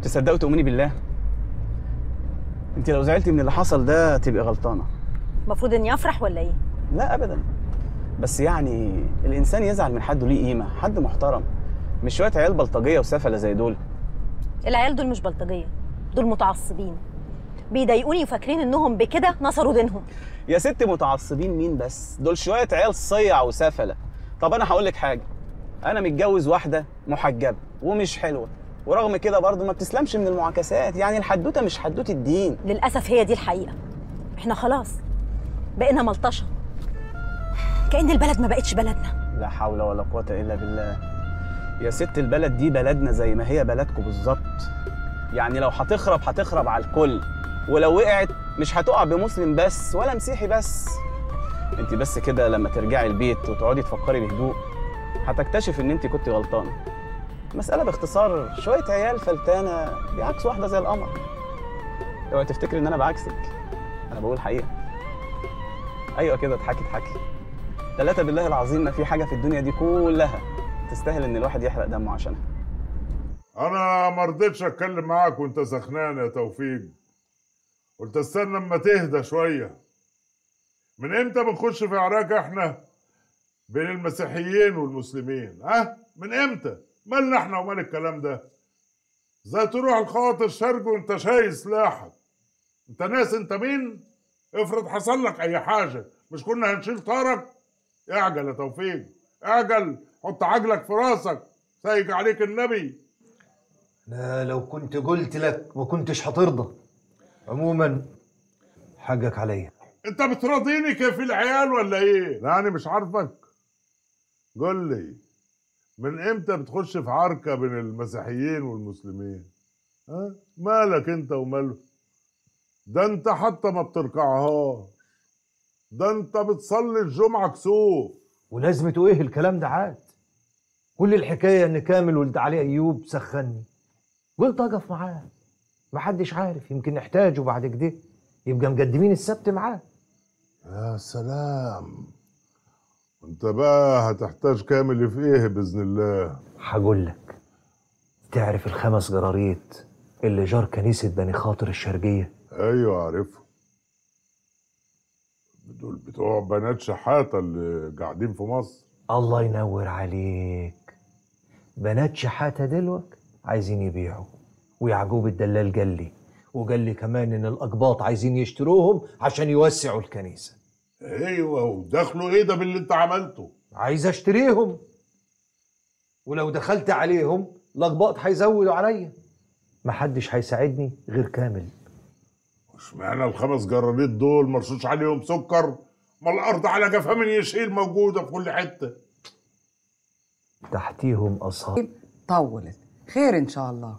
تصدقوا تؤمني بالله انت لو زعلتي من اللي حصل ده تبقي غلطانه المفروض اني افرح ولا ايه لا ابدا بس يعني الانسان يزعل من حد ليه قيمه حد محترم مش شويه عيال بلطجيه وسفله زي دول العيال دول مش بلطجيه دول متعصبين بيضايقوني وفاكرين انهم بكده نصروا دينهم يا ست متعصبين مين بس دول شويه عيال صيع وسفله طب انا هقول لك حاجه انا متجوز واحده محجبه ومش حلوه ورغم كده برضه ما بتسلمش من المعاكسات يعني الحدوته مش حدوته الدين للاسف هي دي الحقيقه احنا خلاص بقينا ملطشه كأن البلد ما بقتش بلدنا لا حول ولا قوه الا بالله يا ست البلد دي بلدنا زي ما هي بلدكم بالظبط يعني لو هتخرب هتخرب على الكل ولو وقعت مش هتقع بمسلم بس ولا مسيحي بس انت بس كده لما ترجعي البيت وتقعدي تفكري بهدوء هتكتشف ان انت كنت غلطانه مسألة باختصار شوية عيال فلتانة بيعكسوا واحدة زي القمر اوعي تفتكري ان انا بعكسك انا بقول حقيقة ايوه كده اضحكي اضحكي ثلاثة بالله العظيم ما في حاجة في الدنيا دي كلها تستاهل ان الواحد يحرق دمه عشانها انا ما رضيتش اتكلم معاك وانت سخنان يا توفيق قلت استنى اما تهدى شويه من امتى بنخش في عراك احنا بين المسيحيين والمسلمين ها من امتى مالنا احنا ومال الكلام ده ازاي تروح الخواطر الشرق وانت شايل سلاحك انت ناس انت مين افرض حصل لك اي حاجه مش كنا هنشيل طارك اعجل يا توفيق اعجل حط عجلك في راسك سايق عليك النبي لا لو كنت قلت لك ما كنتش هترضى عموما حقك عليا انت بتراضيني كيف العيال ولا ايه لا انا مش عارفك قول لي من امتى بتخش في عركه بين المسيحيين والمسلمين ها مالك انت وماله ده انت حتى ما بتركعهاش ده انت بتصلي الجمعه كسوف ولازمته ايه الكلام ده عاد كل الحكايه ان كامل ولد علي ايوب سخني قلت اقف معاه محدش عارف يمكن نحتاجه بعد كده يبقى مقدمين السبت معاه يا سلام انت بقى هتحتاج كامل في ايه باذن الله هقول لك تعرف الخمس جراريت اللي جار كنيسه بني خاطر الشرقيه ايوه عارفهم دول بتوع بنات شحاته اللي قاعدين في مصر الله ينور عليك بنات شحاته دلوك عايزين يبيعوا ويعقوب الدلال قال لي وقال لي كمان ان الاقباط عايزين يشتروهم عشان يوسعوا الكنيسه ايوه ودخلوا ايه ده باللي انت عملته عايز اشتريهم ولو دخلت عليهم الاقباط هيزودوا عليا محدش هيساعدني غير كامل اشمعنى الخمس جراريت دول مرشوش عليهم سكر ما الارض على جفا من يشيل موجوده في كل حته تحتيهم اصحاب طولت خير ان شاء الله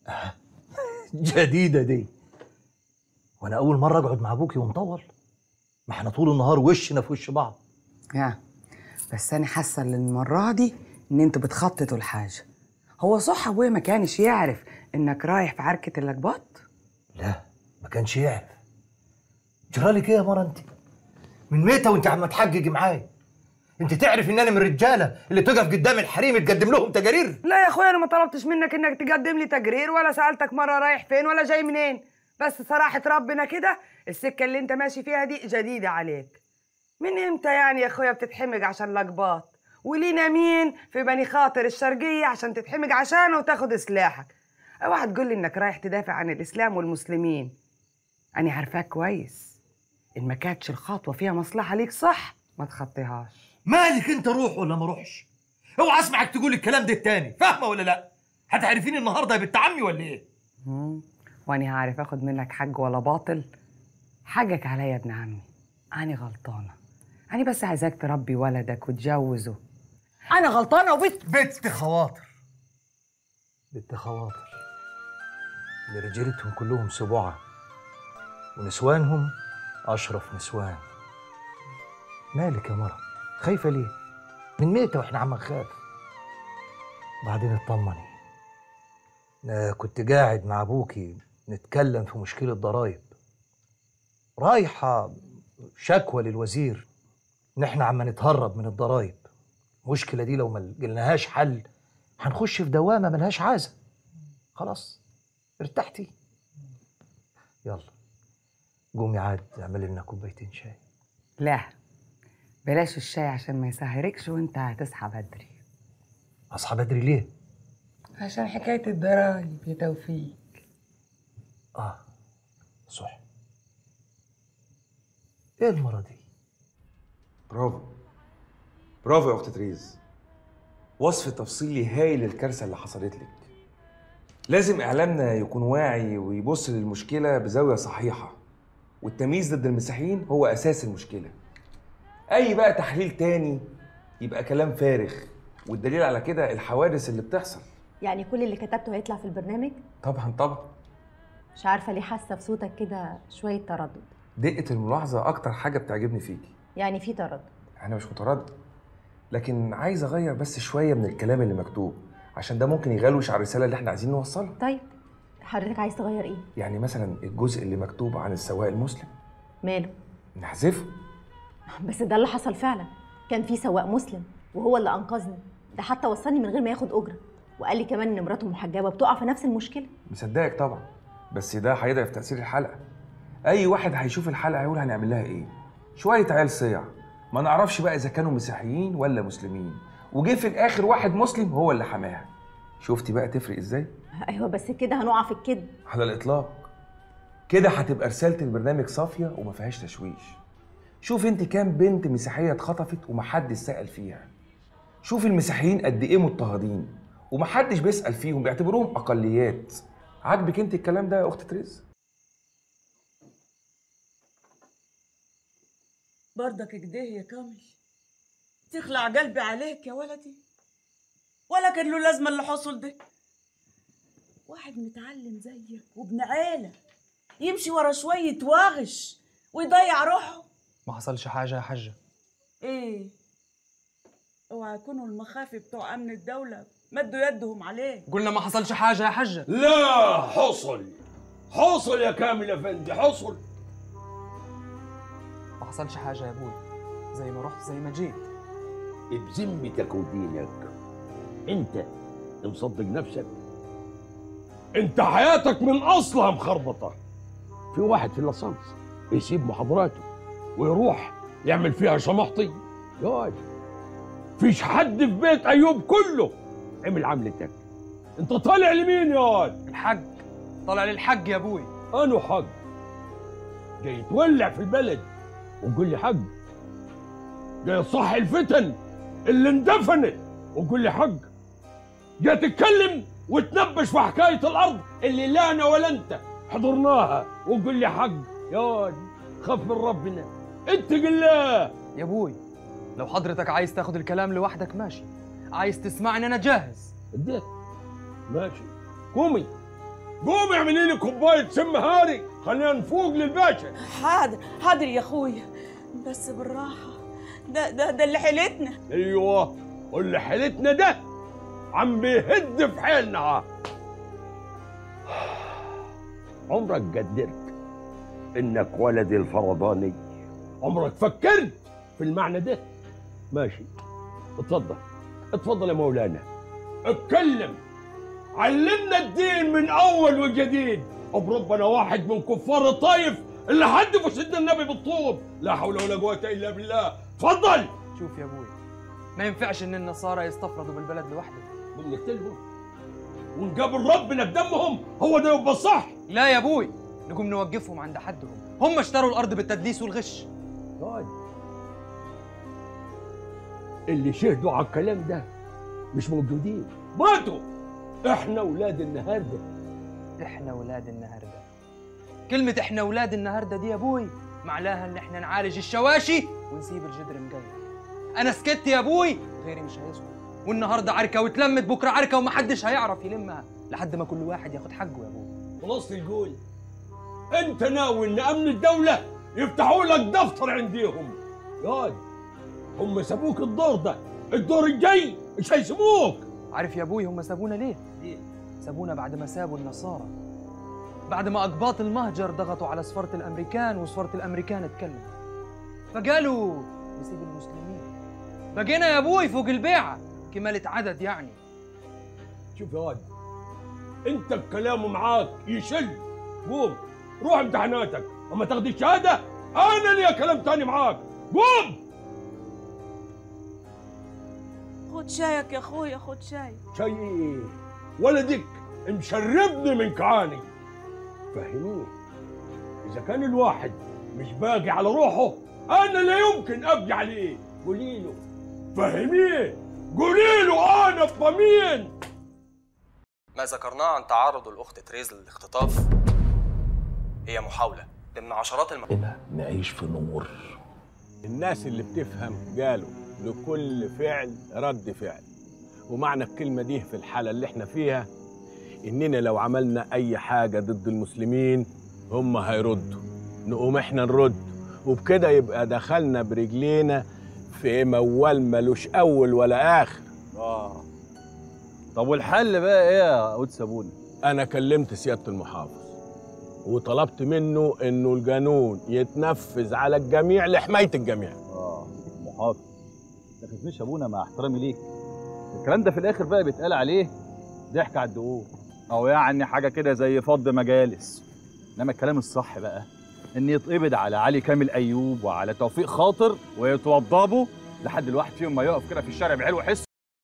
جديده دي وانا اول مره اقعد مع ابوكي ونطول ما احنا طول النهار وشنا في وش بعض يا بس انا حاسه ان المره دي ان انتوا بتخططوا الحاجه هو صح ابويا ما كانش يعرف انك رايح في عركه الاقباط لا ما كانش يعرف جرالك ايه يا مره انت من متى وانت عم تحجج معايا انت تعرف ان انا من الرجاله اللي تقف قدام الحريم تقدم لهم تجارير لا يا اخويا انا ما طلبتش منك انك تقدم لي تجرير ولا سالتك مره رايح فين ولا جاي منين بس صراحه ربنا كده السكه اللي انت ماشي فيها دي جديده عليك من امتى يعني يا اخويا بتتحمج عشان الاقباط ولينا مين في بني خاطر الشرقيه عشان تتحمج عشانه وتاخد سلاحك اوعى تقول لي انك رايح تدافع عن الاسلام والمسلمين انا عارفاك كويس ان ما كانتش الخطوه فيها مصلحه ليك صح ما تخطيهاش مالك انت روح ولا ما روحش اوعى اسمعك تقول الكلام ده التاني فاهمه ولا لا هتعرفيني النهارده يا بنت عمي ولا ايه مم. وانا هعرف اخد منك حق ولا باطل حقك عليا يا ابن عمي انا غلطانه انا بس عايزاك تربي ولدك وتجوزه انا غلطانه وبس بنت خواطر بنت خواطر اللي رجالتهم كلهم سبوعة ونسوانهم أشرف نسوان مالك يا مرة خايفة ليه؟ من ميتة واحنا عم نخاف بعدين اطمني أنا كنت قاعد مع أبوكي نتكلم في مشكلة ضرايب رايحة شكوى للوزير إن إحنا عم نتهرب من الضرايب المشكلة دي لو ما لقيناهاش حل هنخش في دوامة ملهاش عازة خلاص ارتحتي يلا قومي عاد اعملي لنا كوبايتين شاي لا بلاش الشاي عشان ما يسهركش وانت هتصحى بدري اصحى بدري ليه عشان حكايه الضرايب يا توفيق اه صح ايه المرة دي برافو برافو يا اخت تريز وصف تفصيلي هايل للكارثه اللي حصلت لك لازم اعلامنا يكون واعي ويبص للمشكله بزاويه صحيحه والتمييز ضد المسيحيين هو اساس المشكله اي بقى تحليل تاني يبقى كلام فارغ والدليل على كده الحوادث اللي بتحصل يعني كل اللي كتبته هيطلع في البرنامج طبعا طبعا مش عارفه ليه حاسه في صوتك كده شويه تردد دقه الملاحظه اكتر حاجه بتعجبني فيكي يعني في تردد انا مش متردد لكن عايز اغير بس شويه من الكلام اللي مكتوب عشان ده ممكن يغلوش على الرساله اللي احنا عايزين نوصلها طيب حضرتك عايز تغير ايه يعني مثلا الجزء اللي مكتوب عن السواق المسلم ماله نحذفه بس ده اللي حصل فعلا كان في سواق مسلم وهو اللي انقذني ده حتى وصلني من غير ما ياخد اجره وقال لي كمان ان مراته محجبه بتقع في نفس المشكله مصدقك طبعا بس ده هيضعف تاثير الحلقه اي واحد هيشوف الحلقه هيقول هنعمل لها ايه شويه عيال صيع ما نعرفش بقى اذا كانوا مسيحيين ولا مسلمين وجه في الاخر واحد مسلم هو اللي حماها شفتي بقى تفرق ازاي ايوه بس كده هنقع في الكذب على الاطلاق كده هتبقى رساله البرنامج صافيه وما فيهاش تشويش شوف انت كام بنت مسيحيه اتخطفت ومحدش سال فيها شوف المسيحيين قد ايه مضطهدين ومحدش بيسال فيهم بيعتبروهم اقليات عاجبك انت الكلام ده يا اخت تريز برضك كده يا كامل تخلع قلبي عليك يا ولدي ولا كان له لازمه اللي حصل ده واحد متعلم زيك وابن عيله يمشي ورا شويه واغش ويضيع روحه ما حصلش حاجة يا حجة ايه اوعى يكونوا المخافي بتوع امن الدوله مدوا يدهم عليه قلنا ما حصلش حاجة يا حجة لا حصل حصل يا كامل افندي حصل ما حصلش حاجة يا ابوي زي ما رحت زي ما جيت بذمتك ودينك انت مصدق نفسك انت حياتك من اصلها مخربطه في واحد في اللصنص يسيب محاضراته ويروح يعمل فيها شمحطي ياي فيش حد في بيت ايوب كله عمل عملتك انت طالع لمين ياي الحج طالع للحج يا ابوي انو حق جاي تولع في البلد وتقول لي حق جاي تصحي الفتن اللي اندفنت وتقول لي حق جاي تتكلم وتنبش في حكاية الأرض اللي لا أنا ولا أنت حضرناها وتقول لي حق يا خاف من ربنا اتق الله يا ابوي لو حضرتك عايز تاخد الكلام لوحدك ماشي عايز تسمعني انا جاهز اديت ماشي قومي قومي اعملي لي كوباية سم هاري خلينا نفوق للباشا حاضر حاضر يا اخويا بس بالراحه ده ده ده اللي حيلتنا ايوه واللي حيلتنا ده عم بيهد في حيلنا عمرك قدرت انك ولد الفرضاني عمرك فكرت في المعنى ده ماشي اتفضل اتفضل يا مولانا اتكلم علمنا الدين من اول وجديد بربنا واحد من كفار الطايف اللي حدفوا سيدنا النبي بالطوب لا حول ولا قوه الا بالله اتفضل شوف يا ابوي ما ينفعش ان النصارى يستفردوا بالبلد لوحدهم بنقتلهم ونقابل ربنا بدمهم هو ده يبقى الصح لا يا ابوي نقوم نوقفهم عند حدهم هم اشتروا الارض بالتدليس والغش طيب اللي شهدوا على الكلام ده مش موجودين ماتوا احنا اولاد النهارده احنا ولاد النهارده كلمة احنا ولاد النهارده دي يا ابوي معناها ان احنا نعالج الشواشي ونسيب الجدر مجيد انا سكت يا ابوي غيري مش هيسكت والنهارده عركه واتلمت بكره عركه ومحدش هيعرف يلمها لحد ما كل واحد ياخد حقه يا ابوي خلاص القول انت ناوي ان امن الدوله يفتحوا لك دفتر عنديهم ياد هم سابوك الدور ده الدور الجاي مش هيسيبوك عارف يا ابوي هم سابونا ليه؟ ليه؟ سابونا بعد ما سابوا النصارى بعد ما أقباط المهجر ضغطوا على سفارة الأمريكان وسفارة الأمريكان اتكلموا فقالوا نسيب المسلمين بقينا يا ابوي فوق البيعة كمالة عدد يعني شوف يا واد انت الكلام معاك يشل قوم روح امتحاناتك اما تاخد الشهاده انا ليا كلام تاني معاك قوم خد شايك يا اخويا خد شاي شيء ايه ولدك مشربني من كعاني فهميه اذا كان الواحد مش باقي على روحه انا لا يمكن ابقي عليه قولي له فهميه قولي له انا بمين ما ذكرناه عن تعرض الأخت تريز للاختطاف هي محاولة ضمن عشرات الم... هنا نعيش في نور الناس اللي بتفهم قالوا لكل فعل رد فعل ومعنى الكلمة دي في الحالة اللي احنا فيها إننا لو عملنا أي حاجة ضد المسلمين هم هيردوا نقوم احنا نرد وبكده يبقى دخلنا برجلينا في موال ملوش أول ولا آخر اه طب والحل بقى ايه يا قدس ابونا أنا كلمت سيادة المحافظ وطلبت منه إنه القانون يتنفذ على الجميع لحماية الجميع اه محافظ ما تخافنيش يا ابونا مع احترامي ليك الكلام ده في الاخر بقى بيتقال عليه ضحك على الدقوق او يعني حاجه كده زي فض مجالس انما الكلام الصح بقى ان يتقبض على علي كامل ايوب وعلى توفيق خاطر ويتوضبوا لحد الواحد فيهم ما يقف كده في الشارع بعلو حس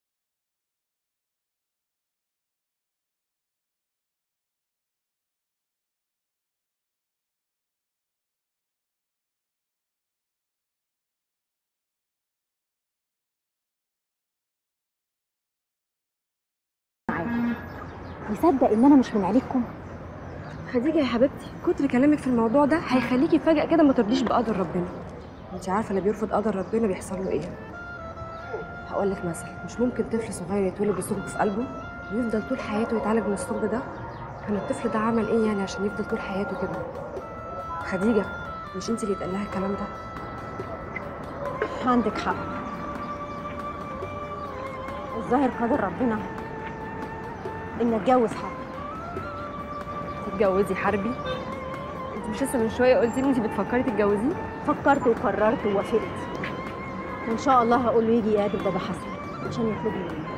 يصدق ان انا مش من عيلتكم خديجة يا حبيبتي كتر كلامك في الموضوع ده هيخليكي فجأة كده ما ترضيش بقدر ربنا انت عارفة اللي بيرفض قدر ربنا بيحصل له ايه هقول لك مثل مش ممكن طفل صغير يتولد بثقب في قلبه ويفضل طول حياته يتعالج من الثقب ده كان الطفل ده عمل ايه يعني عشان يفضل طول حياته كده خديجة مش انت اللي اتقال لها الكلام ده عندك حق الظاهر قدر ربنا ان اتجوز حد تتجوزي حربي انت مش لسه من شوية قلتي لي انت بتفكري تتجوزيه فكرت وقررت ووافقت وان شاء الله هقول له يجي يقابل بابا حسن عشان يطلبني منه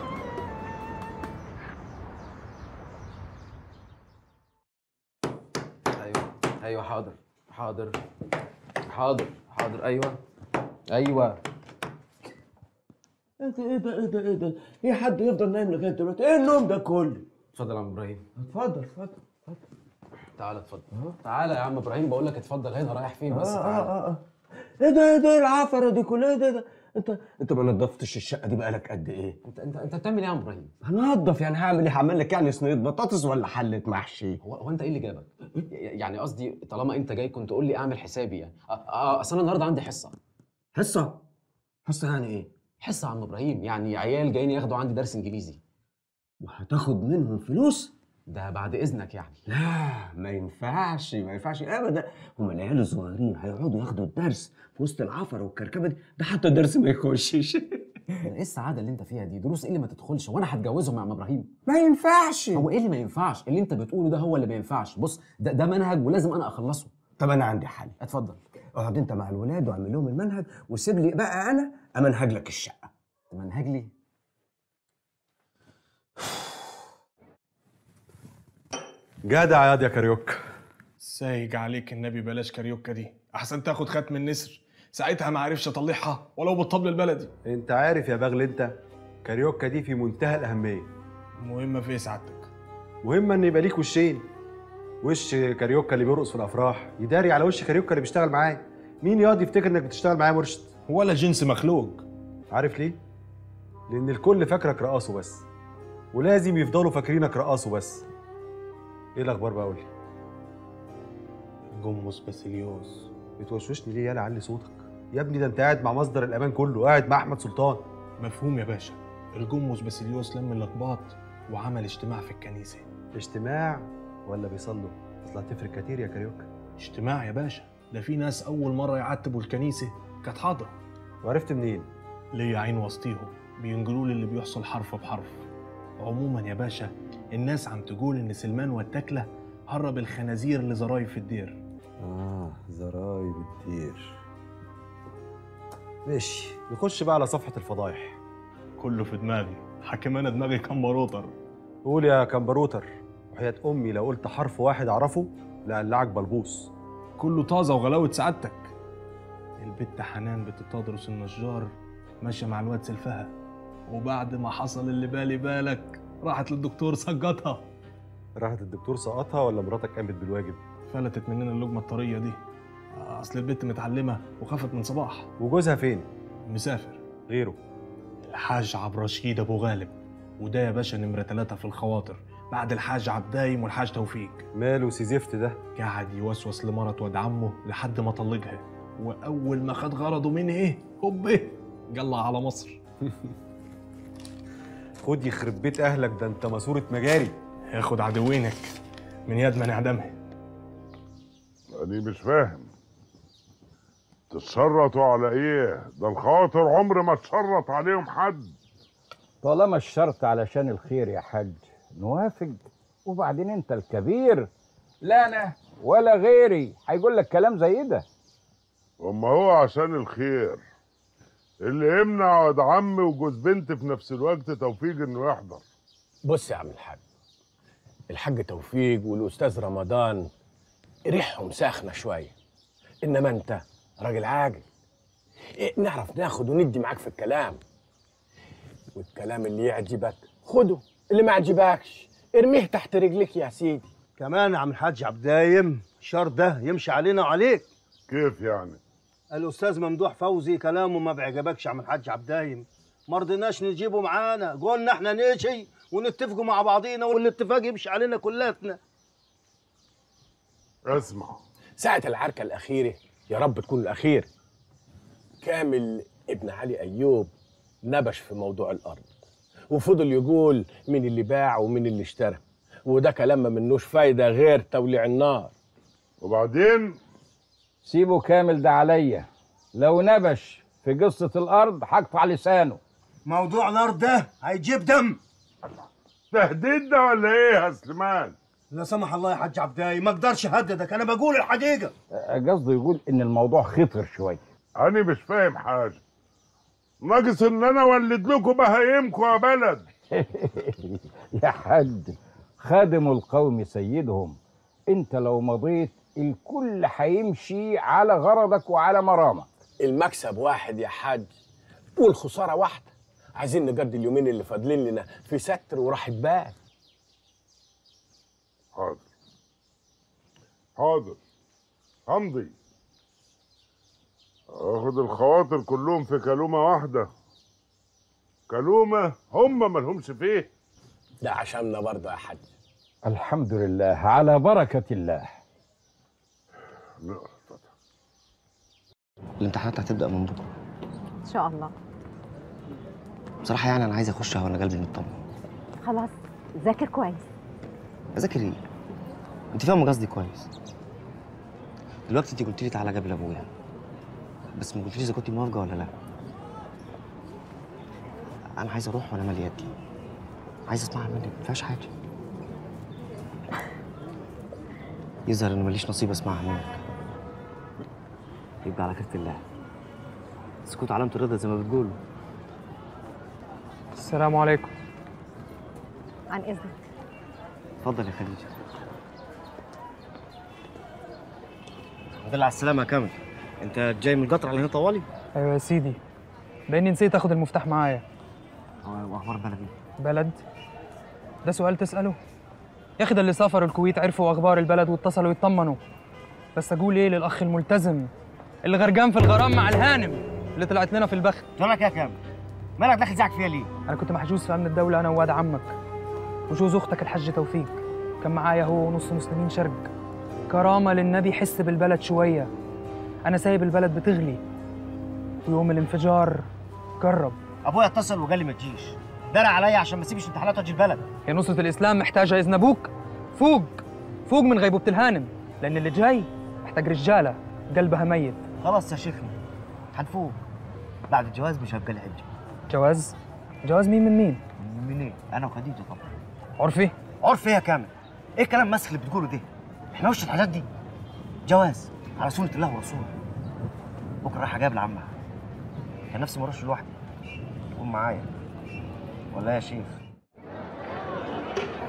ايوه ايوه حاضر حاضر حاضر حاضر ايوه ايوه ايه ده ايه ده ايه ده ايه ده ايه حد يفضل نايم لغايه دلوقتي ايه النوم ده كله اتفضل يا عم ابراهيم اتفضل اتفضل تعالى اتفضل تعالى يا عم ابراهيم بقول لك اتفضل هنا رايح فين بس آه تعالى آه آه. ايه ده ايه ده ايه العفره دي كلها ايه ده, ده انت انت ما نظفتش الشقه دي بقالك قد ايه؟ انت انت انت بتعمل ايه يا عم ابراهيم؟ هنضف يعني هعمل ايه؟ هعمل لك يعني صينيه بطاطس ولا حله محشي؟ هو هو انت ايه اللي جابك؟ يعني قصدي طالما انت جاي كنت قول لي اعمل حسابي يعني اه, آه اصل انا النهارده عندي حصه حصه؟ حصه يعني ايه؟ حصه يا عم ابراهيم يعني عيال جايين ياخدوا عندي درس انجليزي وهتاخد منهم فلوس؟ ده بعد اذنك يعني لا ما ينفعش ما ينفعش ابدا هم العيال الصغيرين هيقعدوا ياخدوا الدرس في وسط العفره والكركبه دي ده حتى الدرس ما يخشش ايه السعاده اللي انت فيها دي دروس ايه اللي ما تدخلش وانا هتجوزهم يا عم ابراهيم ما ينفعش هو ايه اللي ما ينفعش اللي انت بتقوله ده هو اللي ما ينفعش بص ده, ده منهج ولازم انا اخلصه طب انا عندي حل اتفضل اقعد انت مع الولاد واعمل لهم المنهج وسيب لي بقى انا امنهج لك الشقه تمنهج لي جدع ياض يا كاريوكا سايج عليك النبي بلاش كاريوكا دي احسن تاخد ختم النسر ساعتها ما عرفش اطلعها ولو بالطبل البلدي انت عارف يا بغل انت كاريوكا دي في منتهى الاهميه مهمه في ايه سعادتك مهمه ان يبقى ليك وشين وش كاريوكا اللي بيرقص في الافراح يداري على وش كاريوكا اللي بيشتغل معاه مين ياض يفتكر انك بتشتغل معاه مرشد ولا جنس مخلوق عارف ليه لان الكل فاكرك رقاصه بس ولازم يفضلوا فاكرينك رقاصه بس ايه الاخبار بقى قولي جمص باسيليوس بتوشوشني ليه يالا علي صوتك يا ابني ده انت قاعد مع مصدر الامان كله قاعد مع احمد سلطان مفهوم يا باشا الجمص باسيليوس لم الاقباط وعمل اجتماع في الكنيسه اجتماع ولا بيصلوا اصل هتفرق كتير يا كاريوكا اجتماع يا باشا ده في ناس اول مره يعتبوا الكنيسه كانت حاضره وعرفت منين ليا عين وسطيهم بينقلوا لي اللي بيحصل حرف بحرف عموما يا باشا الناس عم تقول ان سلمان والتكله هرب الخنازير لزرايب في الدير اه زرايب الدير ماشي نخش بقى على صفحة الفضايح كله في دماغي حكم انا دماغي كم مروطر قول يا كمبروتر وحياة امي لو قلت حرف واحد اعرفه لقلعك بلبوس كله طازه وغلاوه سعادتك البت حنان بتتدرس النجار ماشيه مع الواد سلفها وبعد ما حصل اللي بالي بالك راحت للدكتور سقطها راحت الدكتور سقطها ولا مراتك قامت بالواجب فلتت مننا اللقمه الطريه دي اصل البت متعلمه وخافت من صباح وجوزها فين مسافر غيره الحاج عبد الرشيد ابو غالب وده يا باشا نمره ثلاثة في الخواطر بعد الحاج عبدايم والحاج توفيق ماله سيزفت ده قعد يوسوس لمرة واد عمه لحد ما طلقها واول ما خد غرضه منه ايه هوب ايه جلع على مصر خد يخرب بيت اهلك ده انت ماسوره مجاري ياخد عدوينك من يد من اعدامها أنا مش فاهم تتشرطوا على إيه؟ ده الخاطر عمر ما اتشرط عليهم حد طالما الشرط علشان الخير يا حاج نوافق وبعدين انت الكبير لا انا ولا غيري هيقول لك كلام زي ده وما هو عشان الخير اللي يمنع واد عمي وجوز بنت في نفس الوقت توفيق إنه يحضر بص يا عم الحاج الحاج توفيق والاستاذ رمضان ريحهم ساخنه شويه انما انت راجل عاقل إيه نعرف ناخد وندي معاك في الكلام والكلام اللي يعجبك خده اللي ما يعجبكش ارميه تحت رجلك يا سيدي كمان يا عم الحاج عبدايم الشر ده يمشي علينا وعليك كيف يعني؟ الاستاذ ممدوح فوزي كلامه ما بيعجبكش يا عم الحاج عبدايم ما رضيناش نجيبه معانا قلنا احنا نمشي ونتفقوا مع بعضينا والاتفاق يمشي علينا كلاتنا اسمع ساعة العركة الأخيرة يا رب تكون الأخير كامل ابن علي أيوب نبش في موضوع الأرض وفضل يقول مين اللي باع ومين اللي اشترى وده كلام ما منوش فايدة غير توليع النار وبعدين سيبه كامل ده عليا لو نبش في قصة الأرض هقطع لسانه موضوع نار ده هيجيب دم تهديد ده ولا ايه يا سليمان؟ لا سمح الله يا حاج عبدايم ما اقدرش اهددك انا بقول الحقيقه قصده يقول إن الموضوع خطر شوية أنا مش فاهم حاجة ناقص إن أنا أولد لكم بهايمكم يا بلد يا حاج خادم القوم سيدهم انت لو مضيت الكل هيمشي على غرضك وعلى مرامك المكسب واحد يا حاج والخساره واحده عايزين نقضي اليومين اللي فاضلين لنا في ستر وراحه بال حاضر حاضر همضي اخد الخواطر كلهم في كلومة واحدة كلومة هم مالهمش فيه ده عشاننا برضه يا حاج الحمد لله على بركه الله الامتحانات هتبدأ من بكرة ان شاء الله بصراحة يعني أنا عايز أخشها وأنا قلبي مطمن خلاص ذاكر كويس أذاكر إيه؟ أنت فاهمة قصدي كويس دلوقتي أنت قلت لي تعالى قبل أبويا بس ما قلتليش إذا كنت موافقة ولا لأ أنا عايز أروح وأنا مالي يدي عايز أسمعها منك ما فيهاش حاجة يظهر إن ماليش نصيب أسمعها منك يبقى على كتف الله السكوت علامة الرضا زي ما بتقولوا السلام عليكم عن اذنك اتفضل يا خديجة الحمد لله على السلامة يا كامل أنت جاي من القطر على هنا طوالي؟ ايوه يا سيدي باني نسيت اخد المفتاح معايا وأخبار بلدي بلد ده سؤال تساله يا اخي ده اللي سافروا الكويت عرفوا اخبار البلد واتصلوا يطمنوا بس اقول ايه للاخ الملتزم اللي غرقان في الغرام مع الهانم اللي طلعت لنا في البخت مالك يا كامل مالك داخل زعك فيها ليه؟ انا كنت محجوز في امن الدوله انا وواد عمك وجوز اختك الحج توفيق كان معايا هو ونص مسلمين شرق كرامه للنبي حس بالبلد شويه انا سايب البلد بتغلي ويوم الانفجار جرب ابويا اتصل وقال لي ما تجيش درع عليا عشان ما اسيبش امتحانات واجي البلد يا نصرة الإسلام محتاجة إذن أبوك فوق فوق من غيبوبة الهانم لأن اللي جاي محتاج رجالة قلبها ميت خلاص يا شيخنا هنفوق بعد الجواز مش هبقى لي حجه جواز جواز مين من مين من ايه انا وخديجه طبعا عرفي عرف ايه يا كامل ايه الكلام المسخ اللي بتقوله ده احنا وش الحاجات دي جواز على سنه الله ورسوله بكره رايح اجاب لعمها كان نفسي ما اروحش لوحدي تكون معايا ولا إيه يا شيخ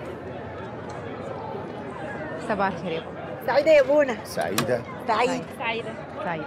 صباح الخير يا بابا سعيدة يا بونا سعيدة سعيد سعيدة سعيدة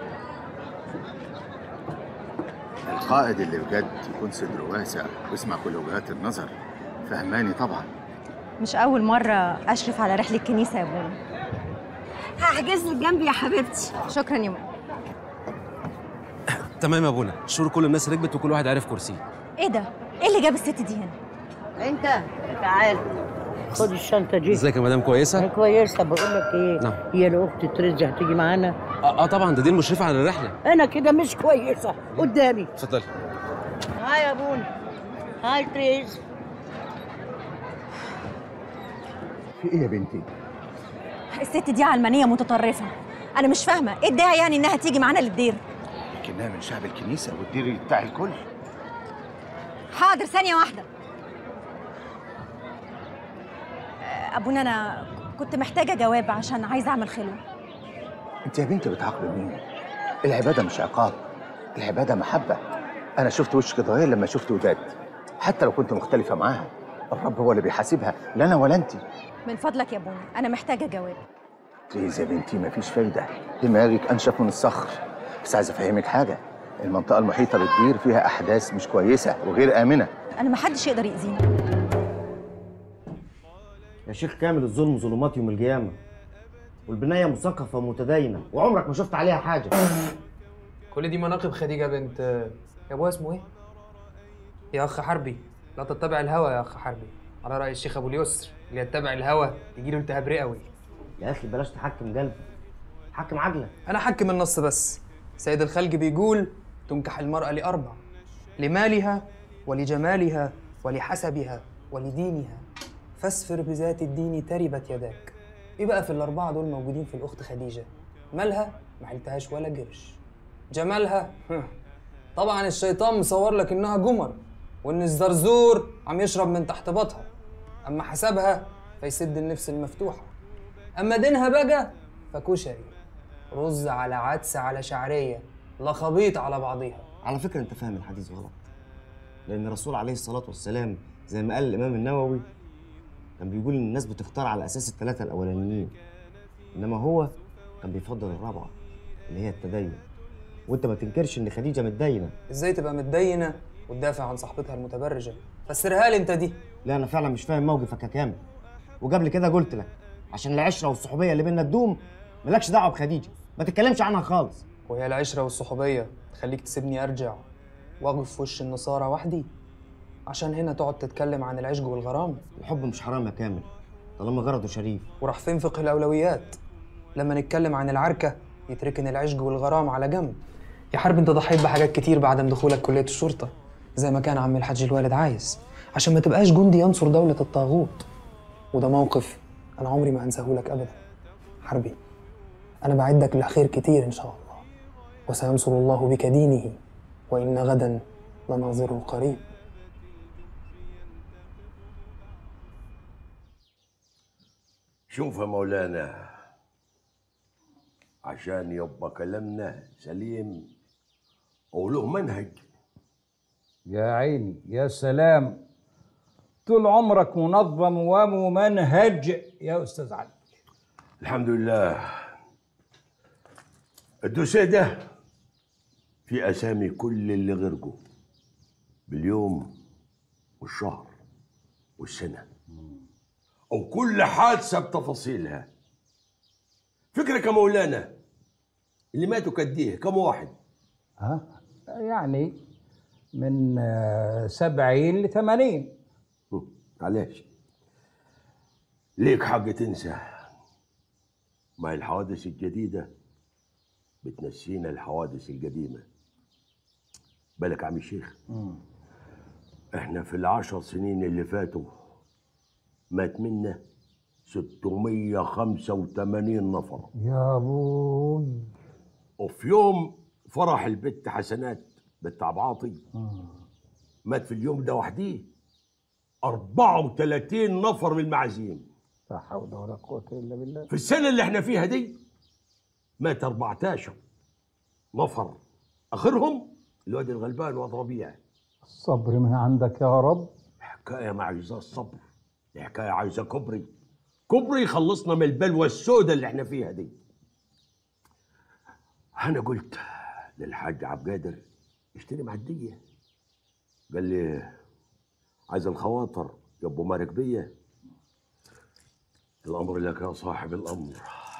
القائد اللي بجد يكون صدره واسع ويسمع كل وجهات النظر فهماني طبعا مش أول مرة أشرف على رحلة كنيسة يا بونا هحجز لك جنبي يا حبيبتي شكرا يا ماما تمام يا ابونا الشهور كل الناس ركبت وكل واحد عارف كرسيه إيه ده؟ إيه اللي جاب الست دي هنا؟ انت تعال خد الشنطه دي ازيك يا مدام كويسه كويسه بقول لك ايه نعم. هي الاخت تريزا هتيجي معانا اه, آه طبعا ده دي المشرفه على الرحله انا كده مش كويسه قدامي اتفضلي هاي يا بونا هاي تريز في ايه يا بنتي؟ الست دي علمانية متطرفة أنا مش فاهمة إيه الداعي يعني إنها تيجي معانا للدير؟ لكنها من شعب الكنيسة والدير بتاع الكل حاضر ثانية واحدة آه، أبونا أنا كنت محتاجة جواب عشان عايزة أعمل خلوة انت يا بنتي بتعاقبي مين؟ العبادة مش عقاب العبادة محبة أنا شفت وشك اتغير لما شفت وداد حتى لو كنت مختلفة معاها الرب هو اللي بيحاسبها لا أنا ولا أنت من فضلك يا بونا أنا محتاجة جواب بليز يا بنتي مفيش فايدة دماغك أنشف من الصخر بس عايز أفهمك حاجة المنطقة المحيطة بالدير فيها أحداث مش كويسة وغير آمنة أنا محدش يقدر يأذيني يا شيخ كامل الظلم ظلمات يوم القيامة والبناية مثقفة ومتدينة وعمرك ما شفت عليها حاجة كل دي مناقب خديجه بنت يا ابوها اسمه ايه؟ يا اخ حربي لا تتبع الهوى يا اخ حربي على راي الشيخ ابو اليسر اللي يتبع الهوى يجي له التهاب رئوي يا أخي بلاش تحكم قلبك حكم عقلك انا حكم النص بس سيد الخلق بيقول تنكح المرأة لأربع لمالها ولجمالها ولحسبها ولدينها فاسفر بذات الدين تربت يداك ايه بقى في الأربعة دول موجودين في الأخت خديجة مالها ما حلتهاش ولا قرش جمالها طبعا الشيطان مصور لك انها جمر وان الزرزور عم يشرب من تحت بطها اما حسبها فيسد النفس المفتوحه اما دينها بقى فكشري رز على عدس على شعريه لا خبيط على بعضيها على فكرة أنت فاهم الحديث غلط لأن الرسول عليه الصلاة والسلام زي ما قال الإمام النووي كان بيقول إن الناس بتختار على أساس الثلاثة الأولانيين إنما هو كان بيفضل الرابعة اللي هي التدين وأنت ما تنكرش إن خديجة متدينة ازاي تبقى متدينه وتدافع عن صاحبتها المتبرجه فسرها لي انت دي لا أنا فعلا مش فاهم موقفك يا كامل وقبل كده قلت لك عشان العشرة والصحوبية اللي بينا تدوم مالكش دعوة بخديجة ما تتكلمش عنها خالص وهي العشره والصحوبيه تخليك تسيبني ارجع واقف في وش النصارى وحدي عشان هنا تقعد تتكلم عن العشق والغرام الحب مش حرام يا كامل طالما غرضه شريف وراح فين فقه الاولويات لما نتكلم عن العركه يتركن العشق والغرام على جنب يا حرب انت ضحيت بحاجات كتير بعدم دخولك كليه الشرطه زي ما كان عم الحاج الوالد عايز عشان ما تبقاش جندي ينصر دوله الطاغوت وده موقف انا عمري ما هنساه لك ابدا حربي انا بعدك لخير كتير ان شاء الله وسينصر الله بك دينه وان غدا لناظره قريب شوف يا مولانا عشان يبقى كلامنا سليم وله منهج يا عيني يا سلام طول عمرك منظم وممنهج يا استاذ علي الحمد لله الدوسيه ده في اسامي كل اللي غرقوا باليوم والشهر والسنه وكل حادثه بتفاصيلها فكرك يا مولانا اللي ماتوا كديه كم واحد ها يعني من آه، سبعين لثمانين معلش ليك حق تنسى ما هي الحوادث الجديدة بتنسينا الحوادث القديمة بالك يا عم الشيخ احنا في العشر سنين اللي فاتوا مات منا 685 نفر يا ابوي وفي يوم فرح البت حسنات بنت عبد عاطي مات في اليوم ده وحديه 34 نفر من المعازيم لا حول ولا قوة إلا بالله في السنة اللي احنا فيها دي مات 14 نفر آخرهم الواد الغلبان واد ربيع الصبر من عندك يا رب حكاية ما عايزة الصبر دي حكاية عايزة كبري كوبري يخلصنا من البلوى السوداء اللي احنا فيها دي انا قلت للحاج عبد القادر اشتري معديه قال لي عايز الخواطر يا ابو مالك بيه الامر لك يا صاحب الامر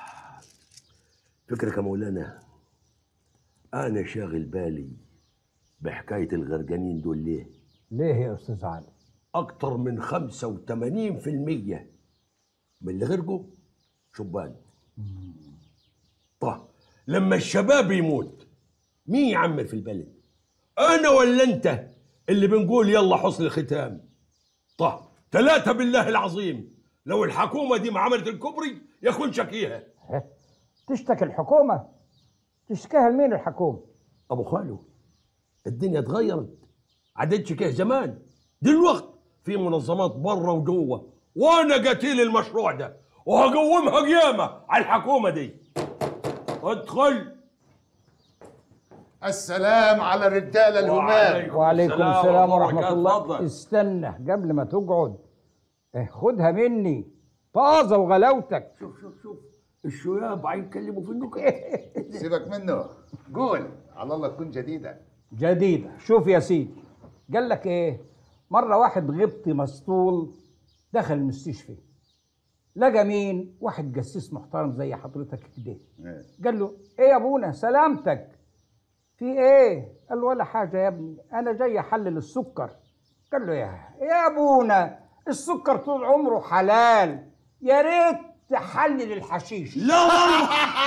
فكرك يا مولانا انا شاغل بالي بحكايه الغرقانين دول ليه ليه يا استاذ علي اكتر من 85% من اللي غرقوا شبان طه لما الشباب يموت مين يعمر في البلد انا ولا انت اللي بنقول يلا حسن الختام طه ثلاثة بالله العظيم لو الحكومة دي ما عملت الكوبري يكون شكيها تشتكي الحكومه تشتكيها لمين الحكومه ابو خالو الدنيا اتغيرت عدتش كده زمان دلوقت في منظمات بره وجوه وانا قتيل المشروع ده وهقومها قيامه على الحكومه دي ادخل السلام على الرجاله الهمام. وعليكم السلام السلام ورحمة ورحمه الله. الله اتفضل. استنى قبل ما تقعد اه، خدها مني طازه وغلاوتك شوف شوف شوف الشياب هيتكلموا في النكت سيبك منه قول على الله تكون جديده جديده شوف يا سيدي قال لك ايه مره واحد غبطي مسطول دخل المستشفى لقى مين واحد جسيس محترم زي حضرتك كده قال له ايه يا ابونا سلامتك في ايه قال له ولا حاجه يا ابني انا جاي احلل السكر قال له يا يا ابونا السكر طول عمره حلال يا ريت تحلل الحشيش لا والله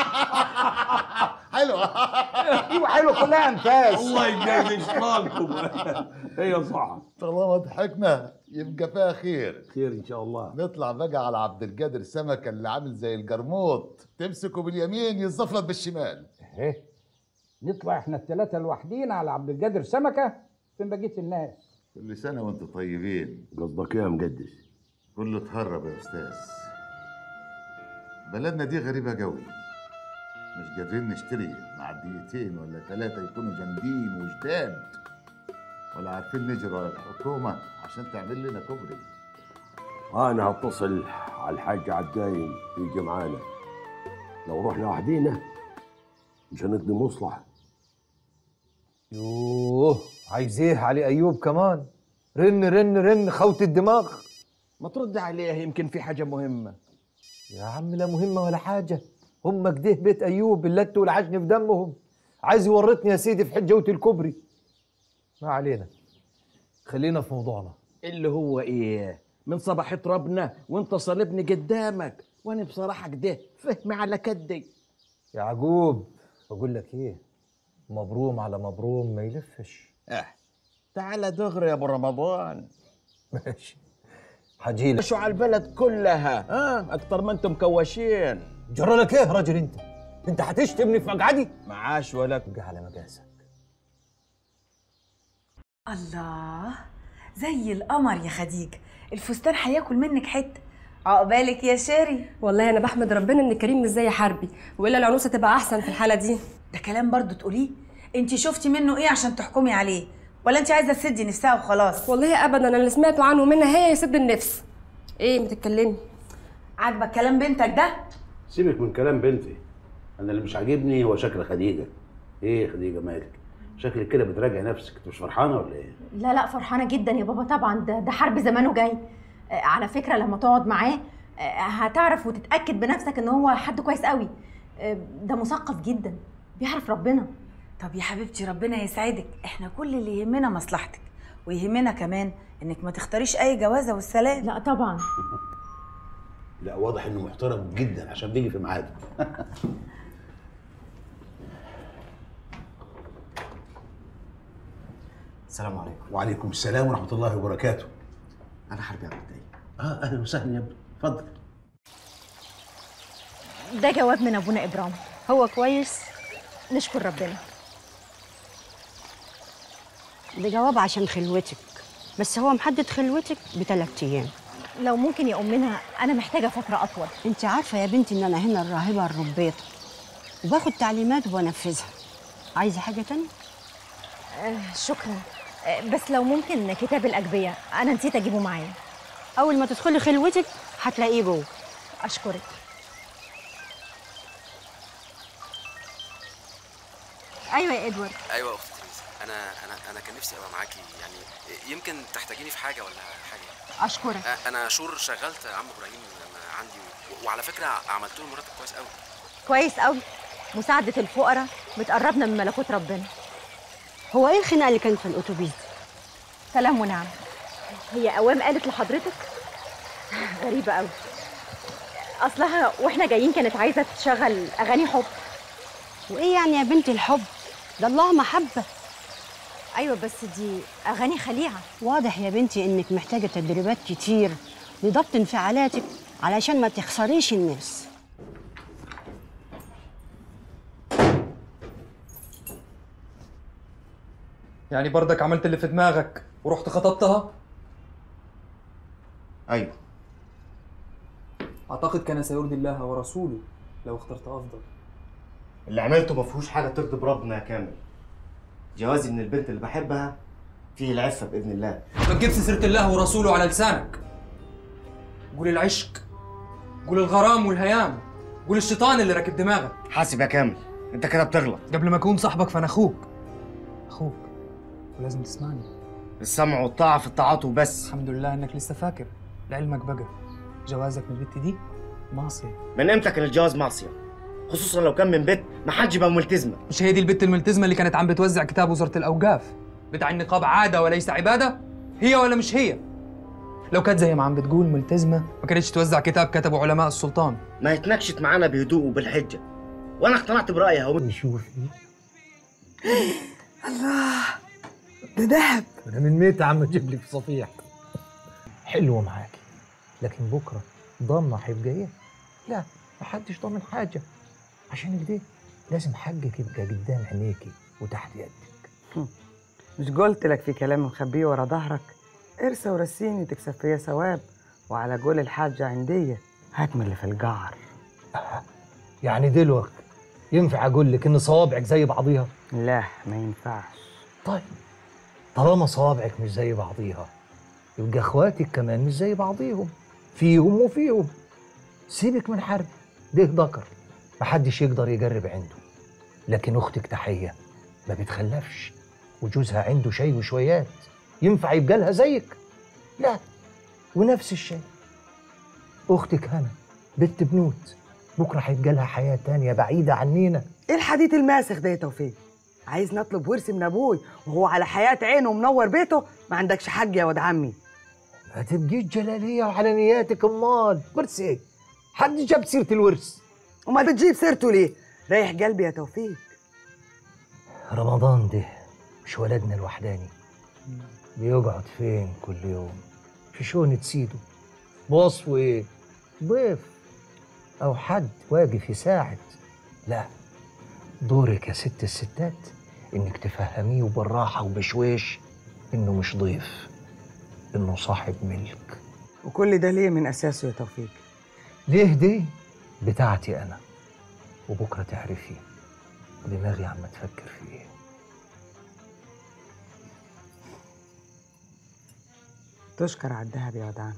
حلوه ايوه حلوه كلها انتاج الله يجازي شطانكم هي صح طالما ضحكنا يبقى فيها خير خير ان شاء الله نطلع بقى على عبد القادر سمكه اللي عامل زي الجرموط تمسكه باليمين يتزفلط بالشمال ايه نطلع احنا الثلاثه لوحدينا على عبد القادر سمكه فين بقيه الناس كل سنة وانتم طيبين قصدك ايه يا مقدس؟ كله اتهرب يا أستاذ بلدنا دي غريبة قوي مش قادرين نشتري معديتين ولا ثلاثة يكونوا جامدين وجداد ولا عارفين نجري ورا الحكومة عشان تعمل لنا كوبري انا هتصل على الحاج عدايم يجي معانا لو رحنا وحدينا مش هنقضي مصلحه يوه عايز ايه علي ايوب كمان رن رن رن خوت الدماغ ما ترد عليه يمكن في حاجة مهمة يا عم لا مهمه ولا حاجه هم كده بيت ايوب اللت والعجن في دمهم عايز يورطني يا سيدي في حجه الكوبري ما علينا خلينا في موضوعنا اللي هو ايه من صباحة ربنا وانت صلبني قدامك وانا بصراحة كده فهمي على كدي يعقوب بقول لك ايه مبروم على مبروم ما يلفش اه تعال دغري يا ابو رمضان ماشي حجيلك شو على البلد كلها ها اكتر ما انتم مكوشين جرى لك ايه يا راجل انت انت هتشتمني في مقعدي معاش ولا على مقاسك الله زي القمر يا خديجة الفستان هياكل منك حتة عقبالك يا شيري والله انا بحمد ربنا ان كريم مش زي حربي والا العنوسه تبقى احسن في الحاله دي ده كلام برضو تقوليه انت شفتي منه ايه عشان تحكمي عليه ولا انت عايزه تسدي نفسها وخلاص والله ابدا انا اللي سمعته عنه منها هي يسد النفس ايه ما تتكلمي عاجبك كلام بنتك ده سيبك من كلام بنتي انا اللي مش عاجبني هو شكل خديجه ايه يا خديجه مالك شكلك كده بتراجع نفسك انت مش فرحانه ولا ايه لا لا فرحانه جدا يا بابا طبعا ده ده حرب زمانه جاي آه، على فكره لما تقعد معاه آه، هتعرف وتتاكد بنفسك ان هو حد كويس قوي آه، ده مثقف جدا بيعرف ربنا طب يا حبيبتي ربنا يسعدك احنا كل اللي يهمنا مصلحتك ويهمنا كمان انك ما تختاريش اي جوازه والسلام لا طبعا لا واضح انه محترم جدا عشان بيجي في ميعاده السلام عليكم وعليكم السلام ورحمه الله وبركاته انا حربي عبد الدايم اه اهلا وسهلا يا ابني اتفضل ده جواب من ابونا ابرام هو كويس نشكر ربنا ده جواب عشان خلوتك بس هو محدد خلوتك بثلاث ايام لو ممكن يا امنا انا محتاجه فتره اطول انت عارفه يا بنتي ان انا هنا الراهبه الربيطه وباخد تعليمات وبنفذها عايزه حاجه تانية آه شكرا آه بس لو ممكن كتاب الاجبيه انا نسيت اجيبه معايا اول ما تدخلي خلوتك هتلاقيه جوه اشكرك ايوه يا ادوارد ايوه يا اخت تريزا انا انا انا كان نفسي ابقى معاكي يعني يمكن تحتاجيني في حاجه ولا حاجه اشكرك أ- انا شور شغلت عم ابراهيم عندي و- وعلى فكره عملت له مرتب كويس قوي كويس قوي مساعده الفقراء بتقربنا من ملكوت ربنا هو ايه الخناقه اللي كانت في الاتوبيس سلام ونعم هي قوام قالت لحضرتك غريبه قوي اصلها واحنا جايين كانت عايزه تشغل اغاني حب وايه يعني يا بنتي الحب ده الله محبه ايوه بس دي اغاني خليعه واضح يا بنتي انك محتاجه تدريبات كتير لضبط انفعالاتك علشان ما تخسريش الناس يعني برضك عملت اللي في دماغك ورحت خطبتها ايوه اعتقد كان سيرضي الله ورسوله لو اخترت افضل اللي عملته ما فيهوش حاجه ترضي بربنا يا كامل جوازي من البنت اللي بحبها فيه العفه باذن الله ما تجيبش سيره الله ورسوله على لسانك قول العشق قول الغرام والهيام قول الشيطان اللي راكب دماغك حاسب يا كامل انت كده بتغلط قبل ما اكون صاحبك فانا اخوك اخوك ولازم تسمعني السمع والطاعه في الطاعات وبس الحمد لله انك لسه فاكر لعلمك بقى جوازك من البت دي معصيه من امتى كان الجواز معصيه خصوصا لو كان من بيت ما حدش يبقى ملتزمه مش هي دي البت الملتزمه اللي كانت عم بتوزع كتاب وزاره الاوقاف بتاع النقاب عاده وليس عباده هي ولا مش هي لو كانت زي ما عم بتقول ملتزمه ما كانتش توزع كتاب كتبه علماء السلطان ما يتناقشت معانا بهدوء وبالحجه وانا اقتنعت برايها اهو شوفي الله ده دهب انا من متى عم تجيب لي في صفيح حلوه معاكي لكن بكره ضامنه هيبقى ايه؟ لا محدش ضامن حاجه عشان كده لازم حقك يبقى قدام عينيكي وتحت يدك مش قلت لك في كلام مخبيه ورا ظهرك ارسى ورسيني تكسب فيا ثواب وعلى قول الحاجة عندية هات من اللي في الجعر يعني دلوقتي ينفع اقول لك ان صوابعك زي بعضيها؟ لا ما ينفعش طيب طالما صوابعك مش زي بعضيها يبقى اخواتك كمان مش زي بعضيهم فيهم وفيهم سيبك من حرب ده ذكر محدش يقدر يجرب عنده لكن اختك تحيه ما بتخلفش وجوزها عنده شي وشويات ينفع يبقى لها زيك لا ونفس الشيء اختك هنا بنت بنوت بكره هيبقى لها حياه تانية بعيده عنينا ايه الحديث الماسخ ده يا توفيق عايز نطلب ورث من ابوي وهو على حياة عينه ومنور بيته ما عندكش حاج يا واد عمي ما تبقيش جلاليه وعلى نياتك امال ورث ايه حد جاب سيره الورث وما بتجيب سيرته ليه رايح قلبي يا توفيق رمضان ده مش ولدنا الوحداني بيقعد فين كل يوم في شؤنة سيده بوصفه ايه ضيف او حد واقف يساعد لا دورك يا ست الستات انك تفهميه بالراحة وبشويش انه مش ضيف انه صاحب ملك وكل ده ليه من اساسه يا توفيق ليه دي بتاعتي انا وبكرة تعرفي دماغي عم تفكر في ايه تشكر على الدهب يا واد عمي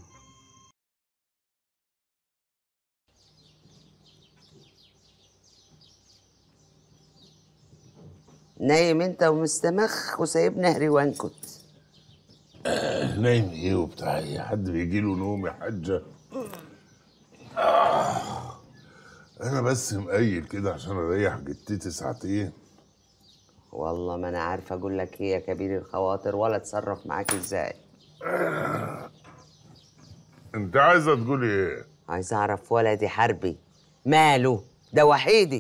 نايم انت ومستمخ وسايبني اهري وانكت نايم ايه وبتاع ايه حد بيجي له نوم يا حاجه آه. انا بس مقيل كده عشان اريح جتتي ساعتين والله ما انا عارفه اقول لك ايه يا كبير الخواطر ولا اتصرف معاك ازاي انت عايزه تقولي ايه عايز اعرف ولدي حربي ماله ده وحيدي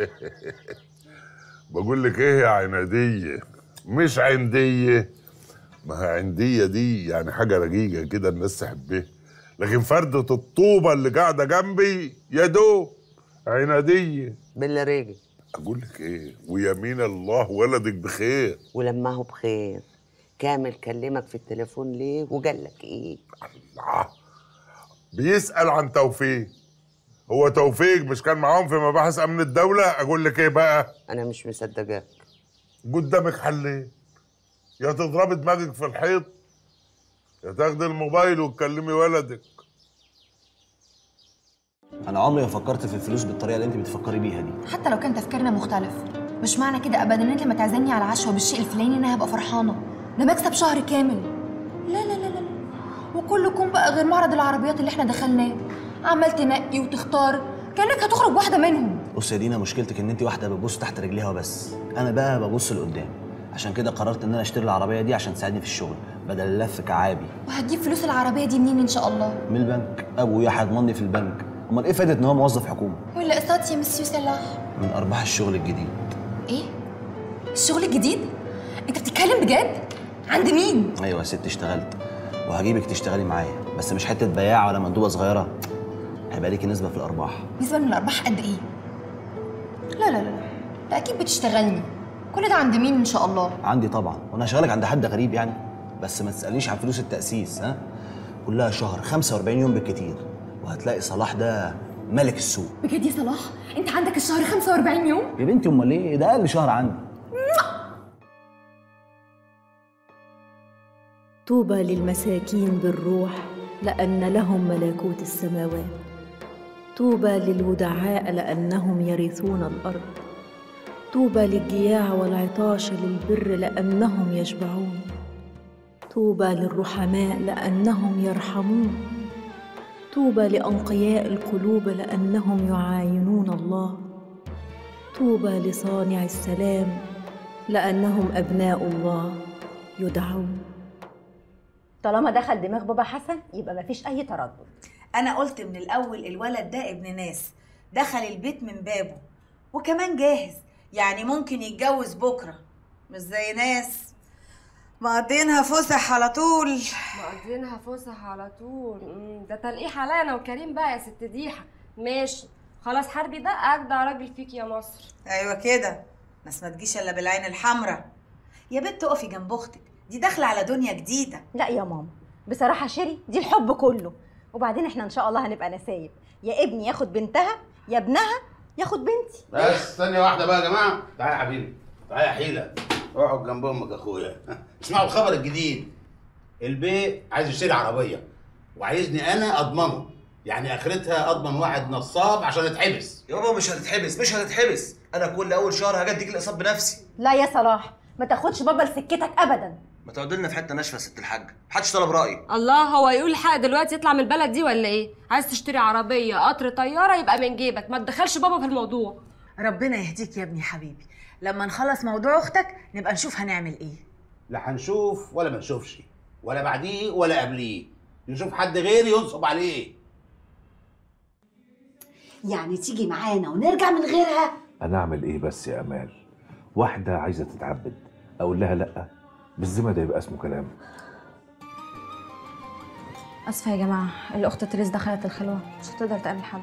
بقول لك ايه يا عناديه مش عنديه ما هي عنديه دي يعني حاجه رقيقه كده الناس تحبها لكن فردة الطوبة اللي قاعدة جنبي يا دوب عنادية بالله راجل أقول لك إيه ويمين الله ولدك بخير ولما هو بخير كامل كلمك في التليفون ليه وقال لك ايه الله بيسأل عن توفيق هو توفيق مش كان معاهم في مباحث أمن الدولة أقول لك إيه بقى انا مش مصدقاك قدامك حلين يا تضربي دماغك في الحيط يا تاخدي الموبايل وتكلمي ولدك انا عمري ما فكرت في الفلوس بالطريقه اللي انت بتفكري بيها دي حتى لو كان تفكيرنا مختلف مش معنى كده ابدا ان انت لما تعزمني على عشوه بالشيء الفلاني انا هبقى فرحانه ده مكسب شهر كامل لا لا لا لا لا. وكلكم بقى غير معرض العربيات اللي احنا دخلناه عمال تنقي وتختار كانك هتخرج واحده منهم بص يا دينا مشكلتك ان انت واحده بتبص تحت رجليها وبس انا بقى ببص لقدام عشان كده قررت ان انا اشتري العربيه دي عشان تساعدني في الشغل بدل اللف كعابي وهتجيب فلوس العربيه دي منين ان شاء الله من البنك ابويا هيضمني في البنك امال ايه فايده ان هو موظف حكومه ولا قسطات يا مسيو سلاح من ارباح الشغل الجديد ايه الشغل الجديد انت بتتكلم بجد عند مين ايوه يا ست اشتغلت وهجيبك تشتغلي معايا بس مش حته بياعه ولا مندوبه صغيره هيبقى ليكي نسبه في الارباح نسبه من الارباح قد ايه لا لا لا لا ده اكيد بتشتغلني كل ده عند مين ان شاء الله عندي طبعا وانا هشغلك عند حد غريب يعني بس ما تسالنيش عن فلوس التاسيس ها كلها شهر 45 يوم بالكتير وهتلاقي صلاح ده ملك السوق بجد يا صلاح انت عندك الشهر 45 يوم يا بنتي امال ايه ده اقل شهر عندي طوبى للمساكين بالروح لان لهم ملكوت السماوات طوبى للودعاء لانهم يرثون الارض طوبى للجياع والعطاش للبر لانهم يشبعون طوبى للرحماء لانهم يرحمون طوبى لانقياء القلوب لانهم يعاينون الله طوبى لصانع السلام لانهم ابناء الله يدعون طالما دخل دماغ بابا حسن يبقى مفيش اي تردد انا قلت من الاول الولد ده ابن ناس دخل البيت من بابه وكمان جاهز يعني ممكن يتجوز بكره مش زي ناس مقضينها فسح على طول مقضينها فسح على طول مم، ده تلقيح عليا انا وكريم بقى يا ست ديحه ماشي خلاص حربي ده اجدع راجل فيك يا مصر ايوه كده بس ما تجيش الا بالعين الحمراء يا بنت اقفي جنب اختك دي داخله على دنيا جديده لا يا ماما بصراحه شيري دي الحب كله وبعدين احنا ان شاء الله هنبقى نسايب يا ابني ياخد بنتها يا ابنها ياخد بنتي بس ثانية واحدة بقى يا جماعة تعالى يا حبيبي تعالى يا حيلة اقعد جنب امك يا اخويا اسمعوا الخبر الجديد البي عايز يشتري عربية وعايزني انا اضمنه يعني اخرتها اضمن واحد نصاب عشان يتحبس يابا مش هتتحبس مش هتتحبس انا كل اول شهر هجديك الاقساط بنفسي لا يا صلاح ما تاخدش بابا لسكتك ابدا ما تقعد لنا في حته ناشفه يا ست الحاج محدش طلب رايي الله هو يقول حق دلوقتي يطلع من البلد دي ولا ايه عايز تشتري عربيه قطر طياره يبقى من جيبك ما تدخلش بابا في الموضوع ربنا يهديك يا ابني حبيبي لما نخلص موضوع اختك نبقى نشوف هنعمل ايه لا هنشوف ولا ما نشوفش ولا بعديه ولا قبليه نشوف حد غيري ينصب عليه يعني تيجي معانا ونرجع من غيرها انا اعمل ايه بس يا امال واحده عايزه تتعبد اقول لها لا بالذمه ده يبقى اسمه كلام اسفه يا جماعه الاخت تريز دخلت الخلوه مش هتقدر تقابل حد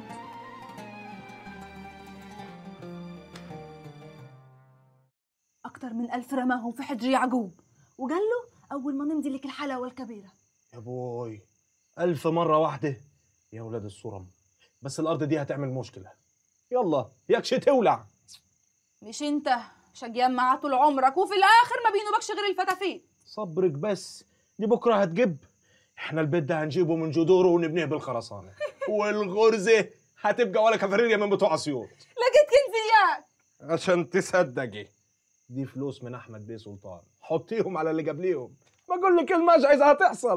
أكتر من ألف رماهم في حجر يعقوب وقال له أول ما نمضي لك الحلاوة الكبيرة يا بوي ألف مرة واحدة يا ولاد الصرم بس الأرض دي هتعمل مشكلة يلا يكش تولع مش أنت شقيان معاه طول عمرك وفي الآخر ما بينوبكش غير الفتافيت صبرك بس دي بكرة هتجب احنا البيت ده هنجيبه من جذوره ونبنيه بالخرسانة والغرزة هتبقى ولا كفريريا من بتوع اسيوط لقيت كنزيات عشان تصدقي دي فلوس من احمد بيه سلطان حطيهم على اللي قبليهم بقول لك المجعزة هتحصل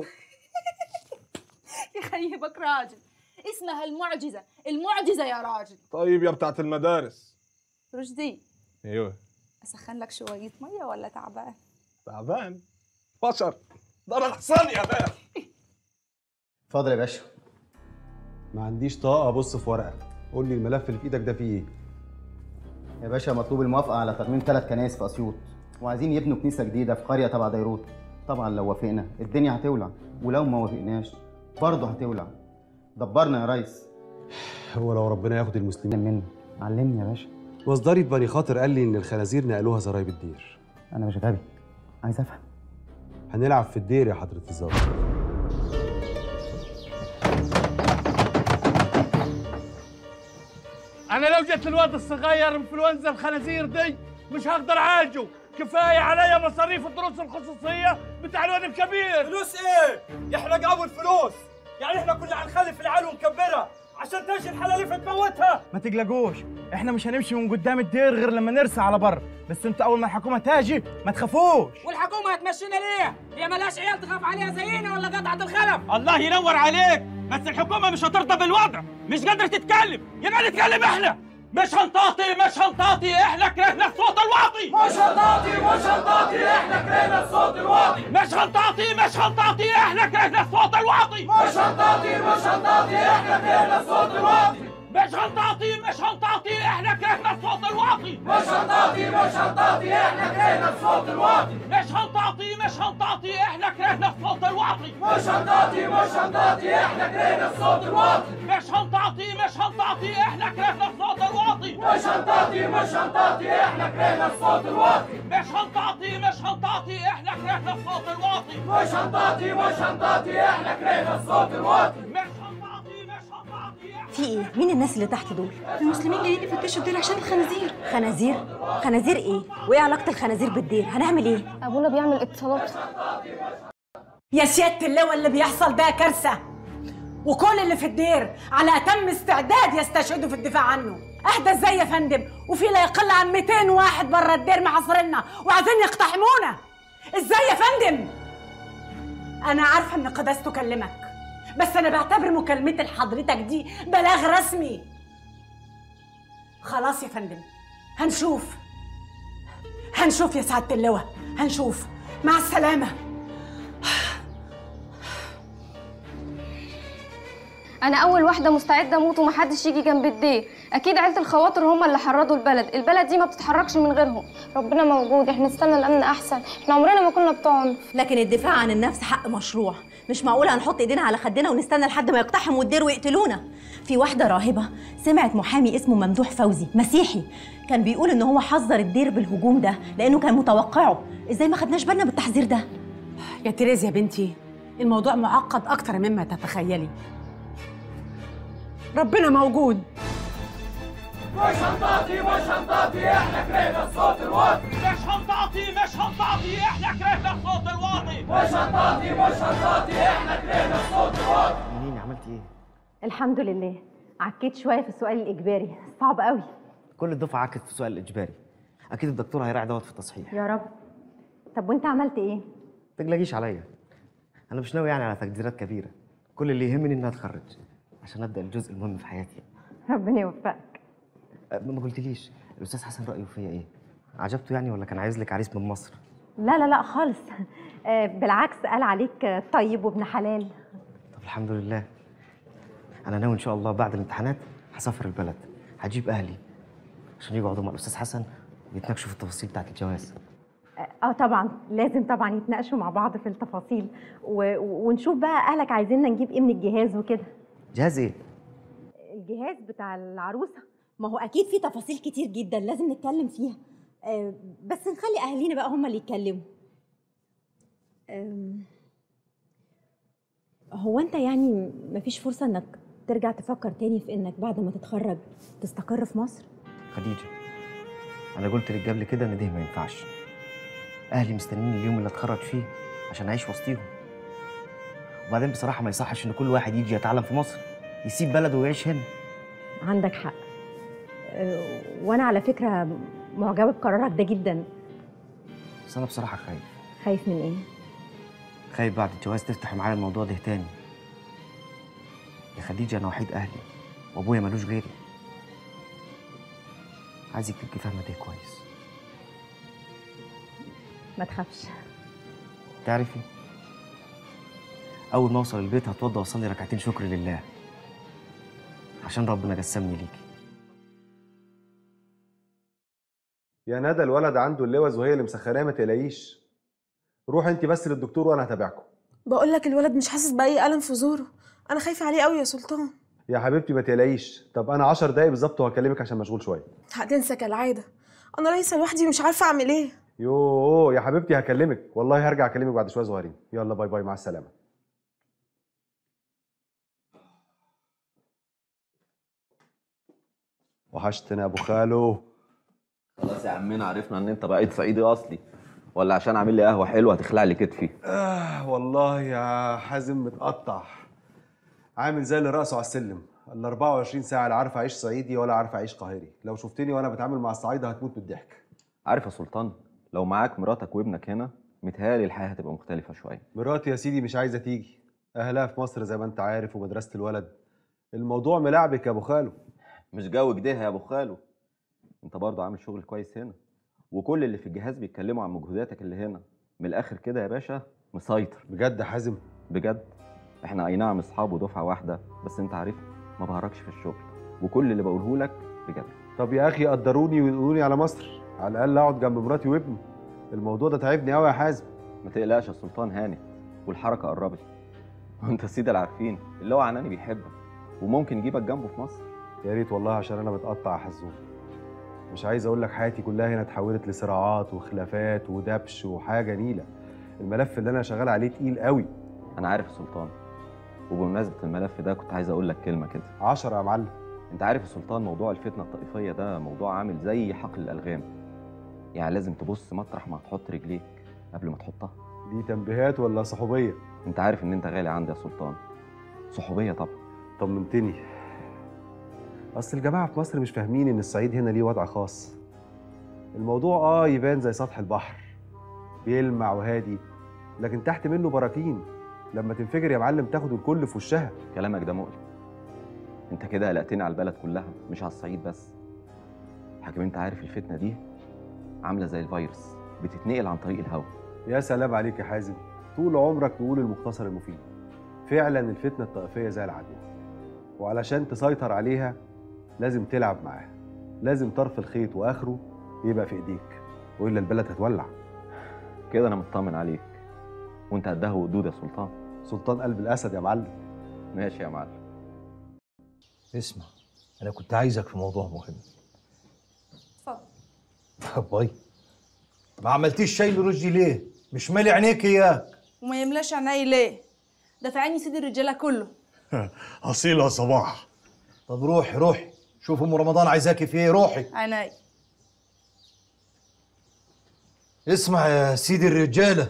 يخيبك راجل اسمها المعجزة المعجزة يا راجل طيب يا بتاعت المدارس رشدي ايوه أسخن لك شوية مية ولا تعبان تعبان بشر ده انا حصان يا باشا اتفضل يا باشا ما عنديش طاقة أبص في ورقة قول لي الملف اللي في إيدك ده فيه إيه؟ يا باشا مطلوب الموافقه على ترميم ثلاث كنائس في اسيوط وعايزين يبنوا كنيسه جديده في قريه تبع ديروت طبعا لو وافقنا الدنيا هتولع ولو ما وافقناش برضه هتولع دبرنا يا ريس هو لو ربنا ياخد المسلمين مني علمني يا باشا وصداري بني خاطر قال لي إن الخنازير نقلوها زرايب الدير انا مش غبي عايز افهم هنلعب في الدير يا حضرة الظابط انا لو جت الواد الصغير انفلونزا الخنازير دي مش هقدر اعالجه كفايه عليا مصاريف الدروس الخصوصيه بتاع الواد الكبير فلوس ايه؟ يحرق اول فلوس يعني احنا كنا هنخلف العيال ونكبرها عشان تمشي الحلاليفه تموتها ما تقلقوش احنا مش هنمشي من قدام الدير غير لما نرسى على بر بس انتوا اول ما الحكومه تاجي ما تخافوش والحكومه هتمشينا ليه؟ هي ملاش عيال تخاف عليها زينا ولا قطعة الخلف؟ الله ينور عليك بس الحكومه مش هترضى بالوضع مش قادره تتكلم يبقى نتكلم احنا مش هنطاطي مش هنطاطي احنا كرهنا الصوت الواطي مش هنطاطي مش هنطاطي احنا كرهنا الصوت الواطي مش هنطاطي مش هنطاطي احنا كرهنا الصوت الواطي مش هنطاطي مش هنطاطي احنا كرهنا الصوت الواطي مش هنطاطي مش هنطاطي احنا كرهنا الصوت الواطي مش هنطاطي مش هنطاطي احنا كرهنا الصوت الواطي مش هنطاطي مش هنطاطي احنا كرهنا الصوت الواطي مش هنطاطي مش هنطاطي احنا كرهنا الصوت الواطي مش هنطاطي مش هنطاطي احنا كرهنا الصوت الواطي مش هنطاطي مش هنطاطي احنا كرهنا الصوت الواطي مش هنطاطي مش هنطاطي احنا كرهنا الصوت الواطي مش هنطاطي مش هنطاطي احنا كرهنا الصوت الواطي مش في ايه؟ مين الناس اللي تحت دول؟ المسلمين جايين يفتشوا الدير عشان الخنازير خنازير؟ خنازير ايه؟ وايه علاقة الخنازير بالدير؟ هنعمل ايه؟ ابونا بيعمل اتصالات يا سيادة اللواء اللي بيحصل ده كارثة وكل اللي في الدير على أتم استعداد يستشهدوا في الدفاع عنه أهدى ازاي يا فندم وفي لا يقل عن 200 واحد بره الدير محاصريننا وعايزين يقتحمونا ازاي يا فندم أنا عارفة إن قداسته كلمك بس أنا بعتبر مكالمتي لحضرتك دي بلاغ رسمي خلاص يا فندم هنشوف هنشوف يا سعادة اللواء هنشوف مع السلامة انا اول واحده مستعده اموت ومحدش يجي جنب الدير اكيد عيله الخواطر هم اللي حرضوا البلد البلد دي ما بتتحركش من غيرهم ربنا موجود احنا نستنى الامن احسن احنا عمرنا ما كنا بتوع عنف لكن الدفاع عن النفس حق مشروع مش معقول هنحط ايدينا على خدنا ونستنى لحد ما يقتحموا الدير ويقتلونا في واحدة راهبة سمعت محامي اسمه ممدوح فوزي مسيحي كان بيقول ان هو حذر الدير بالهجوم ده لانه كان متوقعه ازاي ما خدناش بالنا بالتحذير ده يا تريز يا بنتي الموضوع معقد أكتر مما تتخيلي ربنا موجود مش هنطاطي مش هنطاطي احنا كرهنا الصوت الواطي مش هنطاطي مش هنطاطي احنا كرهنا الصوت الواطي مش هنطاطي مش هنطاطي احنا كرهنا الصوت الواطي منين عملتي ايه؟ الحمد لله عكيت شوية في السؤال الإجباري صعب قوي كل الدفعه عكت في السؤال الاجباري اكيد الدكتور هيراعي دوت في التصحيح يا رب طب وانت عملت ايه؟ ما تقلقيش عليا انا مش ناوي يعني على تقديرات كبيره كل اللي يهمني اني اتخرج عشان ابدا الجزء المهم في حياتي ربنا يوفقك أه، ما قلتليش الاستاذ حسن رايه فيا ايه عجبته يعني ولا كان عايز لك عريس من مصر لا لا لا خالص آه، بالعكس قال عليك آه، طيب وابن حلال طب الحمد لله انا ناوي ان شاء الله بعد الامتحانات هسافر البلد هجيب اهلي عشان يقعدوا مع الاستاذ حسن ويتناقشوا في التفاصيل بتاعت الجواز اه طبعا لازم طبعا يتناقشوا مع بعض في التفاصيل و... ونشوف بقى اهلك عايزيننا نجيب ايه من الجهاز وكده جهاز ايه الجهاز بتاع العروسه ما هو اكيد في تفاصيل كتير جدا لازم نتكلم فيها آه، بس نخلي اهالينا بقى هم اللي يتكلموا آم، هو انت يعني مفيش فرصه انك ترجع تفكر تاني في انك بعد ما تتخرج تستقر في مصر خديجه انا قلت لك قبل كده ان ده ما ينفعش اهلي مستنيين اليوم اللي اتخرج فيه عشان اعيش وسطيهم وبعدين بصراحه ما يصحش ان كل واحد يجي يتعلم في مصر يسيب بلده ويعيش هنا عندك حق آه، وانا على فكره معجبه بقرارك ده جدا بس انا بصراحه خايف خايف من ايه خايف بعد الجواز تفتح معايا الموضوع ده تاني يا خديجه انا وحيد اهلي وابويا ملوش غيري عايزك تبقي فاهمه ده كويس ما تخافش تعرفي اول ما اوصل البيت هتوضى واصلي ركعتين شكر لله عشان ربنا قسمني ليكي يا ندى الولد عنده اللوز وهي اللي مسخناه ما تقلقيش روح انت بس للدكتور وانا هتابعكم بقول لك الولد مش حاسس باي الم في زوره انا خايفه عليه قوي يا سلطان يا حبيبتي ما تقلقيش طب انا 10 دقايق بالظبط وهكلمك عشان مشغول شويه هتنسى كالعاده انا رايسه لوحدي مش عارفه اعمل ايه يوه يا حبيبتي هكلمك والله هرجع اكلمك بعد شويه صغيرين يلا باي باي مع السلامه وحشتنا يا ابو خالو خلاص يا عمنا عرفنا ان انت بقيت صعيدي اصلي ولا عشان عامل لي قهوه حلوه هتخلع لي كتفي آه والله يا حازم متقطع عامل زي اللي راسه على السلم ال 24 ساعه لا عارف اعيش صعيدي ولا عارف اعيش قاهري لو شفتني وانا بتعامل مع الصعايده هتموت من الضحك عارف يا سلطان لو معاك مراتك وابنك هنا متهيألي الحياه هتبقى مختلفه شويه مراتي يا سيدي مش عايزه تيجي اهلها في مصر زي ما انت عارف ومدرسه الولد الموضوع ملعبك يا ابو خالو مش جو كده يا ابو خالو انت برضه عامل شغل كويس هنا وكل اللي في الجهاز بيتكلموا عن مجهوداتك اللي هنا من الاخر كده يا باشا مسيطر بجد حازم بجد احنا اي نعم اصحاب ودفعه واحده بس انت عارف ما بهرجش في الشغل وكل اللي بقوله لك بجد طب يا اخي قدروني وينقلوني على مصر على الاقل اقعد جنب مراتي وابني الموضوع ده تعبني قوي يا حازم ما تقلقش يا سلطان هاني والحركه قربت وانت السيده العارفين اللي هو عناني بيحبك وممكن يجيبك جنبه في مصر يا ريت والله عشان انا متقطع يا حزوم مش عايز اقول لك حياتي كلها هنا اتحولت لصراعات وخلافات ودبش وحاجه نيله الملف اللي انا شغال عليه تقيل قوي انا عارف يا سلطان وبمناسبه الملف ده كنت عايز اقول لك كلمه كده عشرة يا معلم انت عارف يا سلطان موضوع الفتنه الطائفيه ده موضوع عامل زي حقل الالغام يعني لازم تبص مطرح ما تحط رجليك قبل ما تحطها دي تنبيهات ولا صحوبيه انت عارف ان انت غالي عندي يا سلطان صحوبيه طبعا طمنتني اصل الجماعه في مصر مش فاهمين ان الصعيد هنا ليه وضع خاص الموضوع اه يبان زي سطح البحر بيلمع وهادي لكن تحت منه براكين لما تنفجر يا معلم تاخد الكل في وشها كلامك ده مؤلم انت كده قلقتني على البلد كلها مش على الصعيد بس حاكم انت عارف الفتنه دي عامله زي الفيروس بتتنقل عن طريق الهواء يا سلام عليك يا حازم طول عمرك تقول المختصر المفيد فعلا الفتنه الطائفيه زي العدوى وعلشان تسيطر عليها لازم تلعب معاها لازم طرف الخيط واخره يبقى في ايديك والا البلد هتولع كده انا مطمن عليك وانت قدها وقدود يا سلطان سلطان قلب الاسد يا معلم ماشي يا معلم اسمع انا كنت عايزك في موضوع مهم اتفضل باي ما عملتيش شاي لرشدي ليه مش مالي عينيك اياك وما يملاش عيني ليه ده في عيني سيد الرجاله كله اصيله يا صباح طب روحي روحي شوف ام رمضان عايزاكي في ايه روحي عيني اسمع يا سيدي الرجاله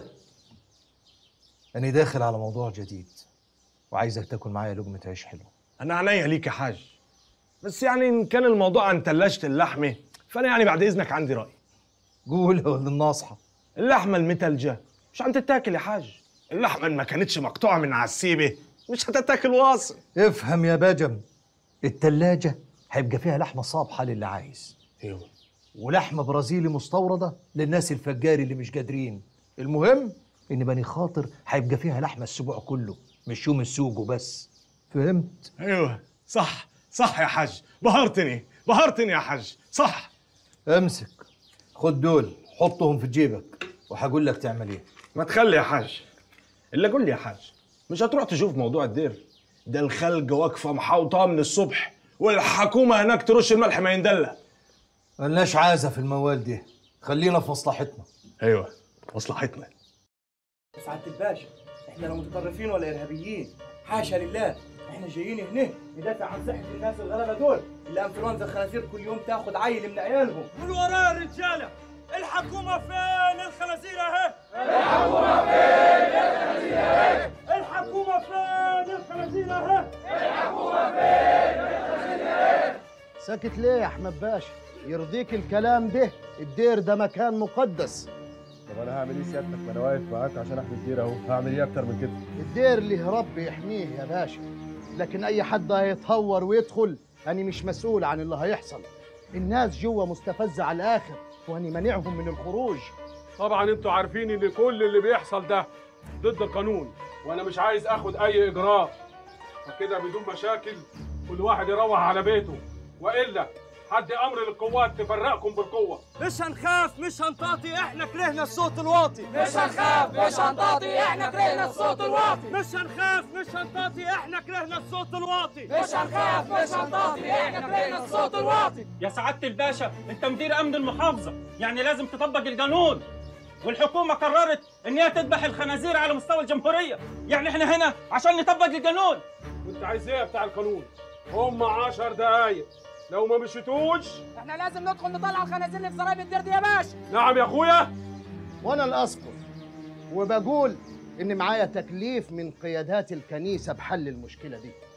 انا داخل على موضوع جديد وعايزك تاكل معايا لقمه عيش حلو انا عينيا ليك يا حاج بس يعني ان كان الموضوع عن تلاجة اللحمه فانا يعني بعد اذنك عندي راي قول يا ولد الناصحه اللحمه المتلجه مش عم تتاكل يا حاج اللحمه اللي ما كانتش مقطوعه من عالسيبه مش هتتاكل واصل افهم يا بجم التلاجة هيبقى فيها لحمة صابحة للي عايز ايوه ولحمة برازيلي مستوردة للناس الفجاري اللي مش قادرين المهم ان بني خاطر هيبقى فيها لحمة السبوع كله مش يوم السوق وبس فهمت ايوه صح صح يا حاج بهرتني بهرتني يا حاج صح امسك خد دول حطهم في جيبك وهقول لك تعمل ايه ما تخلي يا حاج الا قول لي يا حاج مش هتروح تشوف موضوع الدير ده الخلق واقفه محاوطه من الصبح والحكومه هناك ترش الملح ما يندلى ملناش عازة في الموال دي خلينا في مصلحتنا ايوه مصلحتنا سعادة الباشا احنا لا متطرفين ولا ارهابيين حاشا لله احنا جايين هنا ندافع عن صحة الناس الغلابة دول اللي انفلونزا الخنازير كل يوم تاخد عيل من عيالهم من وراء الرجاله الحكومه فين الخنازير اهي الحكومه فين الخنازير اهي الحكومه فين الخنازير اهي الحكومه فين الخنازير اهي ساكت ليه يا احمد باشا يرضيك الكلام ده الدير ده مكان مقدس طب انا هعمل ايه سيادتك ما انا واقف معاك عشان احمي الدير اهو هعمل ايه اكتر من كده الدير اللي رب يحميه يا باشا لكن اي حد هيتهور ويدخل انا مش مسؤول عن اللي هيحصل الناس جوه مستفزه على الاخر واني مانعهم من الخروج طبعا انتوا عارفين ان كل اللي بيحصل ده ضد القانون وانا مش عايز اخد اي اجراء فكده بدون مشاكل كل واحد يروح على بيته والا حد امر للقوات تفرقكم بالقوه مش هنخاف مش هنطاطي احنا كرهنا الصوت الواطي مش هنخاف مش هنطاطي احنا كرهنا الصوت الواطي مش هنخاف مش هنطاطي احنا كرهنا الصوت الواطي مش هنخاف مش هنطاطي احنا كرهنا الصوت الواطي يا سعاده الباشا انت مدير امن المحافظه يعني لازم تطبق القانون والحكومه قررت ان هي تذبح الخنازير على مستوى الجمهوريه يعني احنا هنا عشان نطبق القانون وانت عايز ايه يا بتاع القانون هم عشر دقايق لو ما مشيتوش احنا لازم ندخل نطلع الخنازير اللي في سرايب الدير دي يا باشا نعم يا اخويا وانا الاسقف وبقول ان معايا تكليف من قيادات الكنيسه بحل المشكله دي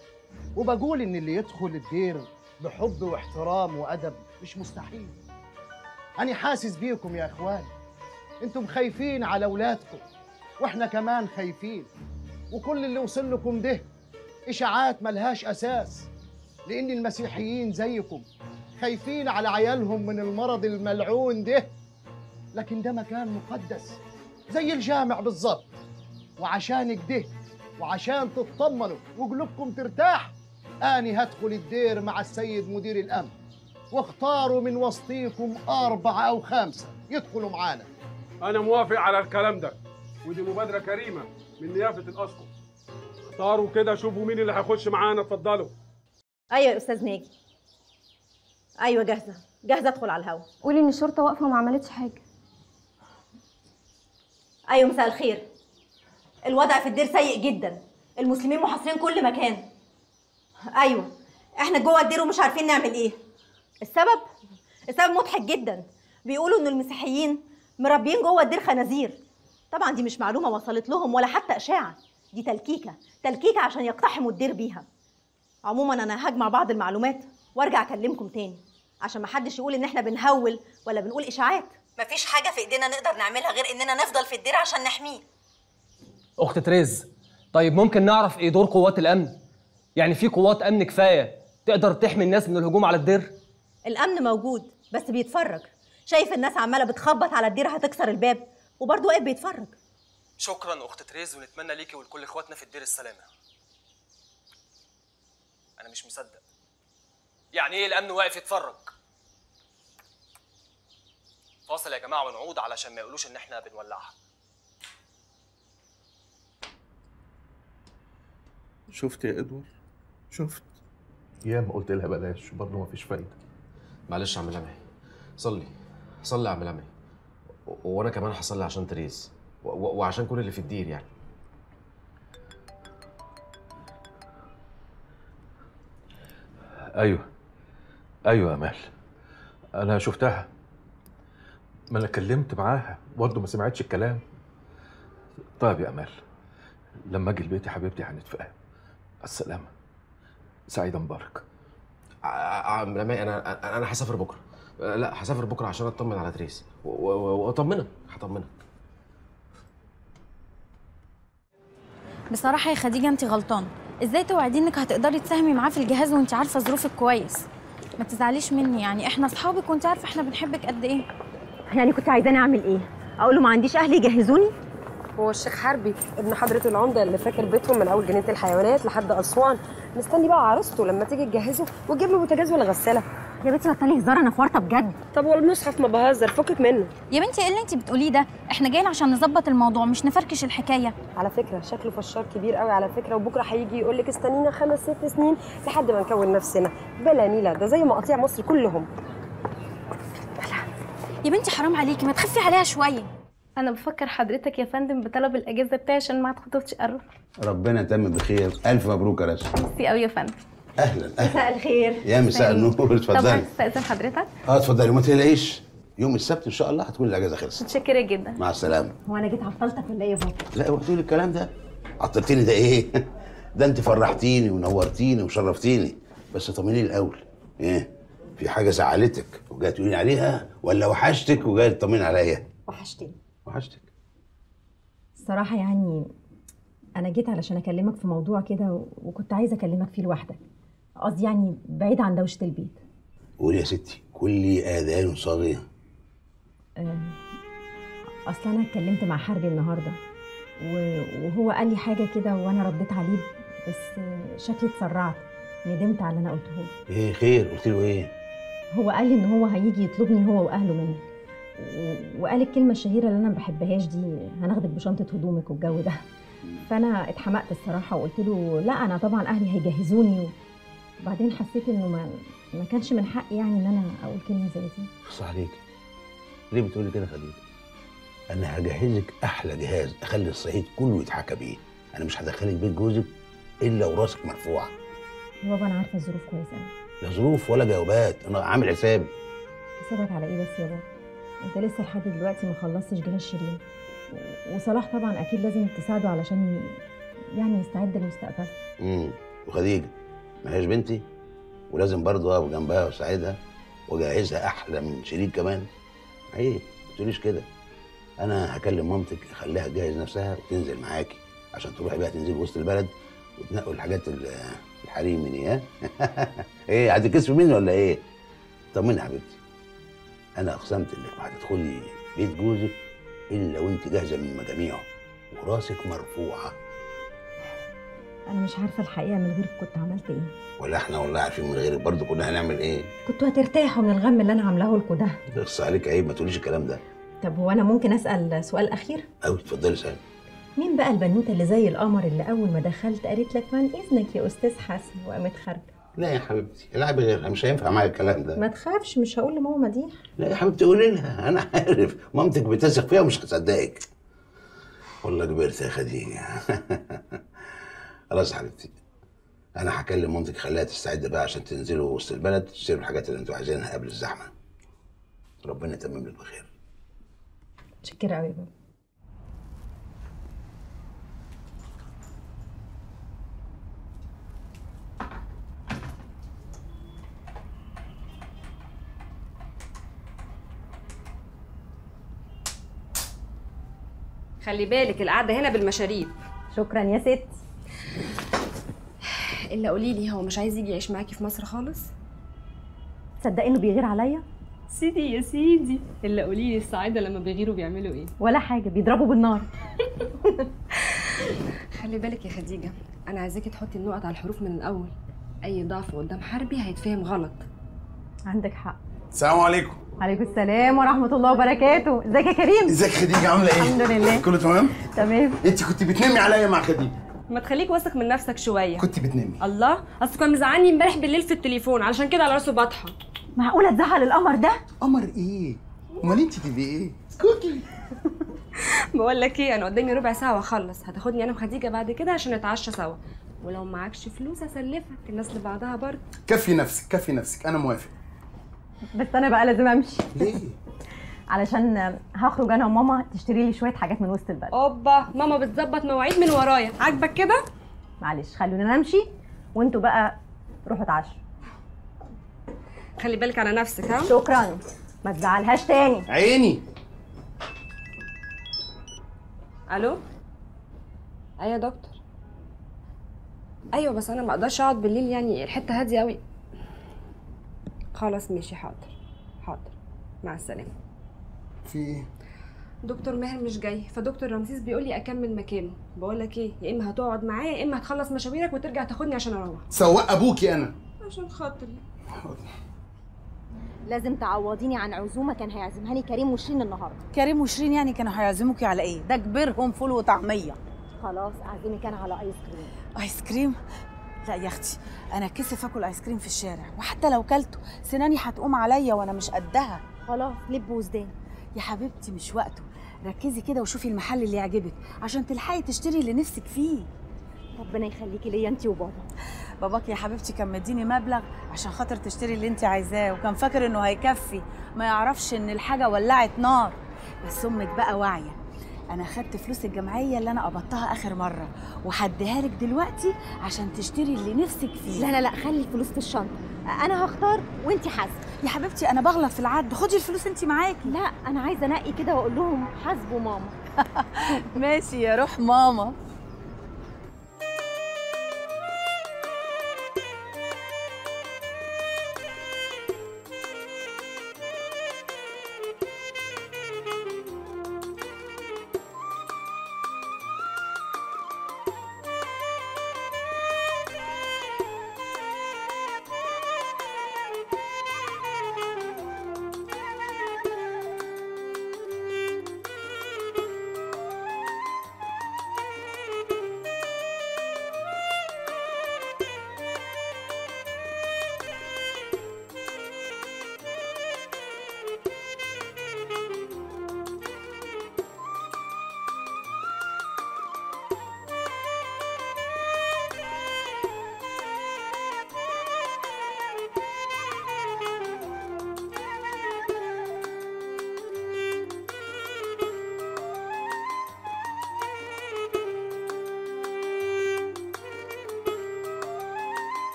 وبقول ان اللي يدخل الدير بحب واحترام وادب مش مستحيل انا حاسس بيكم يا اخوان انتم خايفين على اولادكم واحنا كمان خايفين وكل اللي وصل لكم ده اشاعات ملهاش اساس لان المسيحيين زيكم خايفين على عيالهم من المرض الملعون ده لكن ده مكان مقدس زي الجامع بالظبط وعشان كده وعشان تطمنوا وقلوبكم ترتاح اني هدخل الدير مع السيد مدير الامن واختاروا من وسطيكم اربعه او خمسه يدخلوا معانا انا موافق على الكلام ده ودي مبادره كريمه من نيافه الاسقف اختاروا كده شوفوا مين اللي هيخش معانا اتفضلوا ايوه يا استاذ ناجي ايوه جاهزه جاهزه ادخل على الهوا قولي ان الشرطه واقفه وما عملتش حاجه ايوه مساء الخير الوضع في الدير سيء جدا المسلمين محاصرين كل مكان ايوه احنا جوه الدير ومش عارفين نعمل ايه السبب السبب مضحك جدا بيقولوا ان المسيحيين مربيين جوه الدير خنازير طبعا دي مش معلومه وصلت لهم ولا حتى اشاعه دي تلكيكه تلكيكه عشان يقتحموا الدير بيها عموما انا هجمع بعض المعلومات وارجع اكلمكم تاني عشان محدش يقول ان احنا بنهول ولا بنقول اشاعات مفيش حاجه في ايدينا نقدر نعملها غير اننا نفضل في الدير عشان نحميه اخت تريز طيب ممكن نعرف ايه دور قوات الامن يعني في قوات امن كفايه تقدر تحمي الناس من الهجوم على الدير الامن موجود بس بيتفرج شايف الناس عماله بتخبط على الدير هتكسر الباب وبرضه واقف بيتفرج شكرا اخت تريز ونتمنى ليكي ولكل اخواتنا في الدير السلامه انا مش مصدق يعني ايه الامن واقف يتفرج فاصل يا جماعه ونعود علشان ما يقولوش ان احنا بنولعها شفت يا ادوار شفت ياما قلت لها بلاش برضه مفيش فايده معلش يا عم لمعي صلي صلي يا عم لمعي و- وانا كمان هصلي عشان تريز و- و- وعشان كل اللي في الدير يعني ايوه ايوه يا امال انا شفتها ما انا اتكلمت معاها برضه ما سمعتش الكلام طيب يا امال لما اجي البيت يا حبيبتي هنتفاهم السلامه سعيده مبارك ع- عم لمعي انا انا أنا هسافر بكره أه، لا هسافر بكره عشان اطمن على تريز و- و- واطمنك هطمنك بصراحة يا خديجة انت غلطانة ازاي توعدي انك هتقدري تساهمي معاه في الجهاز وانت عارفة ظروفك كويس ما تزعليش مني يعني احنا اصحابك وانت عارفة احنا بنحبك قد ايه يعني كنت عايزاني اعمل ايه اقول له ما عنديش اهل يجهزوني هو الشيخ حربي ابن حضرة العمدة اللي فاكر بيتهم من أول جنينة الحيوانات لحد أسوان مستني بقى عروسته لما تيجي تجهزه وتجيب له بوتاجاز ولا غسالة يا بنتي بطلي هزار أنا في ورطة بجد طب والمصحف ما بهزر فكك منه يا بنتي ايه اللي انت بتقوليه ده احنا جايين عشان نظبط الموضوع مش نفركش الحكاية على فكرة شكله فشار كبير قوي على فكرة وبكرة هيجي يقول لك استنينا خمس ست سنين لحد ما نكون نفسنا بلا نيلة ده زي مقاطيع مصر كلهم يا بنتي حرام عليكي ما تخفي عليها شوية انا بفكر حضرتك يا فندم بطلب الاجازه بتاعي عشان ميعاد خطوبتي قرب ربنا يتم بخير الف مبروك يا رشا ميرسي قوي يا فندم اهلا اهلا مساء الخير يا مساء النور طب اتفضلي هستأذن حضرتك اه اتفضلي وما تقلقيش يوم السبت ان شاء الله هتكون الاجازه خلصت متشكره جدا مع السلامه هو انا جيت عطلتك ولا ايه يا بابا لا اوعي تقولي الكلام ده عطلتيني ده ايه ده انت فرحتيني ونورتيني وشرفتيني بس طمنيني الاول ايه في حاجه زعلتك وجايه تقولي عليها ولا وحشتك وجايه تطمني عليا وحشتني وحشتك الصراحة يعني أنا جيت علشان أكلمك في موضوع كده و- وكنت عايزة أكلمك فيه لوحدك قصدي يعني بعيد عن دوشة البيت قولي يا ستي كل اذان صاغيه أم، أصل أنا اتكلمت مع حربي النهاردة و- وهو قال لي حاجة كده وأنا رديت عليه بس آه، شكلي اتسرعت ندمت على اللي أنا قلته له ايه خير قلت له ايه هو قال لي ان هو هيجي يطلبني هو واهله منك و- وقال الكلمه الشهيره اللي انا ما بحبهاش دي هناخدك بشنطه هدومك والجو ده فانا اتحمقت الصراحه وقلت له لا انا طبعا اهلي هيجهزوني وبعدين حسيت انه ما ما كانش من حقي يعني ان انا اقول كلمه زي دي صح عليك ليه بتقولي كده خليل انا هجهزك احلى جهاز اخلي الصعيد كله يتحكى بيه انا مش هدخلك بيت جوزك الا وراسك مرفوعه يا بابا انا عارفه الظروف كويس قوي لا ظروف ولا جوابات انا عامل حسابي حسابك على ايه بس يا بابا انت لسه لحد دلوقتي ما خلصتش جلاس شيرين و- وصلاح طبعا اكيد لازم تساعده علشان ي- يعني يستعد لمستقبله امم وخديجه ما هيش بنتي ولازم برضه اقف جنبها واساعدها واجهزها احلى من شريك كمان عيب ما تقوليش كده انا هكلم مامتك اخليها تجهز نفسها وتنزل معاكي عشان تروحي بقى تنزلي وسط البلد وتنقوا الحاجات ال- الحريم من ها ايه هتكسفي مني ولا ايه طمني يا حبيبتي انا اقسمت انك ما هتدخلي بيت جوزك الا وانت جاهزه من مجاميعه وراسك مرفوعه انا مش عارفه الحقيقه من غيرك كنت عملت ايه ولا احنا والله عارفين من غيرك برضه كنا هنعمل ايه كنتوا هترتاحوا من الغم اللي انا عاملاه لكم ده يخص عليك عيب ما تقوليش الكلام ده طب هو انا ممكن اسال سؤال اخير قوي اتفضلي سالي مين بقى البنوته اللي زي القمر اللي اول ما دخلت قالت لك من اذنك يا استاذ حسن وقامت خارجه لا يا حبيبتي العبي غيرها مش هينفع معايا الكلام ده ما تخافش مش هقول لماما مديح لا يا حبيبتي قولي لها انا عارف مامتك بتثق فيها ومش هتصدقك والله كبرت يا خديجه خلاص يا حبيبتي انا هكلم مامتك خليها تستعد بقى عشان تنزلوا وسط البلد تشتروا الحاجات اللي انتوا عايزينها قبل الزحمه ربنا يتمم لك بخير متشكره قوي يا بابا خلي بالك القعده هنا بالمشاريب شكرا يا ستي الا قولي لي هو مش عايز يجي يعيش معاكي في مصر خالص تصدقي انه بيغير عليا سيدي يا سيدي الا قولي لي الصعايده لما بيغيروا بيعملوا ايه ولا حاجه بيضربوا بالنار خلي بالك يا خديجه انا عايزاكي تحطي النقط على الحروف من الاول اي ضعف قدام حربي هيتفهم غلط عندك حق السلام عليكم عليكم السلام ورحمه الله وبركاته ازيك يا كريم ازيك خديجه عامله ايه الحمد لله كله تمام تمام انت كنت بتنامي عليا مع خديجه ما تخليك واثق من نفسك شويه كنت بتنامي الله اصل كان مزعلني امبارح بالليل في التليفون علشان كده على راسه بطحه معقوله تزعل القمر ده قمر ايه امال انت تبقي ايه كوكي بقول لك ايه انا قدامي ربع ساعه واخلص هتاخدني انا وخديجه بعد كده عشان نتعشى سوا ولو معكش فلوس اسلفك الناس لبعضها برضه كفي نفسك كفي نفسك انا موافق بس انا بقى لازم امشي ليه علشان هخرج انا وماما تشتري لي شويه حاجات من وسط البلد اوبا ماما بتظبط مواعيد من ورايا عاجبك كده معلش خلونا نمشي وانتوا بقى روحوا اتعشوا خلي بالك على نفسك ها شكرا ما تزعلهاش تاني عيني الو ايوه يا دكتور ايوه بس انا ما اقدرش اقعد بالليل يعني الحته هاديه قوي خلاص ماشي حاضر حاضر مع السلامه في ايه دكتور ماهر مش جاي فدكتور رمسيس بيقول لي اكمل مكانه بقول لك ايه يا اما هتقعد معايا يا اما هتخلص مشاويرك وترجع تاخدني عشان اروح سواق ابوكي انا عشان خاطري لازم تعوضيني عن عزومه كان هيعزمهاني كريم وشيرين النهارده كريم وشيرين يعني كانوا هيعزموكي على ايه ده كبرهم فول وطعميه خلاص اعزمك انا على ايس كريم ايس كريم لا يا اختي انا كسف اكل ايس كريم في الشارع وحتى لو كلته سناني هتقوم عليا وانا مش قدها خلاص لب وزدان يا حبيبتي مش وقته ركزي كده وشوفي المحل اللي يعجبك عشان تلحقي تشتري اللي نفسك فيه ربنا يخليكي ليا انت وبابا باباك يا حبيبتي كان مديني مبلغ عشان خاطر تشتري اللي انت عايزاه وكان فاكر انه هيكفي ما يعرفش ان الحاجه ولعت نار بس امك بقى واعيه انا خدت فلوس الجمعيه اللي انا قبضتها اخر مره وهديها لك دلوقتي عشان تشتري اللي نفسك فيه لا لا لا خلي الفلوس في الشنطه انا هختار وانت حاسبه يا حبيبتي انا بغلط في العد خدي الفلوس انت معاكي لا انا عايزه انقي كده واقول لهم حاسبوا ماما ماشي يا روح ماما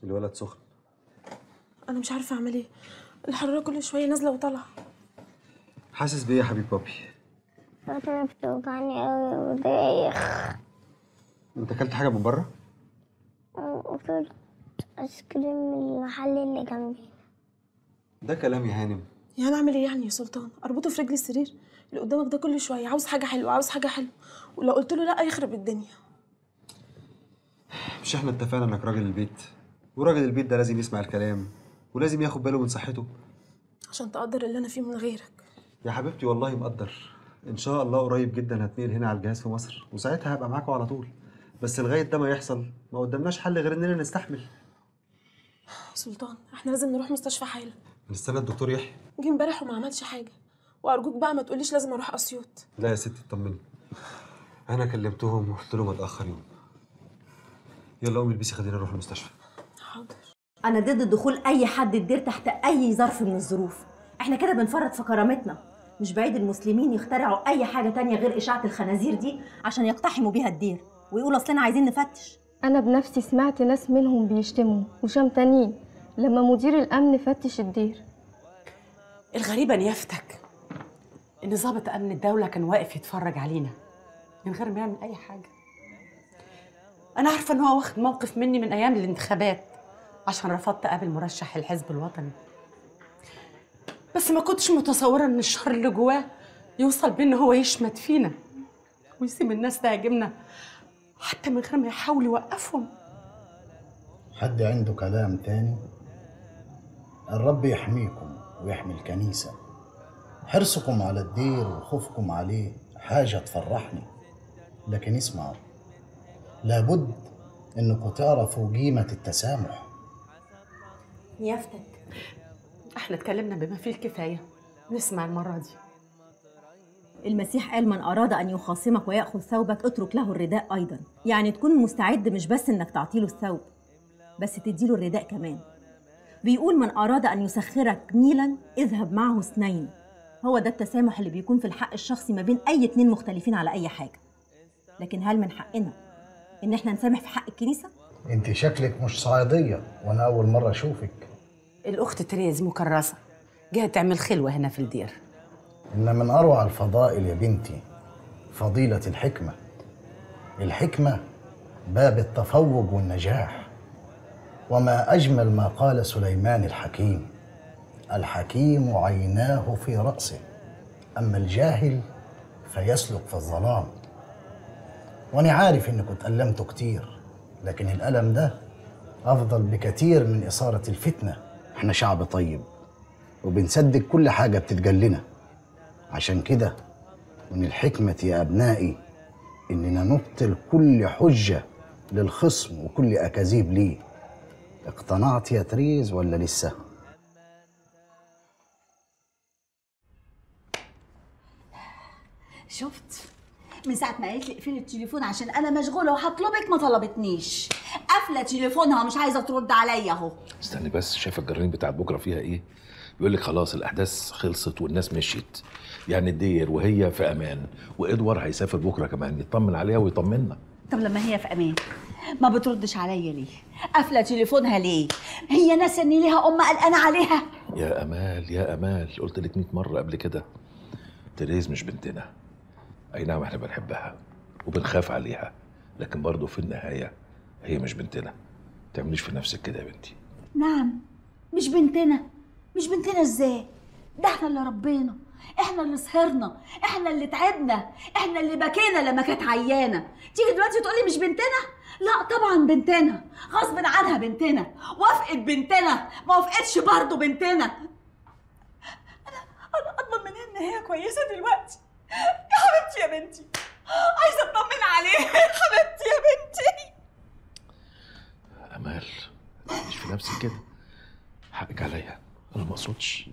الولد سخن انا مش عارفه اعمل ايه الحراره كل شويه نازله وطالعه حاسس بايه يا حبيب بابي بطني بتوجعني قوي ودايخ انت اكلت حاجه من بره وصلت ايس كريم من المحل اللي جنبي ده كلام يا هانم يعني اعمل ايه يعني يا سلطان اربطه في رجلي السرير اللي قدامك ده كل شويه عاوز حاجه حلوه عاوز حاجه حلوه ولو قلت له لا يخرب الدنيا مش احنا اتفقنا انك راجل البيت وراجل البيت ده لازم يسمع الكلام ولازم ياخد باله من صحته عشان تقدر اللي انا فيه من غيرك يا حبيبتي والله مقدر ان شاء الله قريب جدا هتنقل هنا على الجهاز في مصر وساعتها هبقى معاكم على طول بس لغايه ده ما يحصل ما قدامناش حل غير اننا نستحمل سلطان احنا لازم نروح مستشفى حالا نستنى الدكتور يحيى جه امبارح وما عملش حاجه وارجوك بقى ما تقوليش لازم اروح اسيوط لا يا ستي اطمني انا كلمتهم وقلت لهم اتاخر يوم يلا قومي البسي خلينا نروح المستشفى انا ضد دخول اي حد الدير تحت اي ظرف من الظروف احنا كده بنفرط في كرامتنا مش بعيد المسلمين يخترعوا اي حاجه تانية غير اشاعه الخنازير دي عشان يقتحموا بيها الدير ويقولوا اصلنا عايزين نفتش انا بنفسي سمعت ناس منهم بيشتموا وشمتانين لما مدير الامن فتش الدير الغريبة نيافتك إن ضابط أمن الدولة كان واقف يتفرج علينا من غير ما يعمل أي حاجة أنا عارفة إن هو واخد موقف مني من أيام الانتخابات عشان رفضت أقابل مرشح الحزب الوطني بس ما كنتش متصورة إن الشر اللي جواه يوصل بيه إن هو يشمت فينا ويسيب الناس تهاجمنا حتى من غير ما يحاول يوقفهم حد عنده كلام تاني الرب يحميكم ويحمي الكنيسة حرصكم على الدير وخوفكم عليه حاجة تفرحني لكن اسمعوا لابد انكم تعرفوا قيمة التسامح نيافتك احنا اتكلمنا بما فيه الكفاية نسمع المرة دي المسيح قال من أراد أن يخاصمك ويأخذ ثوبك اترك له الرداء أيضا يعني تكون مستعد مش بس إنك تعطيله الثوب بس تديله الرداء كمان بيقول من أراد أن يسخرك ميلا اذهب معه اثنين هو ده التسامح اللي بيكون في الحق الشخصي ما بين أي اتنين مختلفين على أي حاجة لكن هل من حقنا إن احنا نسامح في حق الكنيسة؟ انت شكلك مش صعيدية وانا اول مرة اشوفك الأخت تريز مكرسة جاية تعمل خلوة هنا في الدير إن من أروع الفضائل يا بنتي فضيلة الحكمة الحكمة باب التفوق والنجاح وما أجمل ما قال سليمان الحكيم الحكيم عيناه في رأسه أما الجاهل فيسلك في الظلام وأنا عارف إنكم اتألمتوا كتير لكن الألم ده أفضل بكتير من إثارة الفتنة إحنا شعب طيب وبنصدق كل حاجة بتتقال لنا عشان كده من الحكمة يا أبنائي إننا نبطل كل حجة للخصم وكل أكاذيب ليه اقتنعت يا تريز ولا لسه؟ شفت من ساعة ما قالت لي اقفلي التليفون عشان أنا مشغولة وهطلبك ما طلبتنيش قافلة تليفونها ومش عايزة ترد عليا أهو استني بس شايف الجرانين بتاعت بكره فيها ايه بيقول لك خلاص الاحداث خلصت والناس مشيت يعني الدير وهي في امان وادوار هيسافر بكره كمان يطمن عليها ويطمنا طب لما هي في أمان ما بتردش عليا ليه؟ قافلة تليفونها ليه؟ هي ناس إن ليها أم قلقانة عليها يا امال يا امال قلت لك 100 مره قبل كده تريز مش بنتنا اي نعم احنا بنحبها وبنخاف عليها لكن برضه في النهايه هي مش بنتنا ما تعمليش في نفسك كده يا بنتي نعم مش بنتنا مش بنتنا ازاي ده احنا اللي ربينا احنا اللي سهرنا احنا اللي تعبنا احنا اللي بكينا لما كانت عيانه تيجي دلوقتي تقولي مش بنتنا لا طبعا بنتنا غصب عنها بنتنا وافقت بنتنا ما وافقتش برضه بنتنا انا انا اضمن منها ان هي كويسه دلوقتي يا حبيبتي يا بنتي عايزه اطمن عليها يا حبيبتي يا بنتي امال مش في نفسك كده حقك عليا انا ما اقصدش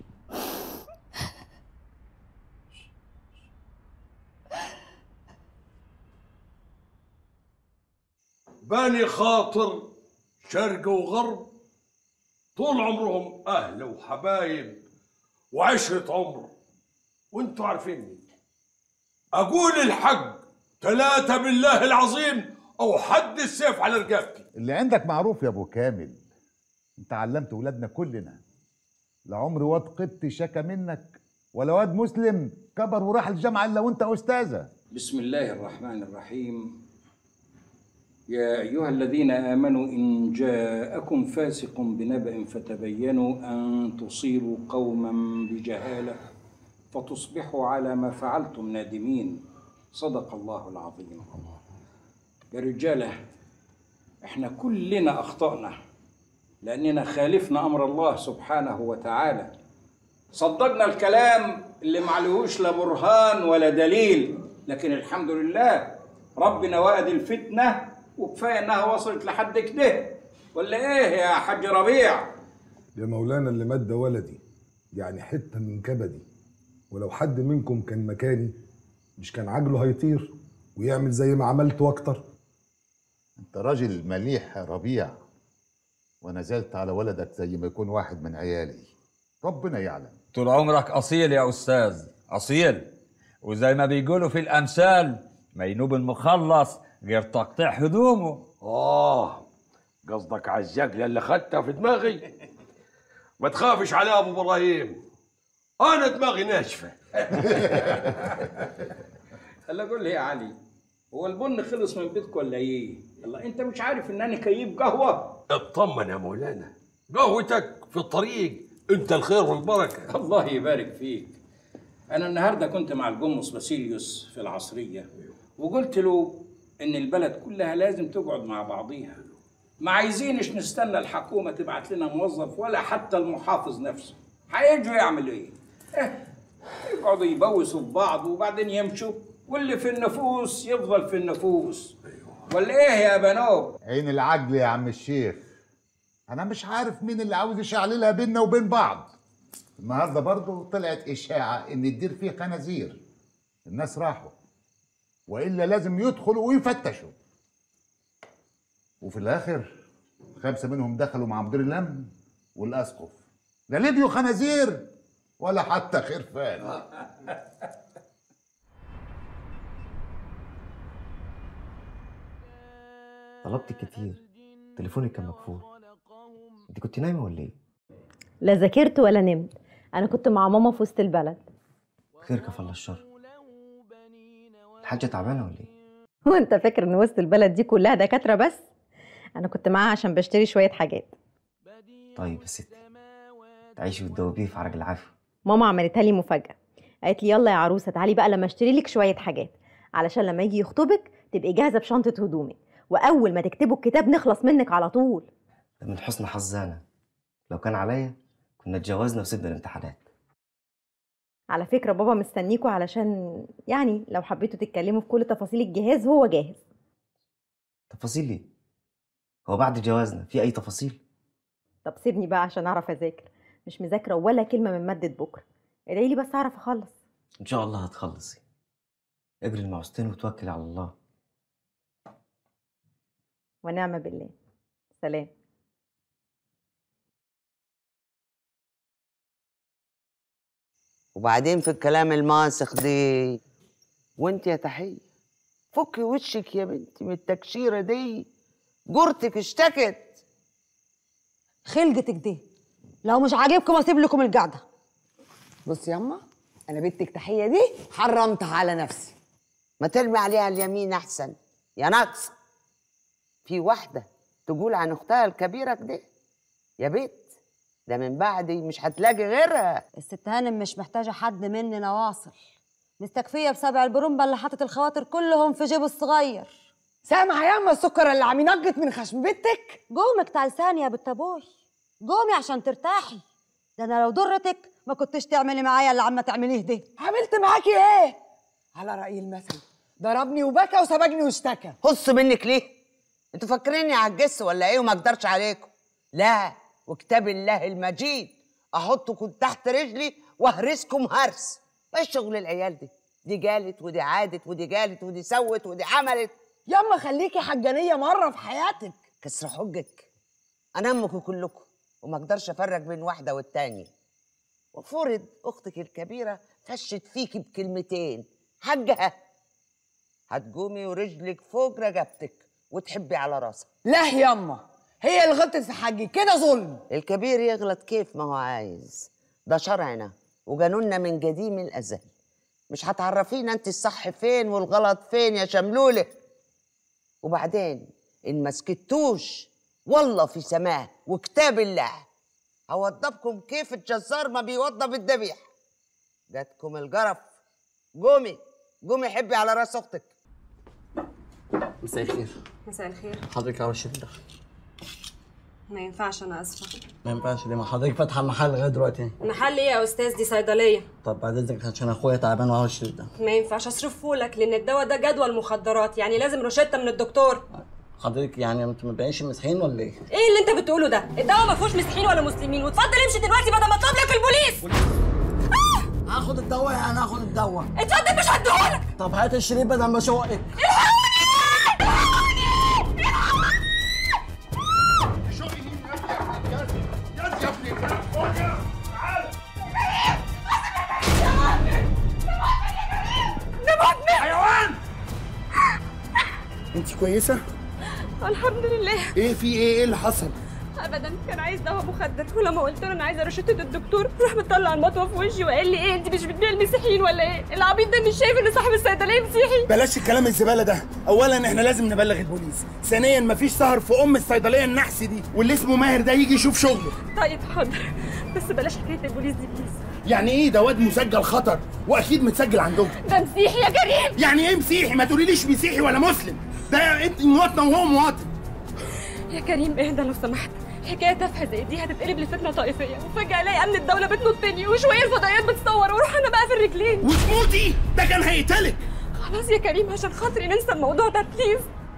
بني خاطر شرق وغرب طول عمرهم أهل وحبايب وعشرة عمر وانتوا عارفيني أقول الحق ثلاثة بالله العظيم أو حد السيف على رقبتي اللي عندك معروف يا ابو كامل انت علمت ولادنا كلنا لا عمر واد قبطي شكى منك ولا واد مسلم كبر وراح الجامعه الا وانت استاذه بسم الله الرحمن الرحيم يا أيها الذين آمنوا إن جاءكم فاسق بنبأ فتبينوا أن تصيبوا قوما بجهالة فتصبحوا على ما فعلتم نادمين صدق الله العظيم يا رجالة احنا كلنا أخطأنا لأننا خالفنا أمر الله سبحانه وتعالى صدقنا الكلام اللي معلهوش لا برهان ولا دليل لكن الحمد لله ربنا وقد الفتنة وكفاية إنها وصلت لحد كده ولا إيه يا حاج ربيع؟ يا مولانا اللي مات ده ولدي يعني حته من كبدي ولو حد منكم كان مكاني مش كان عجله هيطير ويعمل زي ما عملت واكتر انت راجل مليح يا ربيع وانا زلت على ولدك زي ما يكون واحد من عيالي ربنا يعلم طول عمرك اصيل يا استاذ اصيل وزي ما بيقولوا في الامثال ما ينوب المخلص غير تقطيع هدومه اه قصدك على الزقله اللي خدتها في دماغي ما تخافش على ابو ابراهيم انا دماغي ناشفه هلا قول لي يا علي هو البن خلص من بيتك ولا ايه؟ الله انت مش عارف ان انا كيب قهوه؟ اطمن يا مولانا قهوتك في الطريق انت الخير والبركه الله يبارك فيك انا النهارده كنت مع القمص باسيليوس في العصريه وقلت له ان البلد كلها لازم تقعد مع بعضيها ما عايزينش نستنى الحكومه تبعت لنا موظف ولا حتى المحافظ نفسه هيجوا يعملوا ايه؟ إيه، يقعدوا يبوسوا في بعض وبعدين يمشوا واللي في النفوس يفضل في النفوس ولا ايه يا بنوب؟ عين العجل يا عم الشيخ انا مش عارف مين اللي عاوز يشعللها بيننا وبين بعض النهارده برضه طلعت اشاعه ان الدير فيه خنازير الناس راحوا والا لازم يدخلوا ويفتشوا وفي الاخر خمسه منهم دخلوا مع مدير الامن والاسقف لا لقيوا خنازير ولا حتى خرفان طلبت كتير تليفونك كان مقفول انت كنت نايمه ولا ايه لا ذاكرت ولا نمت انا كنت مع ماما في وسط البلد خير كفى الله الشر الحاجه تعبانه ولا ايه هو انت فاكر ان وسط البلد دي كلها دكاتره بس انا كنت معاها عشان بشتري شويه حاجات طيب يا ستي تعيشي وتدوبيه في عرج العافيه ماما عملتها لي مفاجاه قالت لي يلا يا عروسه تعالي بقى لما اشتري لك شويه حاجات علشان لما يجي يخطبك تبقي جاهزه بشنطه هدومك واول ما تكتبوا الكتاب نخلص منك على طول ده من حسن حظي انا لو كان عليا كنا اتجوزنا وسيبنا الامتحانات على فكره بابا مستنيكوا علشان يعني لو حبيتوا تتكلموا في كل تفاصيل الجهاز هو جاهز تفاصيل ايه هو بعد جوازنا في اي تفاصيل طب سيبني بقى عشان اعرف اذاكر مش مذاكره ولا كلمه من ماده بكره ادعي لي بس اعرف اخلص ان شاء الله هتخلصي اجري المعوستين وتوكلي على الله ونعم بالله سلام وبعدين في الكلام الماسخ دي وانت يا تحية فكي وشك يا بنتي من التكشيرة دي جرتك اشتكت خلقتك دي لو مش عاجبكم اسيب لكم القعده بص ياما انا بنتك تحية دي حرمتها على نفسي ما ترمي عليها اليمين احسن يا ناقصة في واحدة تقول عن اختها الكبيرة كده يا بيت ده من بعدي مش هتلاقي غيرها الست هانم مش محتاجه حد مني نواصل مستكفيه بسبع البرومبا اللي حاطط الخواطر كلهم في جيبه الصغير سامعة ياما السكر اللي عم ينقط من خشم بنتك قومك تعال ثانيه يا بنت ابوي قومي عشان ترتاحي ده انا لو ضرتك ما كنتش تعملي معايا اللي عم تعمليه ده عملت معاكي ايه على رأي المثل ضربني وبكى وسبقني واشتكى هص منك ليه انتوا فاكريني عجزت ولا ايه وما اقدرش عليكم لا وكتاب الله المجيد احطكم تحت رجلي واهرسكم هرس ايه شغل العيال دي دي قالت ودي عادت ودي قالت ودي سوت ودي عملت ياما خليكي حجانيه مره في حياتك كسر حجك انا امكم كلكم وما اقدرش افرق بين واحده والتانيه وفرض اختك الكبيره فشت فيكي بكلمتين حجها هتقومي ورجلك فوق رقبتك وتحبي على راسها لا ياما هي اللي غلطت في حاجي كده ظلم الكبير يغلط كيف ما هو عايز ده شرعنا وجنوننا من قديم الازل مش هتعرفينا انت الصح فين والغلط فين يا شملوله وبعدين ان ما سكتوش والله في سماه وكتاب الله هوضبكم كيف الجزار ما بيوضب الذبيح جاتكم الجرف قومي قومي حبي على راس اختك مساء الخير مساء الخير حضرتك عاوز شيل دخل ما ينفعش انا اسفه ما ينفعش ليه ما حضرتك فاتحه المحل لغايه دلوقتي محل ايه يا استاذ دي صيدليه طب بعد اذنك عشان اخويا تعبان وعاوز شيل ده ما ينفعش اصرفه لك لان الدواء ده جدول مخدرات يعني لازم روشته من الدكتور حضرتك يعني انت ما بقاش مسيحيين ولا ايه؟ ايه اللي انت بتقوله ده الدواء ما فيهوش مسيحيين ولا مسلمين واتفضل امشي دلوقتي بدل ما اطلب لك البوليس هاخد الدواء يعني هاخد الدواء اتفضل مش هديهولك طب هات الشريط بدل ما اشوقك حيوان انت كويسه الحمد لله ايه في ايه ايه اللي حصل ابدا كان عايز دواء مخدر ولما قلت له انا عايزه روشته الدكتور راح مطلع المطوه في وشي وقال لي ايه انت مش بتبيع المسيحيين ولا ايه العبيط ده مش شايف ان صاحب الصيدليه مسيحي بلاش الكلام الزباله ده اولا احنا لازم نبلغ البوليس ثانيا مفيش سهر في ام الصيدليه النحس دي واللي اسمه ماهر ده يجي يشوف شغله طيب حاضر بس بلاش حكايه البوليس دي بليز يعني ايه ده واد مسجل خطر واكيد متسجل عندهم ده مسيحي يا كريم يعني ايه مسيحي ما تقوليليش مسيحي ولا مسلم ده انت مواطنه وهو مواطن يا كريم اهدى لو سمحت حكايه تافهه زي دي هتتقلب لفتنه طائفيه وفجاه الاقي امن الدوله بتنطني وشويه الفضائيات بتصور واروح انا بقى في الرجلين وتموتي ده كان هيقتلك خلاص يا كريم عشان خاطري ننسى الموضوع ده بليز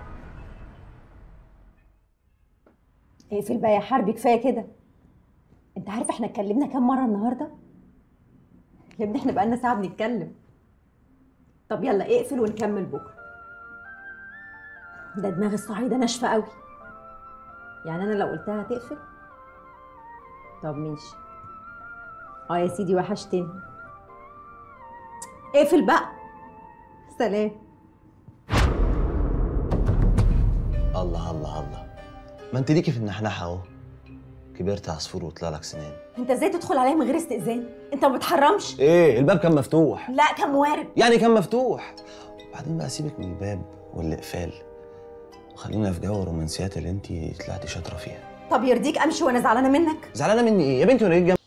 اقفل بقى يا حربي كفايه كده انت عارف احنا اتكلمنا كام مره النهارده يا ابني احنا بقالنا ساعه بنتكلم طب يلا اقفل ونكمل بكره ده دماغ الصعيده ناشفه قوي يعني انا لو قلتها هتقفل طب ماشي اه يا سيدي وحشتني اقفل بقى سلام الله الله الله ما انت ليكي في النحنحه اهو كبرت يا عصفور وطلع لك سنان انت ازاي تدخل عليا من غير استئذان انت ما بتحرمش ايه الباب كان مفتوح لا كان موارب يعني كان مفتوح وبعدين بقى سيبك من الباب والاقفال وخلينا في جو الرومانسيات اللي انت طلعتي شاطره فيها طب يرضيك امشي وانا زعلانه منك زعلانه مني ايه يا بنتي وانا جيت جنب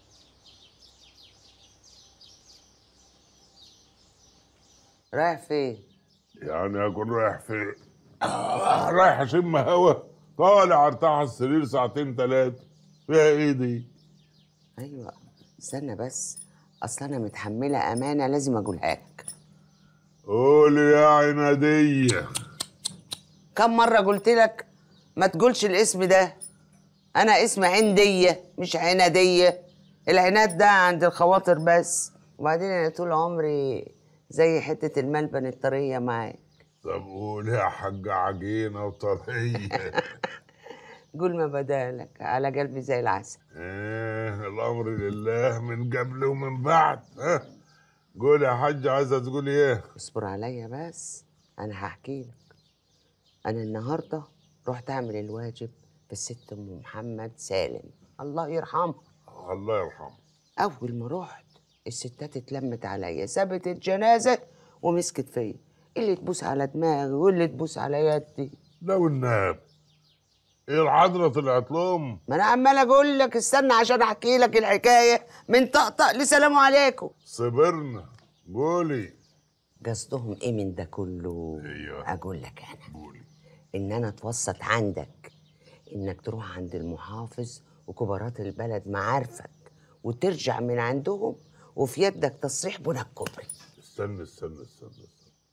رايح فين؟ يعني اكون رايح فين؟ آه رايح اشم هوا طالع ارتاح على السرير ساعتين ثلاثة فيها ايه دي؟ ايوه استنى بس اصل انا متحمله امانه لازم اقولها لك قولي يا عنادية كم مره قلت لك ما تقولش الاسم ده انا اسمي عنديه مش عناديه العناد ده عند الخواطر بس وبعدين انا طول عمري زي حته الملبن الطريه معاك طب قولي يا حاجة عجينة وطرية قول ما بدالك على قلبي زي العسل ايه الامر لله من قبل ومن بعد ها قولي يا حاج عايزة تقولي ايه؟ اصبر عليا بس انا هحكي لك انا النهارده رحت اعمل الواجب في الست ام محمد سالم الله يرحمها الله يرحمه اول ما رحت الستات اتلمت عليا سابت الجنازه ومسكت فيا اللي تبوس على دماغي واللي تبوس على يدي لا والناب ايه العذرة طلعت لهم؟ ما انا عمال اقول لك استنى عشان احكي لك الحكايه من طقطق لسلام عليكم صبرنا قولي قصدهم ايه من ده كله ايوه اقول لك انا ان انا اتوسط عندك انك تروح عند المحافظ وكبارات البلد معارفك وترجع من عندهم وفي يدك تصريح بنى الكوبري استنى استنى استنى استنى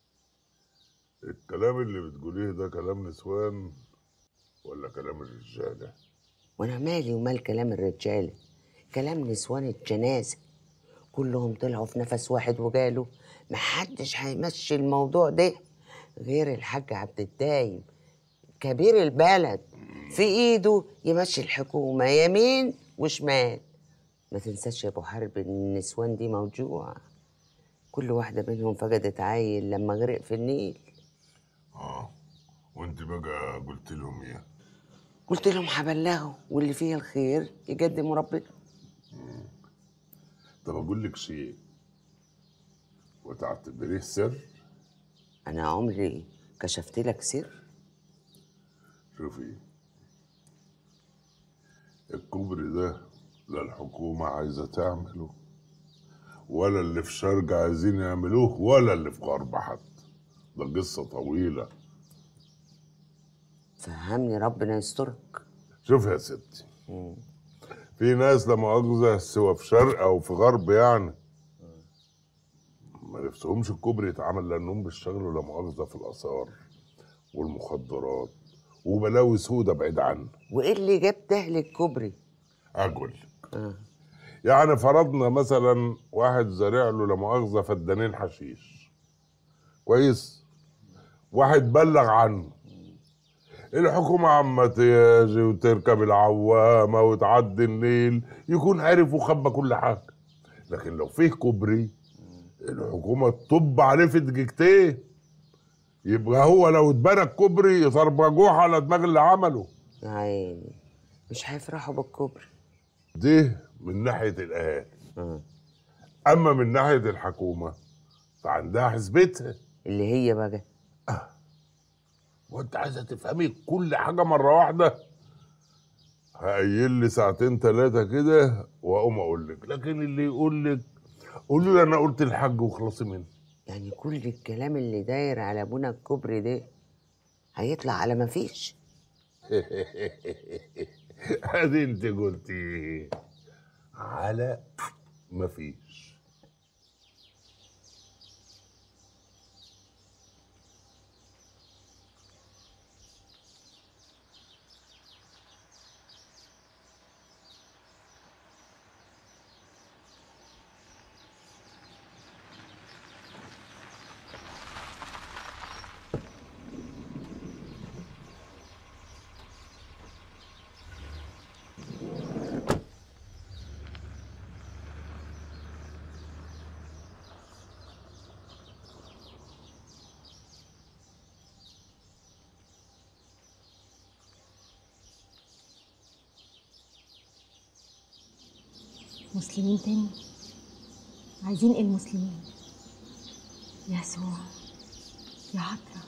الكلام اللي بتقوليه ده كلام نسوان ولا كلام الرجالة؟ وانا مالي ومال كلام الرجاله كلام نسوان الجنازه كلهم طلعوا في نفس واحد وقالوا محدش هيمشي الموضوع ده غير الحاج عبد الدايم كبير البلد في ايده يمشي الحكومه يمين وشمال ما تنساش يا ابو حرب ان النسوان دي موجوعه كل واحده منهم فقدت عيل لما غرق في النيل اه وانت بقى قلت لهم ايه؟ قلت لهم هبلغه واللي فيه الخير يقدم ربنا طب اقول لك شيء وتعتبريه سر انا عمري كشفت لك سر شوفي الكوبري ده لا الحكومة عايزة تعمله ولا اللي في شرق عايزين يعملوه ولا اللي في غرب حتى ده قصة طويلة فهمني ربنا يسترك شوف يا ستي في ناس لا مؤاخذة سواء في شرق أو في غرب يعني ما نفسهمش الكوبري يتعمل لأنهم بيشتغلوا لا مؤاخذة في الآثار والمخدرات وبلاوي سودة بعيد عنه وايه اللي جاب ده للكوبري أقول آه. يعني فرضنا مثلا واحد زارع له لا مؤاخذة فدانين حشيش كويس واحد بلغ عنه الحكومة عما تيجي وتركب العوامة وتعدي النيل يكون عارف وخبى كل حاجة لكن لو فيه كوبري الحكومة تطب عليه في دقيقتين يبقى هو لو اتبنى الكوبري يطربجوه على دماغ اللي عمله يا عيني مش هيفرحوا بالكوبري دي من ناحية الأهالي أما من ناحية الحكومة فعندها حسبتها اللي هي بقى وانت عايزة تفهمي كل حاجة مرة واحدة هقيل لي ساعتين ثلاثة كده وأقوم أقول لك لكن اللي يقول لك قولوا لي أنا قلت الحاج وخلصي منه يعني كل الكلام اللي داير على ابونا الكوبري ده هيطلع على ما فيش ادي انت قلتي على مفيش مسلمين تاني عايزين ايه المسلمين يسوع يا عطرة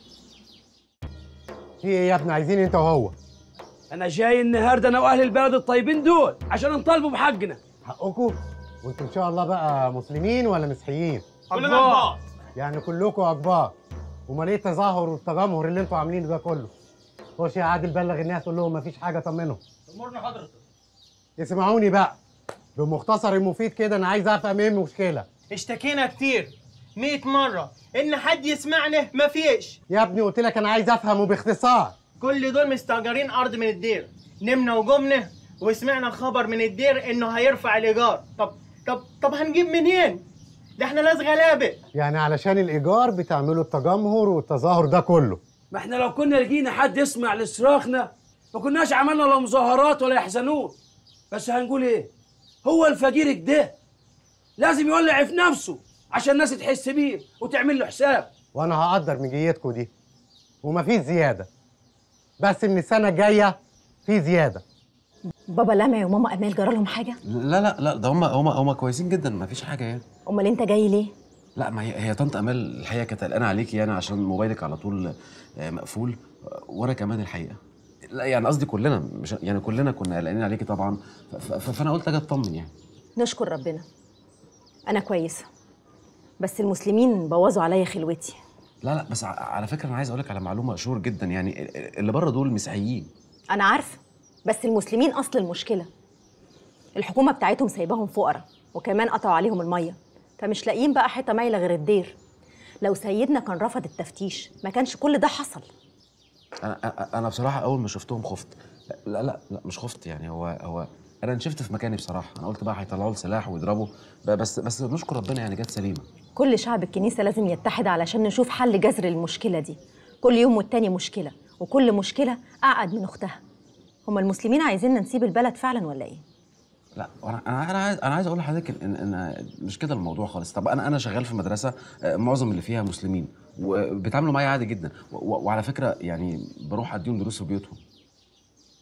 في ايه يا ابني عايزين انت وهو انا جاي النهارده انا واهل البلد الطيبين دول عشان نطالبوا بحقنا حقكم وانتوا ان شاء الله بقى مسلمين ولا مسيحيين كلنا أقباط. يعني كلكم اقباط امال ايه التظاهر والتجمهر اللي انتوا عاملينه ده كله خش يا عادل بلغ الناس قول لهم مفيش حاجه طمنهم امرنا حضرتك اسمعوني بقى بمختصر مفيد كده انا عايز افهم ايه المشكله اشتكينا كتير 100 مرة إن حد يسمعنا مفيش يا ابني قلت لك انا عايز افهمه باختصار كل دول مستأجرين أرض من الدير نمنا وجمنا وسمعنا الخبر من الدير إنه هيرفع الإيجار طب طب طب هنجيب منين؟ ده احنا ناس غلابة يعني علشان الايجار بتعملوا التجمهر والتظاهر ده كله ما احنا لو كنا لقينا حد يسمع لصراخنا ما كناش عملنا لا مظاهرات ولا يحزنون بس هنقول ايه هو الفقير كده لازم يولع في نفسه عشان الناس تحس بيه وتعمل له حساب وانا هقدر مجيتكم دي ومفيش زياده بس من السنه الجايه في زياده بابا لمعي وماما امال جرى لهم حاجه لا لا لا ده هم هم هم كويسين جدا ما فيش حاجه يعني امال انت جاي ليه لا ما هي هي طنط امال الحقيقه كانت قلقانه عليكي يعني عشان موبايلك على طول آه، مقفول آه، وانا كمان الحقيقه لا يعني قصدي كلنا مش يعني كلنا كنا قلقانين عليكي طبعا ف- ف- فانا قلت اجي اطمن يعني نشكر ربنا انا كويسه بس المسلمين بوظوا عليا خلوتي لا لا بس ع- على فكره انا عايز اقول لك على معلومه شهور جدا يعني ال- ال- اللي بره دول مسيحيين انا عارفه بس المسلمين اصل المشكله الحكومه بتاعتهم سايباهم فقراء وكمان قطعوا عليهم الميه فمش لاقيين بقى حته مايله غير الدير لو سيدنا كان رفض التفتيش ما كانش كل ده حصل انا أنا- انا بصراحه اول ما شفتهم خفت لا لا لا مش خفت يعني هو هو انا نشفت في مكاني بصراحه انا قلت بقى هيطلعوا لي سلاح ويضربوا ب- بس بس نشكر ربنا يعني جت سليمه كل شعب الكنيسه لازم يتحد علشان نشوف حل جذري للمشكله دي كل يوم والتاني مشكله وكل مشكله اعقد من اختها هما المسلمين عايزيننا نسيب البلد فعلا ولا ايه لا انا انا انا عايز انا عايز اقول لحضرتك ان ان مش كده الموضوع خالص طب انا انا شغال في مدرسه آه، معظم اللي فيها مسلمين وبيتعاملوا معايا عادي جدا و- و- وعلى فكره يعني بروح اديهم دروس في بيوتهم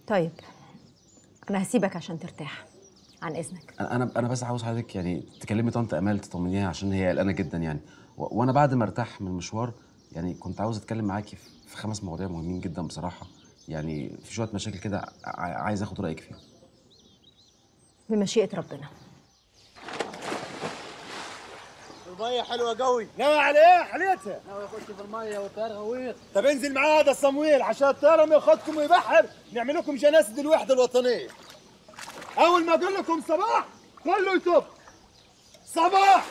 طيب انا هسيبك عشان ترتاح عن اذنك انا انا انا بس عاوز حضرتك يعني تكلمي طنط امال تطمنيها عشان هي قلقانه جدا يعني و- وانا بعد ما ارتاح من المشوار يعني كنت عاوز اتكلم معاكي في في خمس مواضيع مهمين جدا بصراحه يعني في شويه مشاكل كده ع- عايز اخد رايك فيهم بمشيئه ربنا المية حلوة قوي ناوي على ايه حليتها؟ ناوي يخش في الميه والطيار غويط طب انزل معاه هذا صمويل عشان الطيارة ما ياخدكم ويبحر نعمل لكم جنازة الوحدة الوطنية أول ما أقول لكم صباح كله يتوب صباح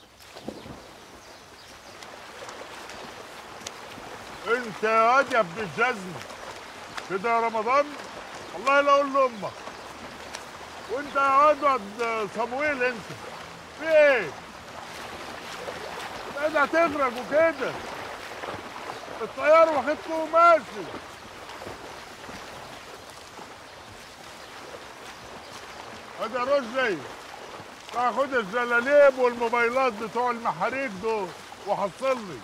انت يا واد يا ابن الجزم كده يا رمضان والله لا اقول لامك وانت يا واد واد صمويل انت في ايه؟ انت هتغرق وكده الطيار واخدكم وماشي ادي يا رشدي خد الجلاليب والموبايلات بتوع المحاريق دول وحصل لي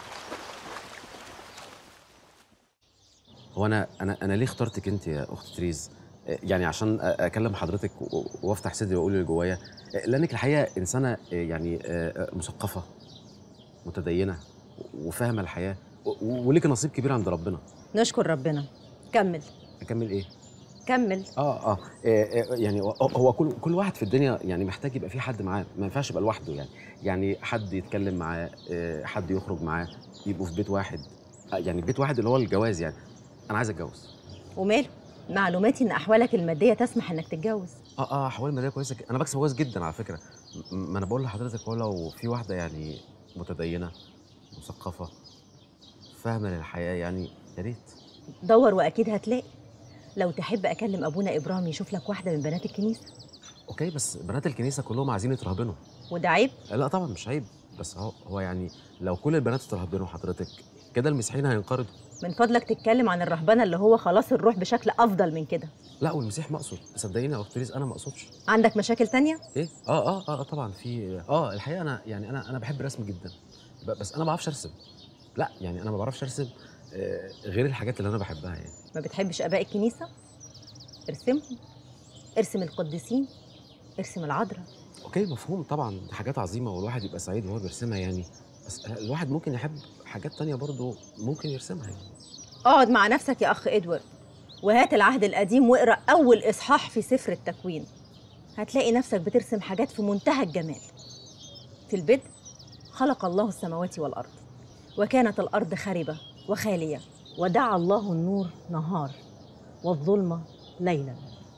هو انا انا انا ليه اخترتك انت يا اخت تريز آه، يعني عشان أ- اكلم حضرتك و- وافتح صدري واقول اللي جوايا آه، لانك الحقيقه انسانه آه، يعني آه، آه، مثقفه متدينه وفاهمه الحياه و- و- وليك نصيب كبير عند ربنا نشكر ربنا كمل اكمل ايه كمل اه اه آه، آه، يعني هو- هو كل كل واحد في الدنيا يعني محتاج يبقى في حد معاه ما ينفعش يبقى لوحده يعني يعني حد يتكلم معاه آه، حد يخرج معاه يبقوا في بيت واحد آه، يعني بيت واحد اللي هو الجواز يعني انا عايز اتجوز وماله معلوماتي ان احوالك الماديه تسمح انك تتجوز اه اه احوال ماليه كويسه ج- انا بكسب كويس جدا على فكره م- ما انا بقول لحضرتك هو لو في واحده يعني متدينه مثقفه فاهمه للحياه يعني يا ريت دور واكيد هتلاقي لو تحب اكلم ابونا ابراهيم يشوف لك واحده من بنات الكنيسه اوكي بس بنات الكنيسه كلهم عايزين يترهبنوا وده عيب لا طبعا مش عيب بس هو هو يعني لو كل البنات اترهبنوا حضرتك كده المسيحيين هينقرضوا من فضلك تتكلم عن الرهبنه اللي هو خلاص الروح بشكل افضل من كده لا والمسيح مقصود صدقيني يا اخت ريز انا ما اقصدش عندك مشاكل تانية ايه اه اه اه طبعا في اه الحقيقه انا يعني انا انا بحب الرسم جدا ب- بس انا ما بعرفش ارسم لا يعني انا ما بعرفش ارسم آه، غير الحاجات اللي انا بحبها يعني ما بتحبش اباء الكنيسه ارسمهم ارسم القديسين ارسم العذراء اوكي مفهوم طبعا دي حاجات عظيمه والواحد يبقى سعيد وهو بيرسمها يعني بس الواحد ممكن يحب حاجات تانية برضه ممكن يرسمها يعني اقعد مع نفسك يا اخ ادوارد وهات العهد القديم واقرا اول اصحاح في سفر التكوين هتلاقي نفسك بترسم حاجات في منتهى الجمال في البدء خلق الله السماوات والارض وكانت الارض خربه وخاليه ودعا الله النور نهار والظلمه ليلا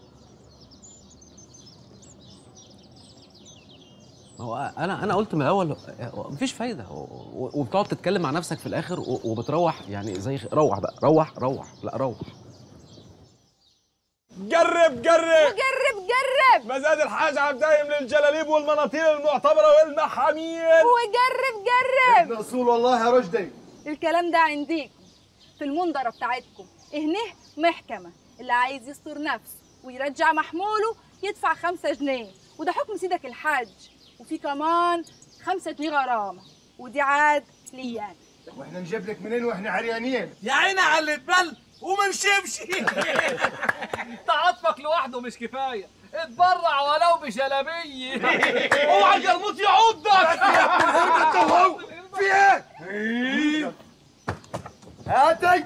ما هو انا انا قلت من الاول هو مفيش فايده و- وبتقعد تتكلم مع نفسك في الاخر و- وبتروح يعني زي روح بقى روح روح لا روح جرب جرب جرب جرب مزاد الحاج عبد دايم للجلاليب والمناطيل المعتبره والمحامير وجرب جرب اصول والله يا رشدي الكلام ده عنديكم في المنظرة بتاعتكم هنا محكمة اللي عايز يستر نفسه ويرجع محموله يدفع خمسة جنيه وده حكم سيدك الحاج وفي كمان خمسة جنيه غرامة ودي عاد ليا واحنا نجيب لك منين واحنا عريانين يا عيني على اللي اتبل وما نشمش تعاطفك لوحده مش كفايه اتبرع ولو بشلبيه اوعى الجرموط يعضك في ايه؟ هاتي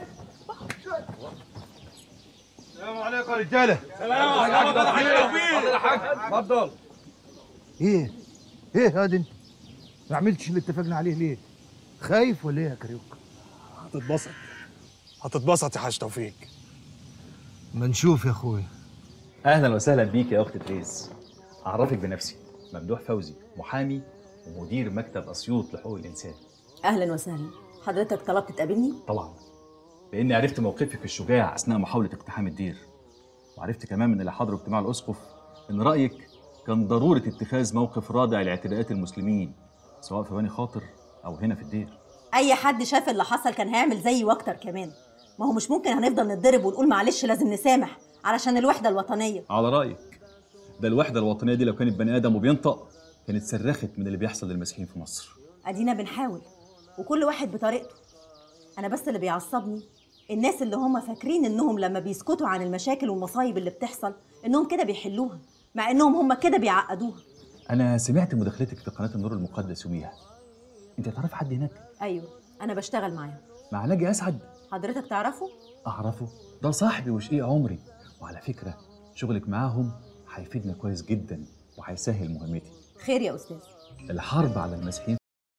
السلام عليكم يا رجاله سلام عليكم يا حاج توفيق يا حاج اتفضل ايه ايه هاد انت ما عملتش اللي اتفقنا عليه ليه خايف ولا ايه يا كريوك هتتبسط هتتبسط يا حاج توفيق ما نشوف يا اخويا اهلا وسهلا بيك يا اخت تريز اعرفك بنفسي ممدوح فوزي محامي ومدير مكتب اسيوط لحقوق الانسان اهلا وسهلا حضرتك طلبت تقابلني طبعا لاني عرفت موقفك الشجاع اثناء محاوله اقتحام الدير وعرفت كمان من اللي حضروا اجتماع الاسقف ان رايك كان ضروره اتخاذ موقف رادع لاعتداءات المسلمين سواء في بني خاطر او هنا في الدير اي حد شاف اللي حصل كان هيعمل زيي واكتر كمان ما هو مش ممكن هنفضل نتضرب ونقول معلش لازم نسامح علشان الوحده الوطنيه على رايك ده الوحده الوطنيه دي لو كانت بني ادم وبينطق كانت صرخت من اللي بيحصل للمسيحيين في مصر ادينا بنحاول وكل واحد بطريقته انا بس اللي بيعصبني الناس اللي هم فاكرين انهم لما بيسكتوا عن المشاكل والمصايب اللي بتحصل انهم كده بيحلوها مع انهم هم كده بيعقدوها انا سمعت مداخلتك في قناه النور المقدس يوميها انت تعرف حد هناك ايوه انا بشتغل معاهم مع ناجي اسعد حضرتك تعرفه اعرفه ده صاحبي وشقيق عمري وعلى فكره شغلك معاهم هيفيدنا كويس جدا وهيسهل مهمتي خير يا استاذ الحرب على المسيحيين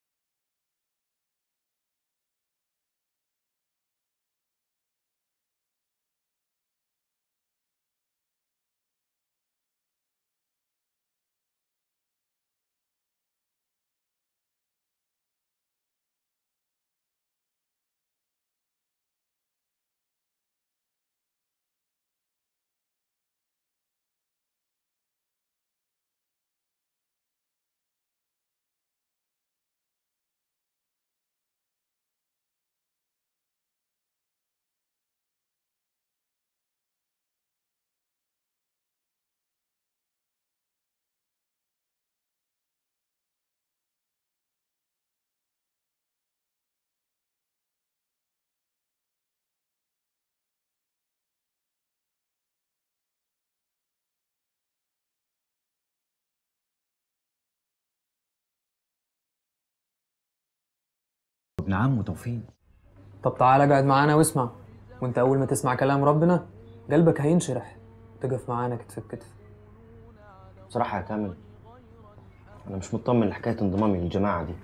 ابن عمه توفيق طب تعالى اقعد معانا واسمع وانت اول ما تسمع كلام ربنا قلبك هينشرح تقف معانا كتف بكتف بصراحة يا كامل أنا مش مطمن لحكاية انضمامي للجماعة دي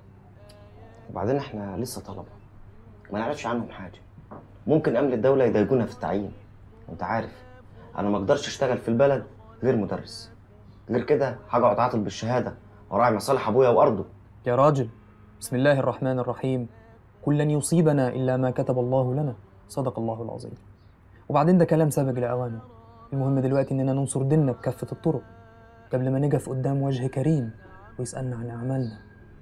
وبعدين إحنا لسه طلبة ما نعرفش عنهم حاجة ممكن أمن الدولة يضايقونا في التعيين وأنت عارف أنا ما أقدرش أشتغل في البلد غير مدرس غير كده هقعد عاطل بالشهادة وراعي مصالح أبويا وأرضه يا راجل بسم الله الرحمن الرحيم كل لن يصيبنا الا ما كتب الله لنا صدق الله العظيم وبعدين ده كلام سابق لاوانه المهم دلوقتي اننا ننصر ديننا بكافه الطرق قبل ما نقف قدام وجه كريم ويسالنا عن اعمالنا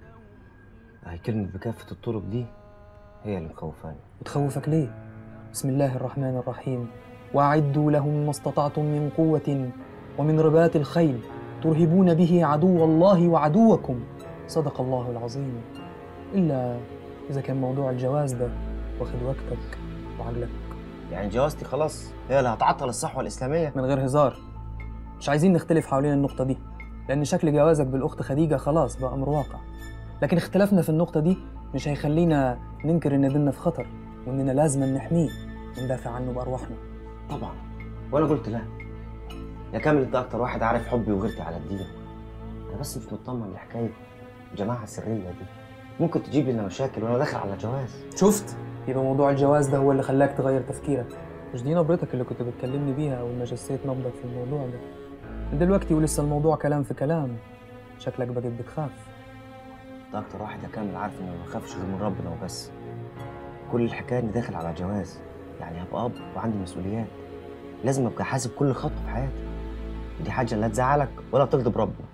هي كلمة بكافة الطرق دي هي اللي مخوفاني وتخوفك ليه بسم الله الرحمن الرحيم واعدوا لهم ما استطعتم من قوه ومن رباط الخيل ترهبون به عدو الله وعدوكم صدق الله العظيم إلا إذا كان موضوع الجواز ده واخد وقتك وعقلك يعني جوازتي خلاص هي اللي هتعطل الصحوة الإسلامية من غير هزار مش عايزين نختلف حوالين النقطة دي لأن شكل جوازك بالأخت خديجة خلاص بقى أمر واقع لكن اختلافنا في النقطة دي مش هيخلينا ننكر إن ديننا في خطر وإننا لازم نحميه وندافع عنه بأرواحنا طبعا وأنا قلت لا يا كامل أنت أكتر واحد عارف حبي وغيرتي على الدين أنا بس مش مطمن لحكاية الجماعة السرية دي ممكن تجيب لنا مشاكل وأنا داخل على جواز شفت يبقى موضوع الجواز ده هو اللي خلاك تغير تفكيرك مش دي نبرتك اللي كنت بتكلمني بيها أول ما جسيت نبضك في الموضوع ده دلوقتي ولسه الموضوع كلام في كلام شكلك بقيت بتخاف أنت أكتر واحد يا كامل عارف إني ما بخافش غير من ربنا وبس كل الحكاية إني داخل على جواز يعني هبقى أب وعندي مسؤوليات لازم أبقى حاسب كل خطوة في حياتي ودي حاجة لا تزعلك ولا تغضب ربنا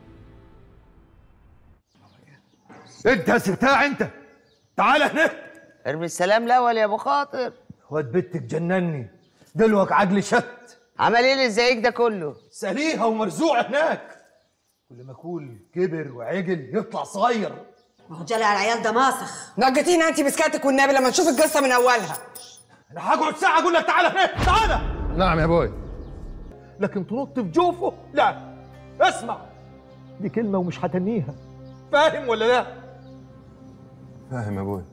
انت يا سبتاع انت تعال هنا ارمي السلام الاول يا ابو خاطر واد بنتك جنني دلوك عقلي شت عمل ايه اللي زيك ده كله سليها ومرزوع هناك كل ما اكون كبر وعجل يطلع صغير ما هو جلع العيال ده ماسخ نجتينا انت بسكاتك والنبي لما نشوف القصه من اولها انا هقعد ساعه اقول لك تعال هنا تعال نعم يا ابوي لكن تنط في جوفه لا اسمع دي كلمه ومش هتنيها فاهم ولا لا فاهم يا ابوي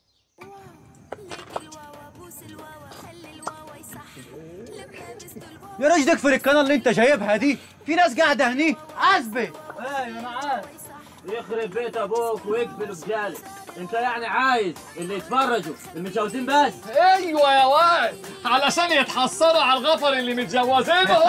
يا راجل اقفل القناه اللي انت جايبها دي في ناس قاعده هني عزبه ايوه انا عارف يخرب بيت ابوك ويقبل بجالس انت يعني عايز اللي يتفرجوا المتجوزين بس ايوه يا واد علشان يتحصروا على الغفر اللي متجوزينه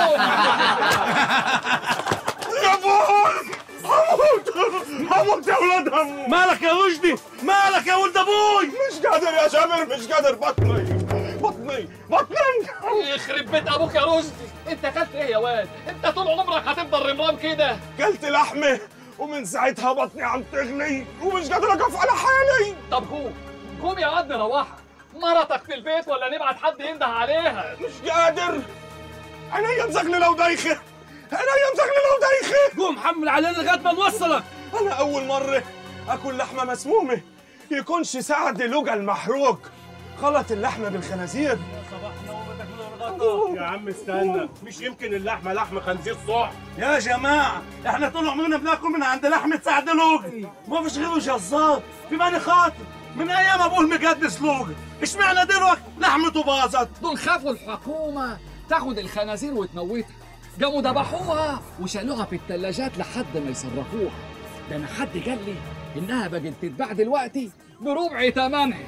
يا ابوي هموت هموت يا ولاد هموت مالك يا رشدي مالك يا ولد ابوي مش قادر يا جابر مش قادر بطني بطني بطني يخرب بيت ابوك يا رشدي انت اكلت ايه يا واد انت طول عمرك هتفضل رمرام كده كلت لحمه ومن ساعتها بطني عم تغلي ومش قادر اقف على حالي طب قوم قوم يا واد نروحها مرتك في البيت ولا نبعت حد ينده عليها مش قادر عينيا مزغلله ودايخه عينيا مزغلله ودايخه قوم حمل علينا لغايه ما نوصلك انا اول مره اكل لحمه مسمومه يكونش سعد لقى المحروق خلط اللحمه بالخنازير يا عم استنى مش يمكن اللحمه لحم خنزير صح يا جماعة احنا طول عمرنا بناكل من عند لحمة سعد لوجي ما فيش غيره جزار في ماني خاطر من ايام ابوه المقدس لوجي اشمعنى دلوقتي لحمته باظت دول خافوا الحكومة تاخد الخنازير وتموتها قاموا ذبحوها وشالوها في الثلاجات لحد ما يصرفوها ده انا حد قال لي انها بقت تتباع دلوقتي بربع ثمنها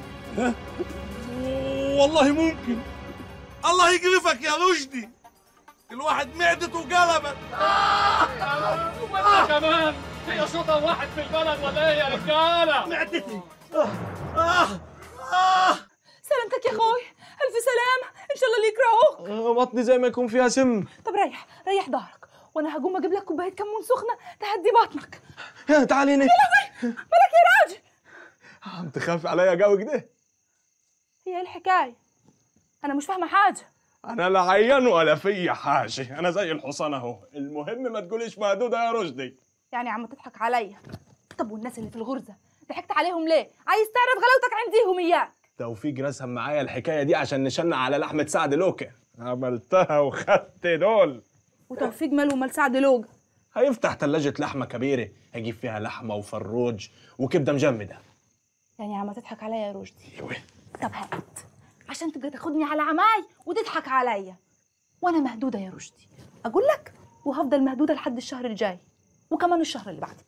والله ممكن الله يقرفك يا رشدي الواحد معدته قلبت وانت كمان هي شوطة واحد في البلد ولا ايه يا رجالة؟ معدتي آه آه آه سلامتك يا اخوي الف سلامه ان شاء الله اللي يكرهوك بطني زي ما يكون فيها سم طب ريح ريح ظهرك وانا هقوم اجيب لك كوبايه كمون سخنه تهدي بطنك يا تعالي هنا يا لهوي مالك يا راجل عم تخاف عليا قوي كده هي ايه الحكايه انا مش فاهمه حاجه انا لا عيان ولا في حاجه انا زي الحصان اهو المهم ما تقوليش مهدوده يا رشدي يعني عم تضحك عليا طب والناس اللي في الغرزه ضحكت عليهم ليه عايز تعرف غلاوتك عنديهم اياك توفيق رسم معايا الحكايه دي عشان نشن على لحمه سعد لوكا عملتها وخدت دول وتوفيق ماله ومال سعد لوج هيفتح ثلاجه لحمه كبيره هيجيب فيها لحمه وفروج وكبده مجمده يعني عم تضحك عليا يا رشدي طب هات عشان تبقى تاخدني على عماي وتضحك عليا وانا مهدوده يا رشدي اقول لك وهفضل مهدوده لحد الشهر الجاي وكمان الشهر اللي بعده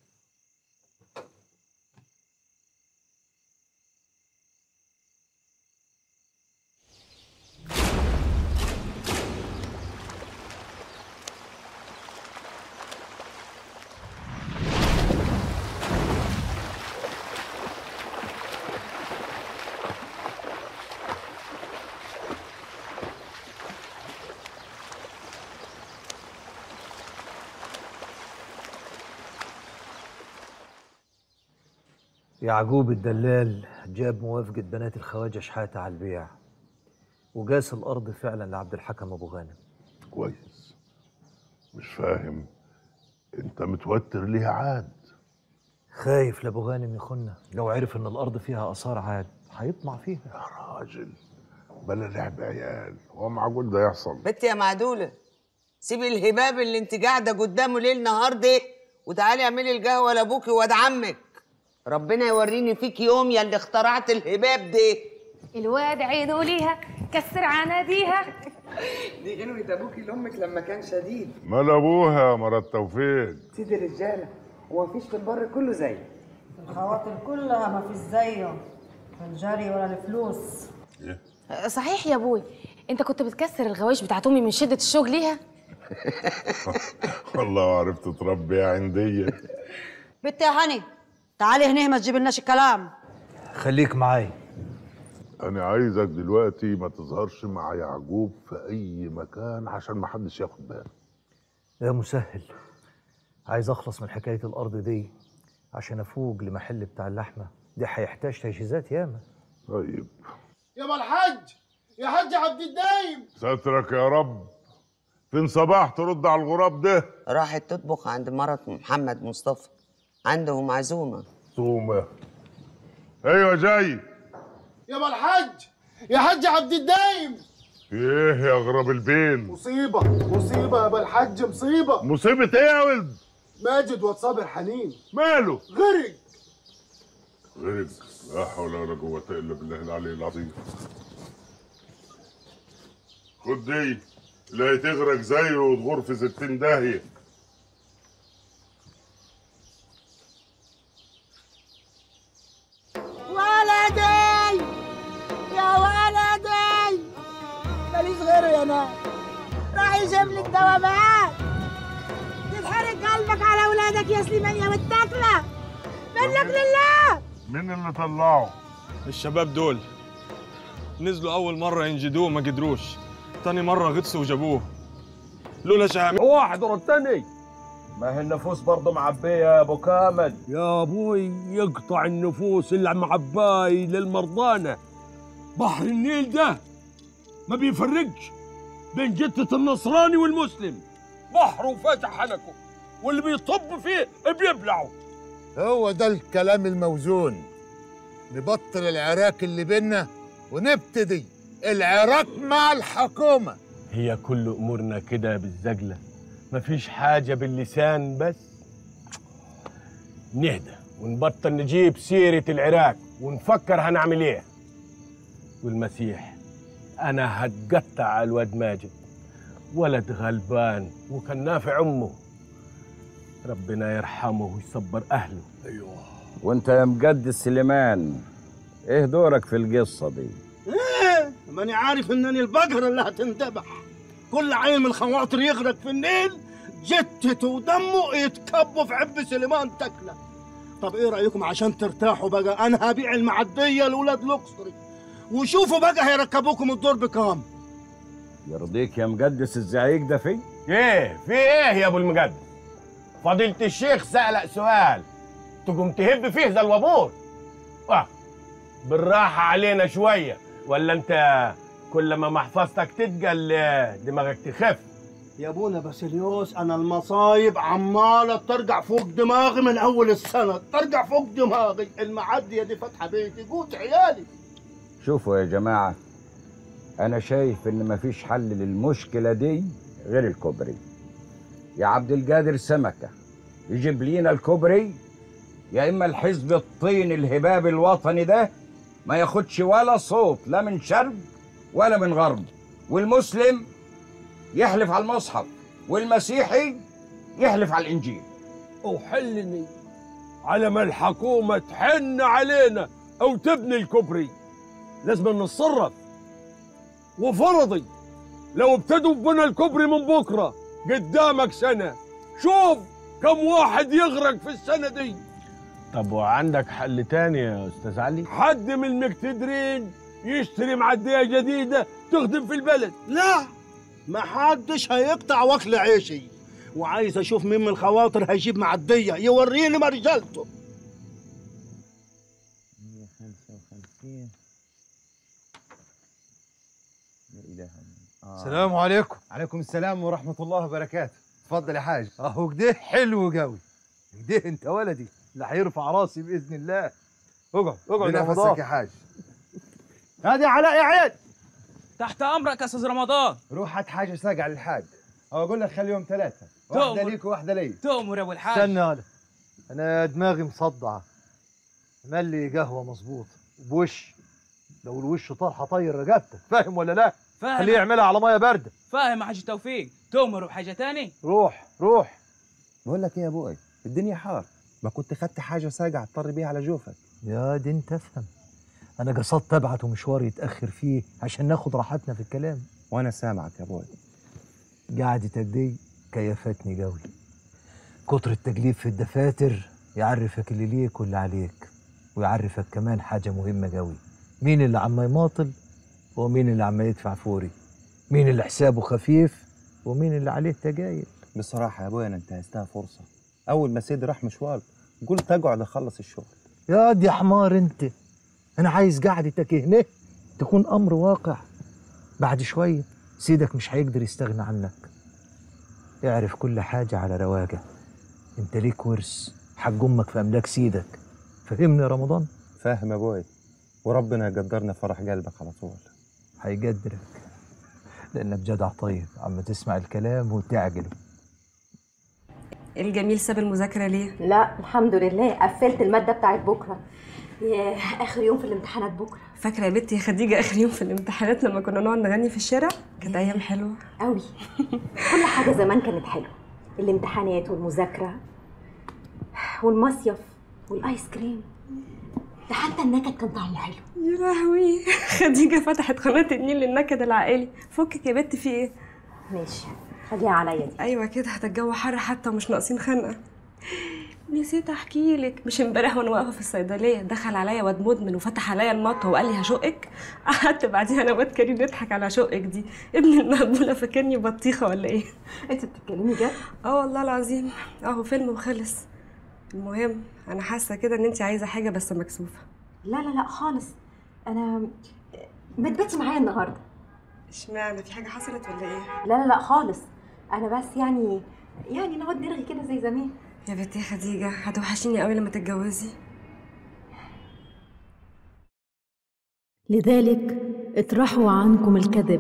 يعقوب الدلال جاب موافقة بنات الخواجة شحاتة على البيع وقاس الأرض فعلا لعبد الحكم أبو غانم كويس مش فاهم انت متوتر ليه عاد خايف لأبو غانم يخنا لو عرف إن الأرض فيها آثار عاد هيطمع فيها يا راجل بلا لعب عيال هو معقول ده يحصل بنت يا معدولة سيبي الهباب اللي انت قاعدة قدامه ليل نهار ده وتعالي اعملي القهوة لابوكي واد عمك ربنا يوريني فيك يوم يا اللي اخترعت الهباب ده الواد عينه ليها كسر عناديها دي غنوة ابوكي لامك لما كان شديد مال ابوها يا مرات توفيق سيدي الرجاله هو مفيش في البر كله زي الخواطر كلها ما فيش زيه في الجري ولا الفلوس صحيح يا ابوي انت كنت بتكسر الغوايش بتاعت امي من شده الشوق ليها والله عرفت تربي يا عندية بنت يا هاني تعالي هنا ما تجيب لناش الكلام خليك معاي انا عايزك دلوقتي ما تظهرش مع يعقوب في اي مكان عشان ما حدش ياخد باله يا مسهل عايز أخلص من حكاية الأرض دي عشان أفوق لمحل بتاع اللحمة دي هيحتاج تجهيزات ياما طيب يابا الحاج يا حاج عبد الدايم سترك يا رب فين صباح ترد على الغراب ده راحت تطبخ عند مرات محمد مصطفى عندهم عزومة تومة ايوه جاي يابا الحاج يا حاج عبد الدايم في ايه يا غراب البين مصيبة مصيبة يابا الحاج مصيبة مصيبة ايه يا ولد ماجد واد صابر حنين ماله غرق غرق لا حول ولا قوة الا بالله العلي العظيم خد دي لا تغرق زيه وتغور في ستين داهية ولدي يا ولدي ماليش غيره يا ناس راح يجيب لك دواء معاك تتحرق قلبك على اولادك يا سليمان يا متاكله منك لله مين اللي طلعه؟ الشباب دول نزلوا اول مره ينجدوه ما قدروش تاني مره غطسوا وجابوه لولا شهامي واحد ورا التاني ما هي النفوس برضه معبيه يا ابو كامل يا ابوي يقطع النفوس اللي معباي للمرضانه بحر النيل ده ما بيفرقش بين جتة النصراني والمسلم بحر وفاتح حنكه واللي بيطب فيه بيبلعه هو ده الكلام الموزون نبطل العراك اللي بينا ونبتدي العراق مع الحكومة هي كل امورنا كده بالزجله مفيش حاجه باللسان بس نهدى ونبطل نجيب سيره العراق ونفكر هنعمل ايه والمسيح انا هتقطع على الواد ماجد ولد غلبان وكان نافع امه ربنا يرحمه ويصبر اهله ايوه وانت يا مقدس سليمان ايه دورك في القصه دي ايه ماني عارف انني البقره اللي هتندبح كل عيل من الخواطر يغرق في النيل جتته ودمه يتكبوا في عب سليمان تكله طب ايه رايكم عشان ترتاحوا بقى انا هبيع المعديه لاولاد لوكسري وشوفوا بقى هيركبوكم الدور بكام يرضيك يا مقدس الزعيق ده في ايه في ايه يا ابو المقدس فضيله الشيخ سألك سؤال تقوم تهب فيه زي الوابور اه بالراحه علينا شويه ولا انت كل ما محفظتك تتقل دماغك تخف يا ابونا باسيليوس انا المصايب عماله ترجع فوق دماغي من اول السنه ترجع فوق دماغي المعديه دي فاتحه بيتي قوت عيالي شوفوا يا جماعه انا شايف ان مفيش حل للمشكله دي غير الكوبري يا عبد القادر سمكه يجيب لينا الكوبري يا اما الحزب الطين الهباب الوطني ده ما ياخدش ولا صوت لا من شرق ولا من غرب والمسلم يحلف على المصحف والمسيحي يحلف على الانجيل وحلني على ما الحكومة تحن علينا أو تبني الكوبري لازم نتصرف وفرضي لو ابتدوا ببنى الكوبري من بكرة قدامك سنة شوف كم واحد يغرق في السنة دي طب وعندك حل تاني يا أستاذ علي؟ حد من المقتدرين يشتري معدية جديدة تخدم في البلد لا ما حدش هيقطع وكل عيشي وعايز اشوف مين من الخواطر هيجيب معديه يوريني مرجلته 155 لا اله الا السلام عليكم عليكم السلام ورحمة الله وبركاته اتفضل يا حاج اهو كده حلو قوي كده انت ولدي اللي هيرفع راسي بإذن الله اقعد اقعد يا بنفسك رمضان يا حاج هادي علاء يا عيد تحت امرك يا استاذ رمضان روح هات حاجة ساقعة للحاج او اقول لك خلي يوم ثلاثة تؤمر. واحدة ليك وواحدة لي تؤمر يا ابو الحاج استنى هلا انا دماغي مصدعه ملي قهوه مظبوط بوش لو الوش طار هطير رقبتك فاهم ولا لا فاهم. خليه يعملها على ميه بارده فاهم يا حاج توفيق تؤمر بحاجه تاني روح روح بقول لك ايه يا ابوي الدنيا حار ما كنت خدت حاجة ساقعة تطر بيها على جوفك يا دي انت افهم انا قصدت ابعت مشوار يتاخر فيه عشان ناخد راحتنا في الكلام وانا سامعك يا ابوي قعدتك دي كيفتني قوي كتر التجليب في الدفاتر يعرفك اللي ليك واللي عليك ويعرفك كمان حاجة مهمة قوي مين اللي عم يماطل ومين اللي عم يدفع فوري مين اللي حسابه خفيف ومين اللي عليه تجايل بصراحة يا ابوي انا انتهزتها فرصة اول ما سيدي راح مشوار قلت اقعد اخلص الشغل يا دي حمار انت انا عايز قعدتك هنا تكون امر واقع بعد شوية سيدك مش هيقدر يستغنى عنك اعرف كل حاجة على رواقة انت ليك ورث حق امك في املاك سيدك فهمني يا رمضان فاهم يا ابوي وربنا يقدرنا فرح قلبك على طول هيقدرك لانك جدع طيب عم تسمع الكلام وتعجله الجميل ساب المذاكرة ليه؟ لا الحمد لله قفلت المادة بتاعت بكرة ياه آخر يوم في الامتحانات بكرة فاكرة يا بنتي يا خديجة آخر يوم في الامتحانات لما كنا نقعد نغني في الشارع؟ كانت أيام حلوة قوي كل حاجة زمان كانت حلوة الامتحانات والمذاكرة والمصيف والآيس كريم ده حتى النكد كان طعمه حلو يا لهوي خديجة فتحت قناة النيل للنكد العائلي فكك يا بنتي في ايه؟ ماشي خليها عليا دي ايوه كده ده الجو حر حتى ومش ناقصين خنقة نسيت احكي لك مش امبارح وانا واقفه في الصيدليه دخل عليا واد مدمن وفتح عليا المطوه وقال لي هشقك قعدت بعديها انا واد كريم نضحك على شقك دي ابن المهبوله فاكرني بطيخه ولا ايه انت بتتكلمي جد اه والله العظيم اهو فيلم وخلص المهم انا حاسه كده ان انت عايزه حاجه بس مكسوفه لا لا لا خالص انا بتباتي معايا النهارده اشمعنى في حاجه حصلت ولا ايه لا لا لا خالص انا بس يعني يعني نقعد نرغي كده زي زمان يا بنتي يا خديجه هتوحشيني قوي لما تتجوزي لذلك اطرحوا عنكم الكذب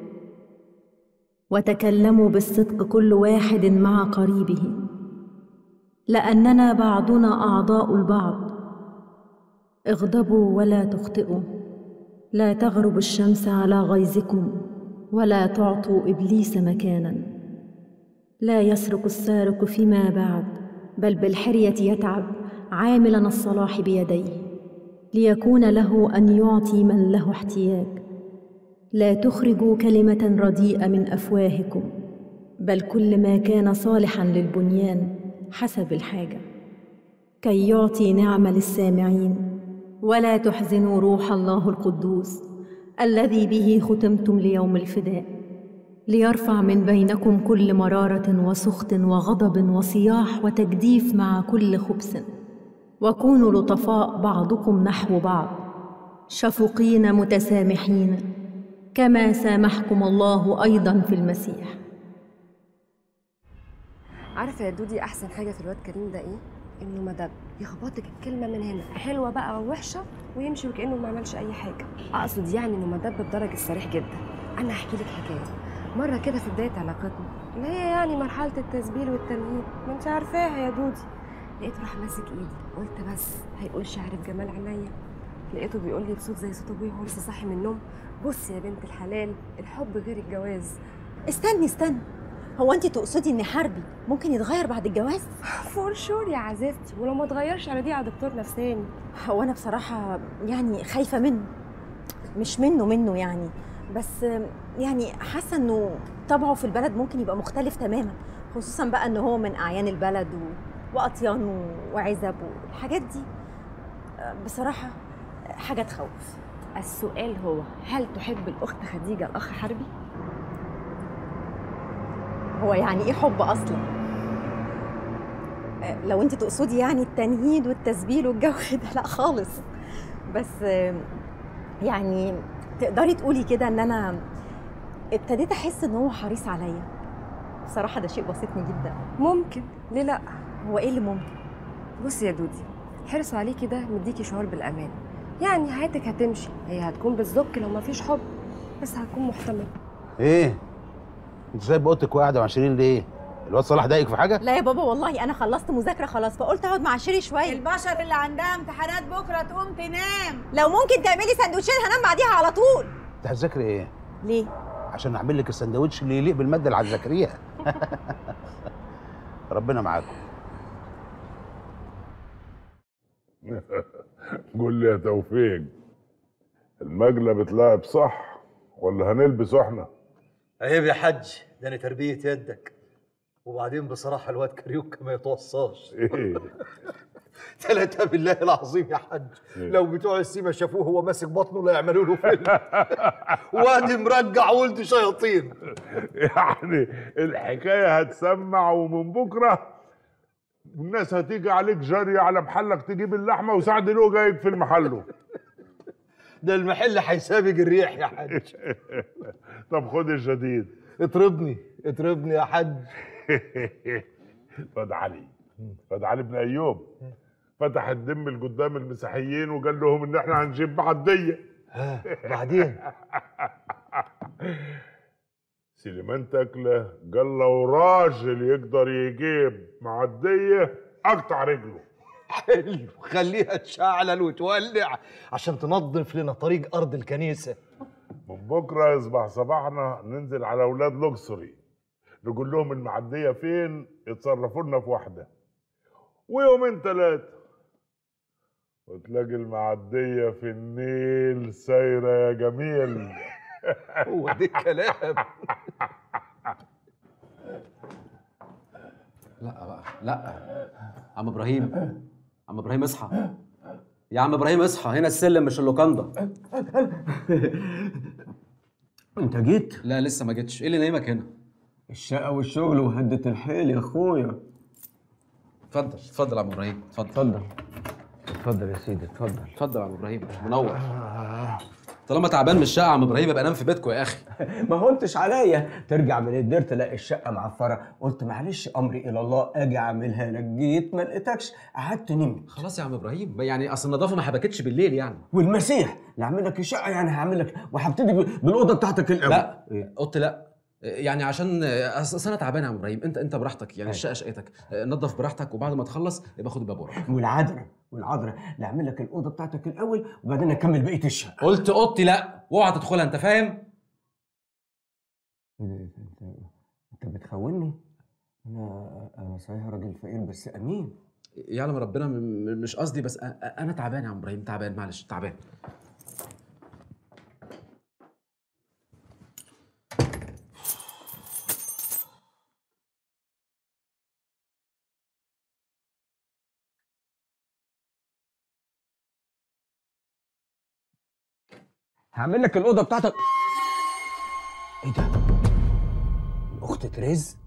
وتكلموا بالصدق كل واحد مع قريبه لاننا بعضنا اعضاء البعض اغضبوا ولا تخطئوا لا تغرب الشمس على غيظكم ولا تعطوا ابليس مكانا لا يسرق السارق فيما بعد بل بالحريه يتعب عاملا الصلاح بيديه ليكون له ان يعطي من له احتياج لا تخرجوا كلمه رديئه من افواهكم بل كل ما كان صالحا للبنيان حسب الحاجه كي يعطي نعمه للسامعين ولا تحزنوا روح الله القدوس الذي به ختمتم ليوم الفداء ليرفع من بينكم كل مراره وسخط وغضب وصياح وتجديف مع كل خبث وكونوا لطفاء بعضكم نحو بعض شفقين متسامحين كما سامحكم الله ايضا في المسيح عارفه يا دودي احسن حاجه في الواد كريم ده ايه انه مدب يخبطك الكلمه من هنا حلوه بقى او وحشه ويمشي وكانه ما عملش اي حاجه اقصد يعني انه مدب بدرجه الصريح جدا انا هحكي لك حكايه مره كده في بدايه علاقتنا اللي هي يعني مرحله التسبيل والتمهيد ما انت عارفاها يا دودي لقيته راح ماسك ايدي قلت بس هيقول شعر بجمال عينيا لقيته بيقول لي بصوت زي صوت ابويا وهو لسه صاحي من النوم بص يا بنت الحلال الحب غير الجواز استني استني هو انت تقصدي ان حربي ممكن يتغير بعد الجواز فور شور يا عزيزتي ولو ما اتغيرش على دي على دكتور نفساني هو انا بصراحه يعني خايفه منه مش منه منه يعني بس يعني حاسه انه طبعه في البلد ممكن يبقى مختلف تماما خصوصا بقى ان هو من اعيان البلد و... واطيان وعزب والحاجات دي بصراحه حاجه تخوف السؤال هو هل تحب الاخت خديجه الاخ حربي هو يعني ايه حب اصلا لو انت تقصدي يعني التنهيد والتسبيل والجو ده لا خالص بس يعني تقدري تقولي كده ان انا ابتديت احس ان هو حريص عليا بصراحه ده شيء بسيطني جدا ممكن ليه لا هو ايه اللي ممكن بصي يا دودي حرصه عليكي ده مديكي شعور بالامان يعني حياتك هتمشي هي هتكون بالزك لو مفيش حب بس هتكون محتمل ايه انت سايب اوضتك وقاعده مع شيرين ليه الواد صلاح ضايقك في حاجه لا يا بابا والله انا خلصت مذاكره خلاص فقلت اقعد مع شيري شويه البشر اللي عندها امتحانات بكره تقوم تنام لو ممكن تعملي سندوتشين هنام بعديها على طول انت هتذاكري ايه ليه عشان اعمل لك السندوتش اللي يليق بالماده اللي هتذاكريها ربنا معاكم قول لي يا توفيق المجلة بتلعب صح ولا هنلبس احنا عيب يا حج ده انا تربيه يدك وبعدين بصراحه الواد كاريوكا ما يتوصاش ايه ثلاثة بالله العظيم يا حج لو بتوع السيما شافوه هو ماسك بطنه لا يعملوا له فيلم واد مرجع ولد شياطين يعني الحكاية هتسمع ومن بكرة الناس هتيجي عليك جري على محلك تجيب اللحمة وسعد له جايك في المحله ده المحل هيسابق الريح يا حج طب خد الجديد اطربني اطربني يا حج واد علي واد علي بن ايوب فتح الدم اللي قدام المسيحيين وقال لهم ان احنا هنجيب معديه بعدين سليمان تكله قال لو راجل يقدر يجيب معديه اقطع رجله حلو خليها تشعلل وتولع عشان تنظف لنا طريق ارض الكنيسه من بكره يصبح صباحنا ننزل على اولاد لوكسوري نقول لهم المعديه فين يتصرفوا لنا في واحده ويومين ثلاثه وتلاقي المعديه في النيل سايره يا جميل هو ده كلام لا بقى لا عم ابراهيم عم ابراهيم اصحى يا عم ابراهيم اصحى هنا السلم مش اللوكاندا انت جيت؟ لا لسه ما جيتش ايه اللي نايمك هنا الشقه والشغل وهدة الحيل يا اخويا اتفضل اتفضل يا عم ابراهيم اتفضل اتفضل اتفضل يا سيدي اتفضل اتفضل يا عم ابراهيم منور طالما تعبان من الشقه يا عم ابراهيم يبقى نام في بيتكم يا اخي ما هونتش عليا ترجع من الدير تلاقي الشقه معفره قلت معلش امري الى الله اجي اعملها لك جيت ما لقيتكش قعدت نمت خلاص يا عم ابراهيم يعني اصل النظافه ما حبكتش بالليل يعني والمسيح يعمل لك الشقه يعني هعمل لك وهبتدي ب- بالاوضه بتاعتك الاول لا اوضتي لا يعني عشان اصل أصل انا تعبان يا عم ابراهيم انت انت براحتك يعني الشقه شقتك نظف براحتك وبعد ما تخلص يبقى خد الباب وراك والعذراء والعذراء نعمل لك الاوضه بتاعتك الاول وبعدين نكمل بقيه الشقه قلت اوضتي لا واوعى تدخلها انت فاهم إيه ده؟ انت انت بتخوني انا انا صحيح راجل فقير بس امين يعلم ربنا م- م- مش قصدي بس أ- أ- انا تعبان يا عم ابراهيم تعبان معلش تعبان هعمل لك الاوضه بتاعتك ايه ده اخت تريز